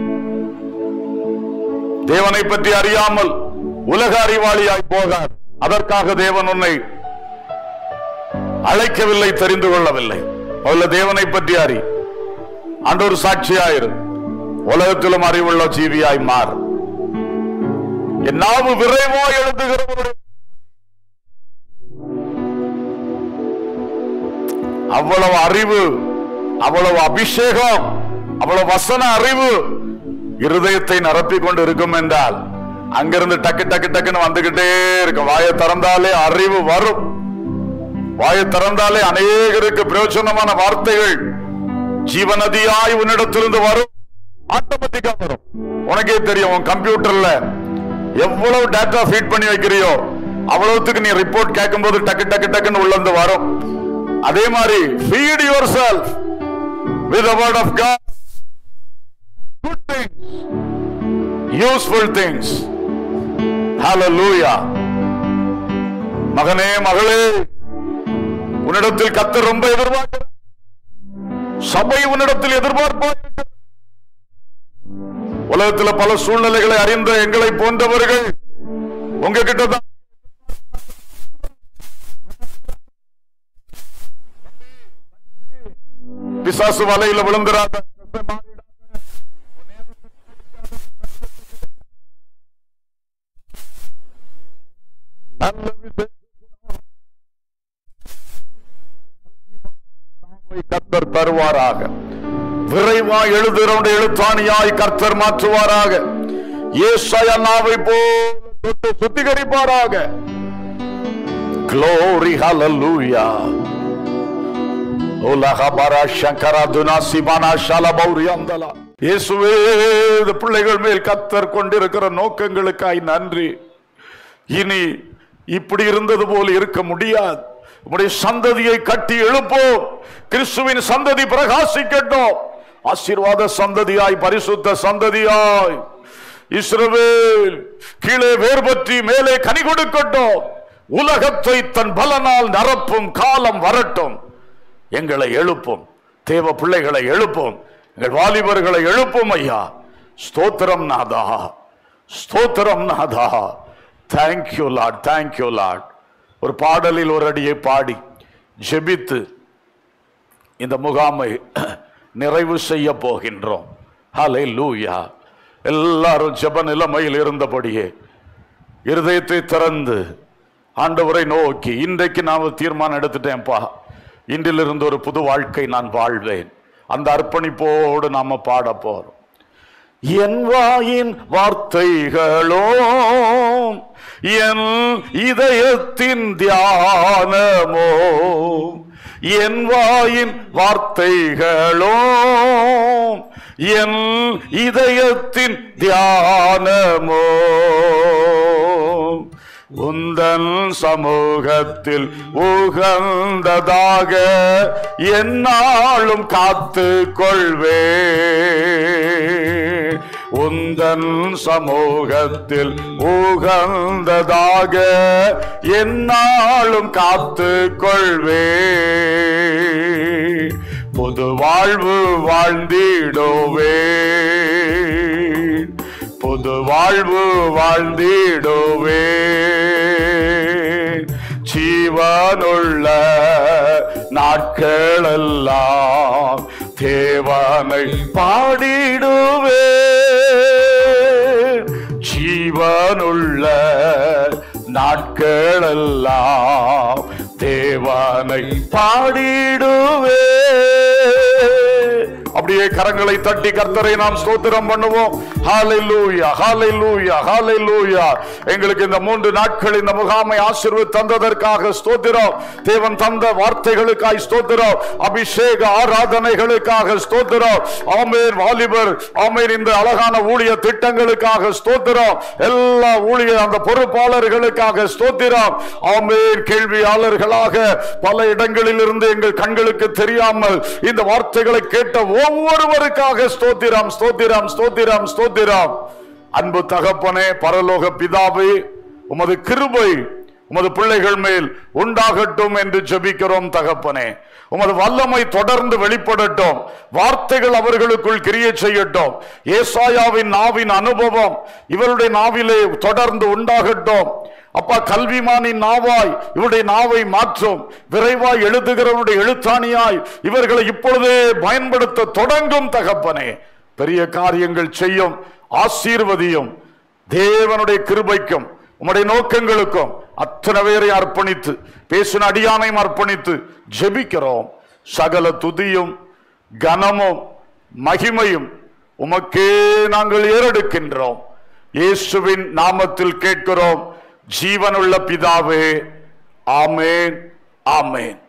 தேவனை பற்றி அறியாமல் உலக அறிவாளியாய் போகாது அதற்காக தேவன் உன்னை அழைக்கவில்லை தெரிந்து கொள்ளவில்லை முதல்ல தேவனை பற்றி அறி அன்றொரு சாட்சியாயிரு உலகத்திலும் அறிவுள்ள ஜீவியாய் மாறு என் நாவு விரைவோ எழுதுகிறவருடைய அவ்வளவு அறிவு அவ்வளவு அபிஷேகம் அவ்வளவு வசன அறிவு இருதயத்தை நிரப்பிக் கொண்டு இருக்கும் என்றால் அங்கிருந்து டக்கு டக்கு டக்குன்னு வந்துகிட்டே இருக்கும் வாயை திறந்தாலே அறிவு வரும் வாயை திறந்தாலே அநேகருக்கு பிரயோஜனமான வார்த்தைகள் ஜீவநதியாய் உன்னிடத்திலிருந்து வரும் ஆட்டோமேட்டிக்கா வரும் உனக்கே தெரியும் உன் கம்ப்யூட்டர்ல எவ்வளவு டேட்டா ஃபீட் பண்ணி வைக்கிறியோ அவ்வளவுத்துக்கு நீ ரிப்போர்ட் கேட்கும்போது டக்கு டக்கு டக்குன்னு உள்ள இருந்து வரும் அதே மாதிரி feed yourself with word of God good things useful things ஹalleluya மகனே மகளே உன்னிடத்தில் கத்தர் ரொம்ப எதிர்பார்க்கிறார் சபை உன்னிடத்தில் எதிர்பார்ப்பா உலகத்தில் பல சூழ்நிலைகளை அறிந்த எங்களை போன்றவர்கள் உங்ககிட்ட தான் பிசாசு வலையில விழுந்துராத நல்ல விசேஷத்தினால் கர்த்தர் தருவாராக விரைவா எழுதுகிறவனுடைய எழுத்தாணியாய் கர்த்தர் மாற்றுவாராக ஏசாயா நாவை போல் தொட்டு சுத்திகரிப்பாராக Glory, hallelujah. உலகபரா சங்கரா துனாசிமானா ஷலபௌரி அந்தலா இயேசுவே இந்த பிள்ளைகள் மேல் கத்தர் கொண்டிருக்கிற நோக்கங்களுக்காய் நன்றி இனி இப்படி இருந்தது போல இருக்க முடியாது உம்முடைய சந்ததியை கட்டி எழுப்போம் கிறிஸ்துவின் சந்ததி பிரகாசிக்கட்டும் ஆசீர்வாத சந்ததியாய் பரிசுத்த சந்ததியாய் இஸ்ரவேல் கீழே வேர் பற்றி மேலே கனி கொடுக்கட்டும் உலகத்தை தன் பலனால் நிரப்பும் காலம் வரட்டும் எங்களை எழுப்பும் தேவ பிள்ளைகளை எழுப்பும் எங்கள் வாலிபர்களை எழுப்பும் ஐயா ஸ்தோத்திரம் நாதா ஸ்தோத்திரம் நாதா தேங்க்யூ லார்ட் தேங்க்யூ லார்ட் ஒரு பாடலில் ஒரு அடியை பாடி ஜெபித்து இந்த முகாமை நிறைவு செய்ய போகின்றோம் ஹலே லூயா எல்லாரும் ஜெப நிலைமையில் இருந்தபடியே இருதயத்தை திறந்து ஆண்டவரை நோக்கி இன்றைக்கு நான் ஒரு தீர்மானம் எடுத்துட்டேன்ப்பா இன்றிலிருந்து ஒரு புது வாழ்க்கை நான் வாழ்வேன் அந்த அர்ப்பணிப்போடு நாம பாட போறோம் என் வாயின் வார்த்தைகளோ என் இதயத்தின் தியானமோ என் வாயின் வார்த்தைகளோ என் இதயத்தின் தியானமோ உந்தன் சமூகத்தில் உகந்ததாக என்னாலும் காத்து கொள்வே உந்தன் சமூகத்தில் உகந்ததாக என்னாலும் காத்து கொள்வே புது வாழ்வு வாழ்ந்திடுவே புது வாழ்வு வாழ்ந்திடுவே ஜீவனுள்ள நாட்களெல்லாம் தேவனை பாடிடுவே ஜீவனுள்ள நாட்களெல்லாம் தேவனை பாடிடுவே அப்படி அப்படியே கரங்களை தட்டி கர்த்தரை நாம் ஸ்தோத்திரம் பண்ணுவோம் ஹalleluya ஹalleluya ஹalleluya எங்களுக்கு இந்த மூன்று நாட்கள் இந்த முகாமை ஆசீர்வதி தந்ததற்காக ஸ்தோத்திரம் தேவன் தந்த வார்த்தைகளுக்காய் ஸ்தோத்திரம் அபிஷேக ஆராதனைகளுக்காக ஸ்தோத்திரம் ஆமேன் வாலிபர் ஆமேன் இந்த அழகான ஊழிய திட்டங்களுக்காக ஸ்தோத்திரம் எல்லா ஊழிய அந்த பொறுப்பாளர்களுக்காக ஸ்தோத்திரம் ஆமேன் கேள்வியாளர்களாக பல இடங்களில் இருந்து எங்கள் கண்களுக்கு தெரியாமல் இந்த வார்த்தைகளை கேட்ட ஒவ்வொருவருக்காக ஸ்தோத்திரம் ஸ்தோத்திரம் ஸ்தோத்திரம் ஸ்தோத்திரம் அன்பு தகப்பனே பரலோக பிதாவே உமது கிருபை உமது பிள்ளைகள் மேல் உண்டாகட்டும் என்று ஜெபிக்கிறோம் தகப்பனே உமது வல்லமை தொடர்ந்து வெளிப்படட்டும் வார்த்தைகள் அவர்களுக்குள் கிரியை செய்யட்டும் ஏசாயாவின் நாவின் அனுபவம் இவருடைய நாவிலே தொடர்ந்து உண்டாகட்டும் அப்பா கல்விமானின் நாவாய் இவருடைய நாவை மாற்றும் விரைவாய் எழுதுகிறவனுடைய எழுத்தாணியாய் இவர்களை இப்பொழுதே பயன்படுத்த தொடங்கும் தகப்பனே பெரிய காரியங்கள் செய்யும் ஆசீர்வதியும் தேவனுடைய கிருபைக்கும் உம்முடைய நோக்கங்களுக்கும் அத்தனை பேரை அர்ப்பணித்து பேசின அடியானையும் அர்ப்பணித்து ஜெபிக்கிறோம் சகல துதியும் கனமும் மகிமையும் உமக்கே நாங்கள் ஏறெடுக்கின்றோம் இயேசுவின் நாமத்தில் கேட்கிறோம் ஜீவனுள்ள பிதாவே ஆமேன் ஆமேன்